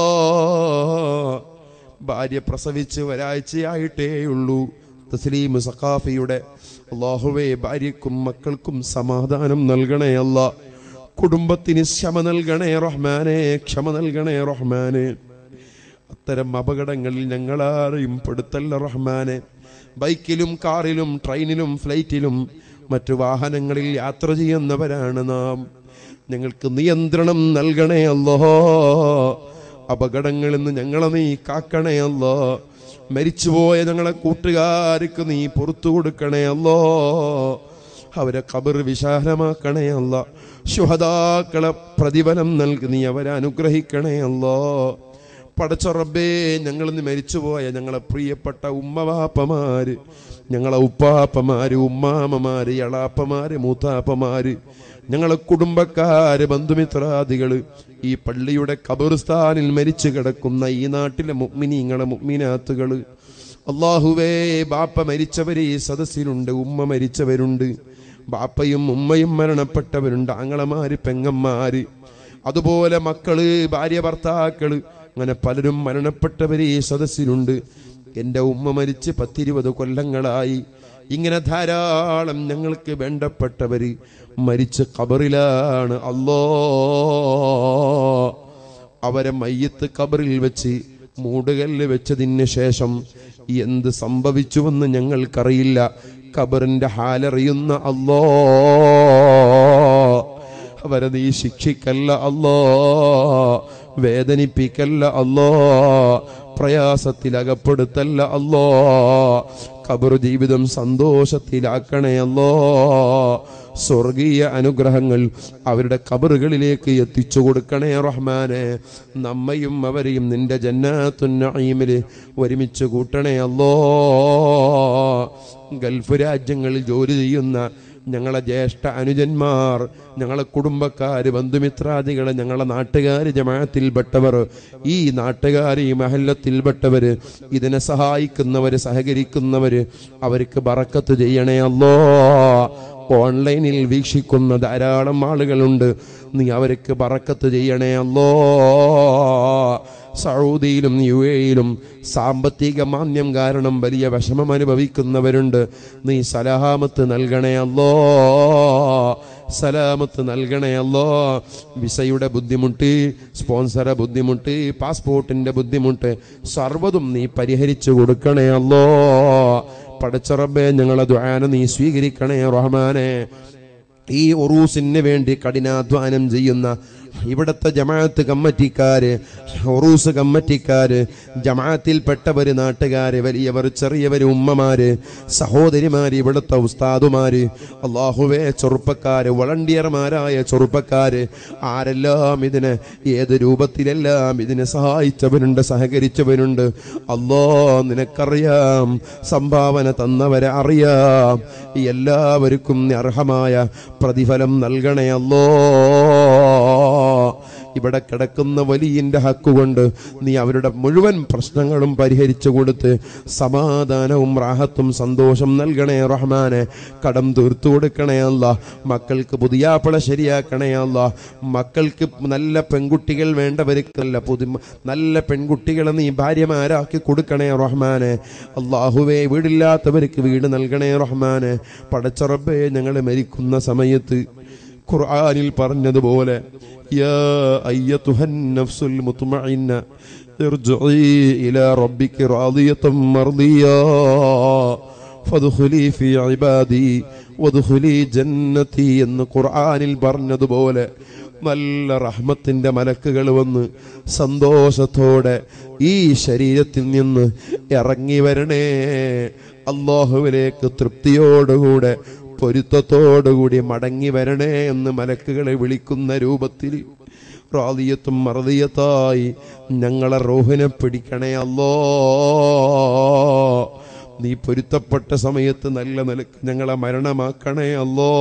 ഭാര്യ പ്രസവിച്ച് ഒരാഴ്ചയായിട്ടേ ഉള്ളൂ തസ്ലീം സഖാഫിയുടെ അള്ളാഹുവേ ഭാര്യക്കും മക്കൾക്കും സമാധാനം നൽകണേ അല്ല കുടുംബത്തിന് ക്ഷമ നൽകണേ റഹ്മാനെ ക്ഷമ നൽകണേ റഹ്മാനെ അത്തരം അപകടങ്ങളിൽ ഞങ്ങളാരെയും പെടുത്തല്ല റഹ്മാനെ ബൈക്കിലും കാറിലും ട്രെയിനിലും ഫ്ലൈറ്റിലും മറ്റു വാഹനങ്ങളിൽ യാത്ര ചെയ്യുന്നവരാണ് നാം ഞങ്ങൾക്ക് നിയന്ത്രണം നൽകണേ അല്ലോ അപകടങ്ങളിൽ നിന്ന് ഞങ്ങളെ നീ കാക്കണേ അല്ലോ മരിച്ചുപോയ ഞങ്ങളെ കൂട്ടുകാർക്ക് നീ പുറത്തു കൊടുക്കണേ അല്ലോ അവരെ കബർ വിശാലമാക്കണേ അല്ല ശുഹദാക്കളെ പ്രതിഫലം നൽകി നീ അവരെ അനുഗ്രഹിക്കണേ അല്ലോ പടച്ച റബ്ബേ ഞങ്ങൾ ഇന്ന് മരിച്ചുപോയ ഞങ്ങളെ പ്രിയപ്പെട്ട ഉമ്മവാപ്പമാര് ഞങ്ങളെ ഉപ്പാപ്പമാര് ഉമ്മാമ്മമാര് എളാപ്പമാര് മൂത്താപ്പമാര് ഞങ്ങളെ കുടുംബക്കാര് ബന്ധുമിത്രാദികള് ഈ പള്ളിയുടെ കബർസ്ഥാനിൽ മരിച്ചു കിടക്കുന്ന ഈ നാട്ടിലെ മുഗ്മിനീങ്ങളെ മുഗ്മിനാത്തുകള് അള്ളാഹുവേ ബാപ്പ മരിച്ചവര് ഈ സദസ്സിലുണ്ട് ഉമ്മ മരിച്ചവരുണ്ട് ബാപ്പയും ഉമ്മയും മരണപ്പെട്ടവരുണ്ട് ആങ്ങളമാര് പെങ്ങന്മാര് അതുപോലെ മക്കള് ഭാര്യ ഭർത്താക്കള് അങ്ങനെ പലരും മരണപ്പെട്ടവര് ഈ സദസ്സിലുണ്ട് എൻ്റെ ഉമ്മ മരിച്ച് പത്തിരുപത് കൊല്ലങ്ങളായി ഇങ്ങനെ ധാരാളം ഞങ്ങൾക്ക് വേണ്ടപ്പെട്ടവര് മരിച്ച് കബറിലാണ് അല്ലോ അവരെ മയ്യത്ത് കബറിൽ വെച്ച് മൂടുകല്ല് വെച്ചതിന് ശേഷം എന്ത് സംഭവിച്ചുവെന്ന് ഞങ്ങൾക്കറിയില്ല കബറിന്റെ ഹാലറിയുന്ന അല്ലോ അവരെ നീ ശിക്ഷിക്കല്ല അല്ലോ വേദനിപ്പിക്കല്ല അല്ലോ പ്രയാസത്തിലകപ്പെടുത്തല്ല അല്ലോ കബർ ജീവിതം സന്തോഷത്തിലാക്കണേ അല്ലോ സ്വർഗീയ അനുഗ്രഹങ്ങൾ അവരുടെ കബറുകളിലേക്ക് എത്തിച്ചു കൊടുക്കണേ റഹ്മാനെ നമ്മയും അവരെയും നിന്റെ ജന്നാത്തുന്നീമില് ഒരുമിച്ച് കൂട്ടണേ അല്ലോ ഗൾഫ് രാജ്യങ്ങളിൽ ജോലി ചെയ്യുന്ന ഞങ്ങളെ ജ്യേഷ്ഠ അനുജന്മാർ ഞങ്ങളെ കുടുംബക്കാര് ബന്ധുമിത്രാദികള് ഞങ്ങളെ നാട്ടുകാര് ജമാഅത്തിൽപ്പെട്ടവർ ഈ നാട്ടുകാര് ഈ മഹല്ലത്തിൽപ്പെട്ടവര് ഇതിനെ സഹായിക്കുന്നവര് സഹകരിക്കുന്നവര് അവർക്ക് ബറക്കത്ത് ചെയ്യണേ അല്ലോ ഓൺലൈനിൽ വീക്ഷിക്കുന്ന ധാരാളം ആളുകളുണ്ട് നീ അവർക്ക് ബറക്കത്ത് ചെയ്യണേ അല്ലോ സൗദിയിലും യു എയിലും സാമ്പത്തിക മാന്യം കാരണം വലിയ വിഷമം അനുഭവിക്കുന്നവരുണ്ട് നീ സലാമത്ത് നൽകണേ അല്ലോ സലാമത്ത് നൽകണേ അല്ലോ വിസയുടെ ബുദ്ധിമുട്ട് സ്പോൺസറെ ബുദ്ധിമുട്ട് പാസ്പോർട്ടിന്റെ ബുദ്ധിമുട്ട് സർവ്വതും നീ പരിഹരിച്ചു കൊടുക്കണേ അല്ലോ പടച്ചറബേ ഞങ്ങളെ ദ്വാന നീ സ്വീകരിക്കണേ റഹ്മാനെ ഈ ഉറൂസിന് വേണ്ടി കഠിനാധ്വാനം ചെയ്യുന്ന ഇവിടുത്തെ ജമാഅത്ത് കമ്മറ്റിക്കാര് ഉറൂസ് കമ്മറ്റിക്കാര് ജമാഅത്തിൽപ്പെട്ടവര് നാട്ടുകാര് വലിയവർ ചെറിയവര് ഉമ്മമാര് സഹോദരിമാര് ഇവിടുത്തെ ഉസ്താദുമാര് അള്ളാഹുവേ ചെറുപ്പക്കാര് വളണ്ടിയർമാരായ ചെറുപ്പക്കാര് ആരെല്ലാം ഇതിന് ഏത് രൂപത്തിലെല്ലാം ഇതിനെ സഹായിച്ചവരുണ്ട് സഹകരിച്ചവരുണ്ട് അല്ലോ നിനക്കറിയാം സംഭാവന തന്നവരെ അറിയാം ഈ എല്ലാവർക്കും നീ അർഹമായ പ്രതിഫലം നൽകണേ അല്ലോ ഇവിടെ കിടക്കുന്ന വലിയന്റെ ഹക്കുകൊണ്ട് നീ അവരുടെ മുഴുവൻ പ്രശ്നങ്ങളും പരിഹരിച്ചു കൊടുത്ത് സമാധാനവും റാഹത്തും സന്തോഷം നൽകണേ റഹ്മാനെ കടം തീർത്തു കൊടുക്കണേ അല്ല മക്കൾക്ക് പുതിയാപ്പിള ശരിയാക്കണേ അല്ല മക്കൾക്ക് നല്ല പെൺകുട്ടികൾ വേണ്ടവർക്കല്ല പുതു നല്ല പെൺകുട്ടികളെ നീ ഭാര്യമാരാക്കി കൊടുക്കണേ റഹ്മാനെ അള്ളാഹുവേ വീടില്ലാത്തവർക്ക് വീട് നൽകണേ റഹ്മാനെ പടച്ചറബേ ഞങ്ങൾ മരിക്കുന്ന സമയത്ത് ഖുർആനിൽ പറഞ്ഞതുപോലെ യാ അയ്യതുഹൻ നഫ്സുൽ മുത്മഇന്ന ارجعي إلى ربك راضية مرضية فادخلي في عبادي وادخلي ജന്നതി എന്ന് ഖുർആനിൽ പറഞ്ഞതുപോലെ നല്ല റഹ്മത്തിന്റെ മലക്കുകൾ വന്ന് സന്തോഷത്തോടെ ഈ ശരീരത്തിൽ നിന്ന് ഇറങ്ങി വരണേ അള്ളാഹുവിലേക്ക് തൃപ്തിയോടുകൂടെ പൊരുത്തത്തോടുകൂടി മടങ്ങി വരണേ എന്ന് മലക്കുകളെ വിളിക്കുന്ന രൂപത്തിൽ റാദിയത്തും മറദിയത്തായി ഞങ്ങളെ റോഹിനെ പിടിക്കണേ അല്ലോ നീ പൊരുത്തപ്പെട്ട സമയത്ത് നല്ല നിലക്ക് ഞങ്ങളെ മരണമാക്കണേ അല്ലോ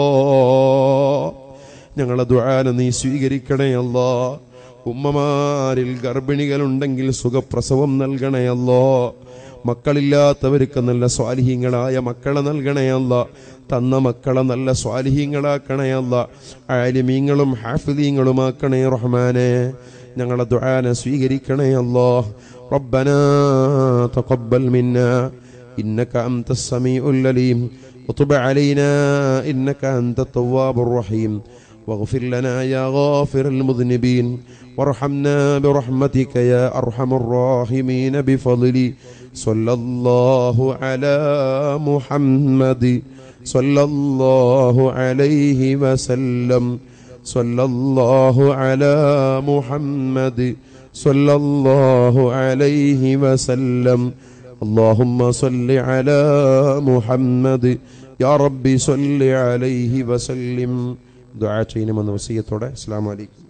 ഞങ്ങളെ ദ്വാന നീ സ്വീകരിക്കണേ അല്ലോ ഉമ്മമാരിൽ ഗർഭിണികളുണ്ടെങ്കിൽ സുഖപ്രസവം നൽകണേ അല്ലോ മക്കളില്ലാത്തവർക്ക് നല്ല സ്വാലിഹീങ്ങളായ മക്കളെ നൽകണേ അല്ല തന്ന മക്കളെ നല്ല സ്വാലിഹീങ്ങളാക്കണേ അല്ല ആലിമീങ്ങളും ഹാഫിദീങ്ങളുമാക്കണേ റഹ്മാനെ ഞങ്ങളെ ദുആനെ സ്വീകരിക്കണേ അല്ലോ ربنا تقبل منا إنك أنت السميع العليم وتب علينا إنك أنت التواب الرحيم واغفر لنا يا غافر المذنبين وارحمنا برحمتك يا أرحم الراحمين بفضل صلى الله على محمد صلى الله عليه وسلم صلى الله على محمد صلى الله عليه وسلم اللهم صل على محمد يا ربي صل عليه وسلم دعاء ചെയ്യണമെന്ന വസിയത്തോടെ അസ്സലാമു അലൈക്കും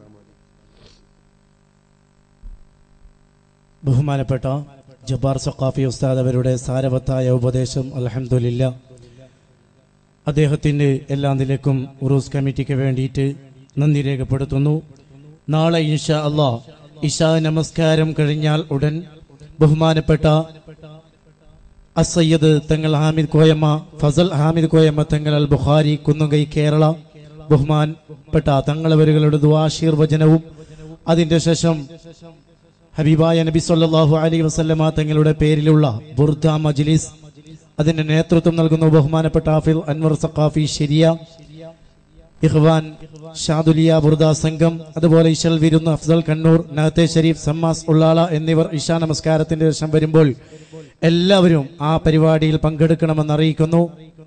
ബഹുമാനപ്പെട്ട ജബ്ബാർ സഖാഫി ഉസ്താദ് അവരുടെ സാരവത്തായ ഉപദേശം അലഹമില്ല അദ്ദേഹത്തിൻ്റെ എല്ലാ നിലക്കും ഉറൂസ് കമ്മിറ്റിക്ക് വേണ്ടിയിട്ട് നന്ദി രേഖപ്പെടുത്തുന്നു നാളെ ഇൻഷാ അള്ളാ ഇഷാ നമസ്കാരം കഴിഞ്ഞാൽ ഉടൻ ബഹുമാനപ്പെട്ട അസയ്യദ് തങ്ങൾ ഹാമിദ് കോയമ്മ ഫസൽ ഹാമിദ് കോയമ്മ തങ്ങൾ അൽ ബുഖാരി കുന്നുകൈ കേരള ബഹുമാനപ്പെട്ട തങ്ങളവരുകളുടെ ദുവാശീർവചനവും അതിന്റെ ശേഷം ഹബീബായ നബി സല്ലല്ലാഹു അലൈഹി വസല്ലമ തങ്ങളുടെ പേരിലുള്ള ബുർദ മജ്ലിസ് അതിന്റെ നേതൃത്വം നൽകുന്ന ബഹുമാനപ്പെട്ട ഹാഫിൽ അൻവർ സഖാഫി ശരിയ ഇഖ്വാൻ ഷാദുലിയ ബുർദ സംഘം അതുപോലെ ഇശൽ വിരുന്ന് അഫ്സൽ കണ്ണൂർ നഹത്തെ ഷരീഫ് സമ്മാസ് ഉള്ളാള എന്നിവർ ഇഷാ നമസ്കാരത്തിന്റെ ശേഷം വരുമ്പോൾ എല്ലാവരും ആ പരിപാടിയിൽ പങ്കെടുക്കണമെന്ന് അറിയിക്കുന്നു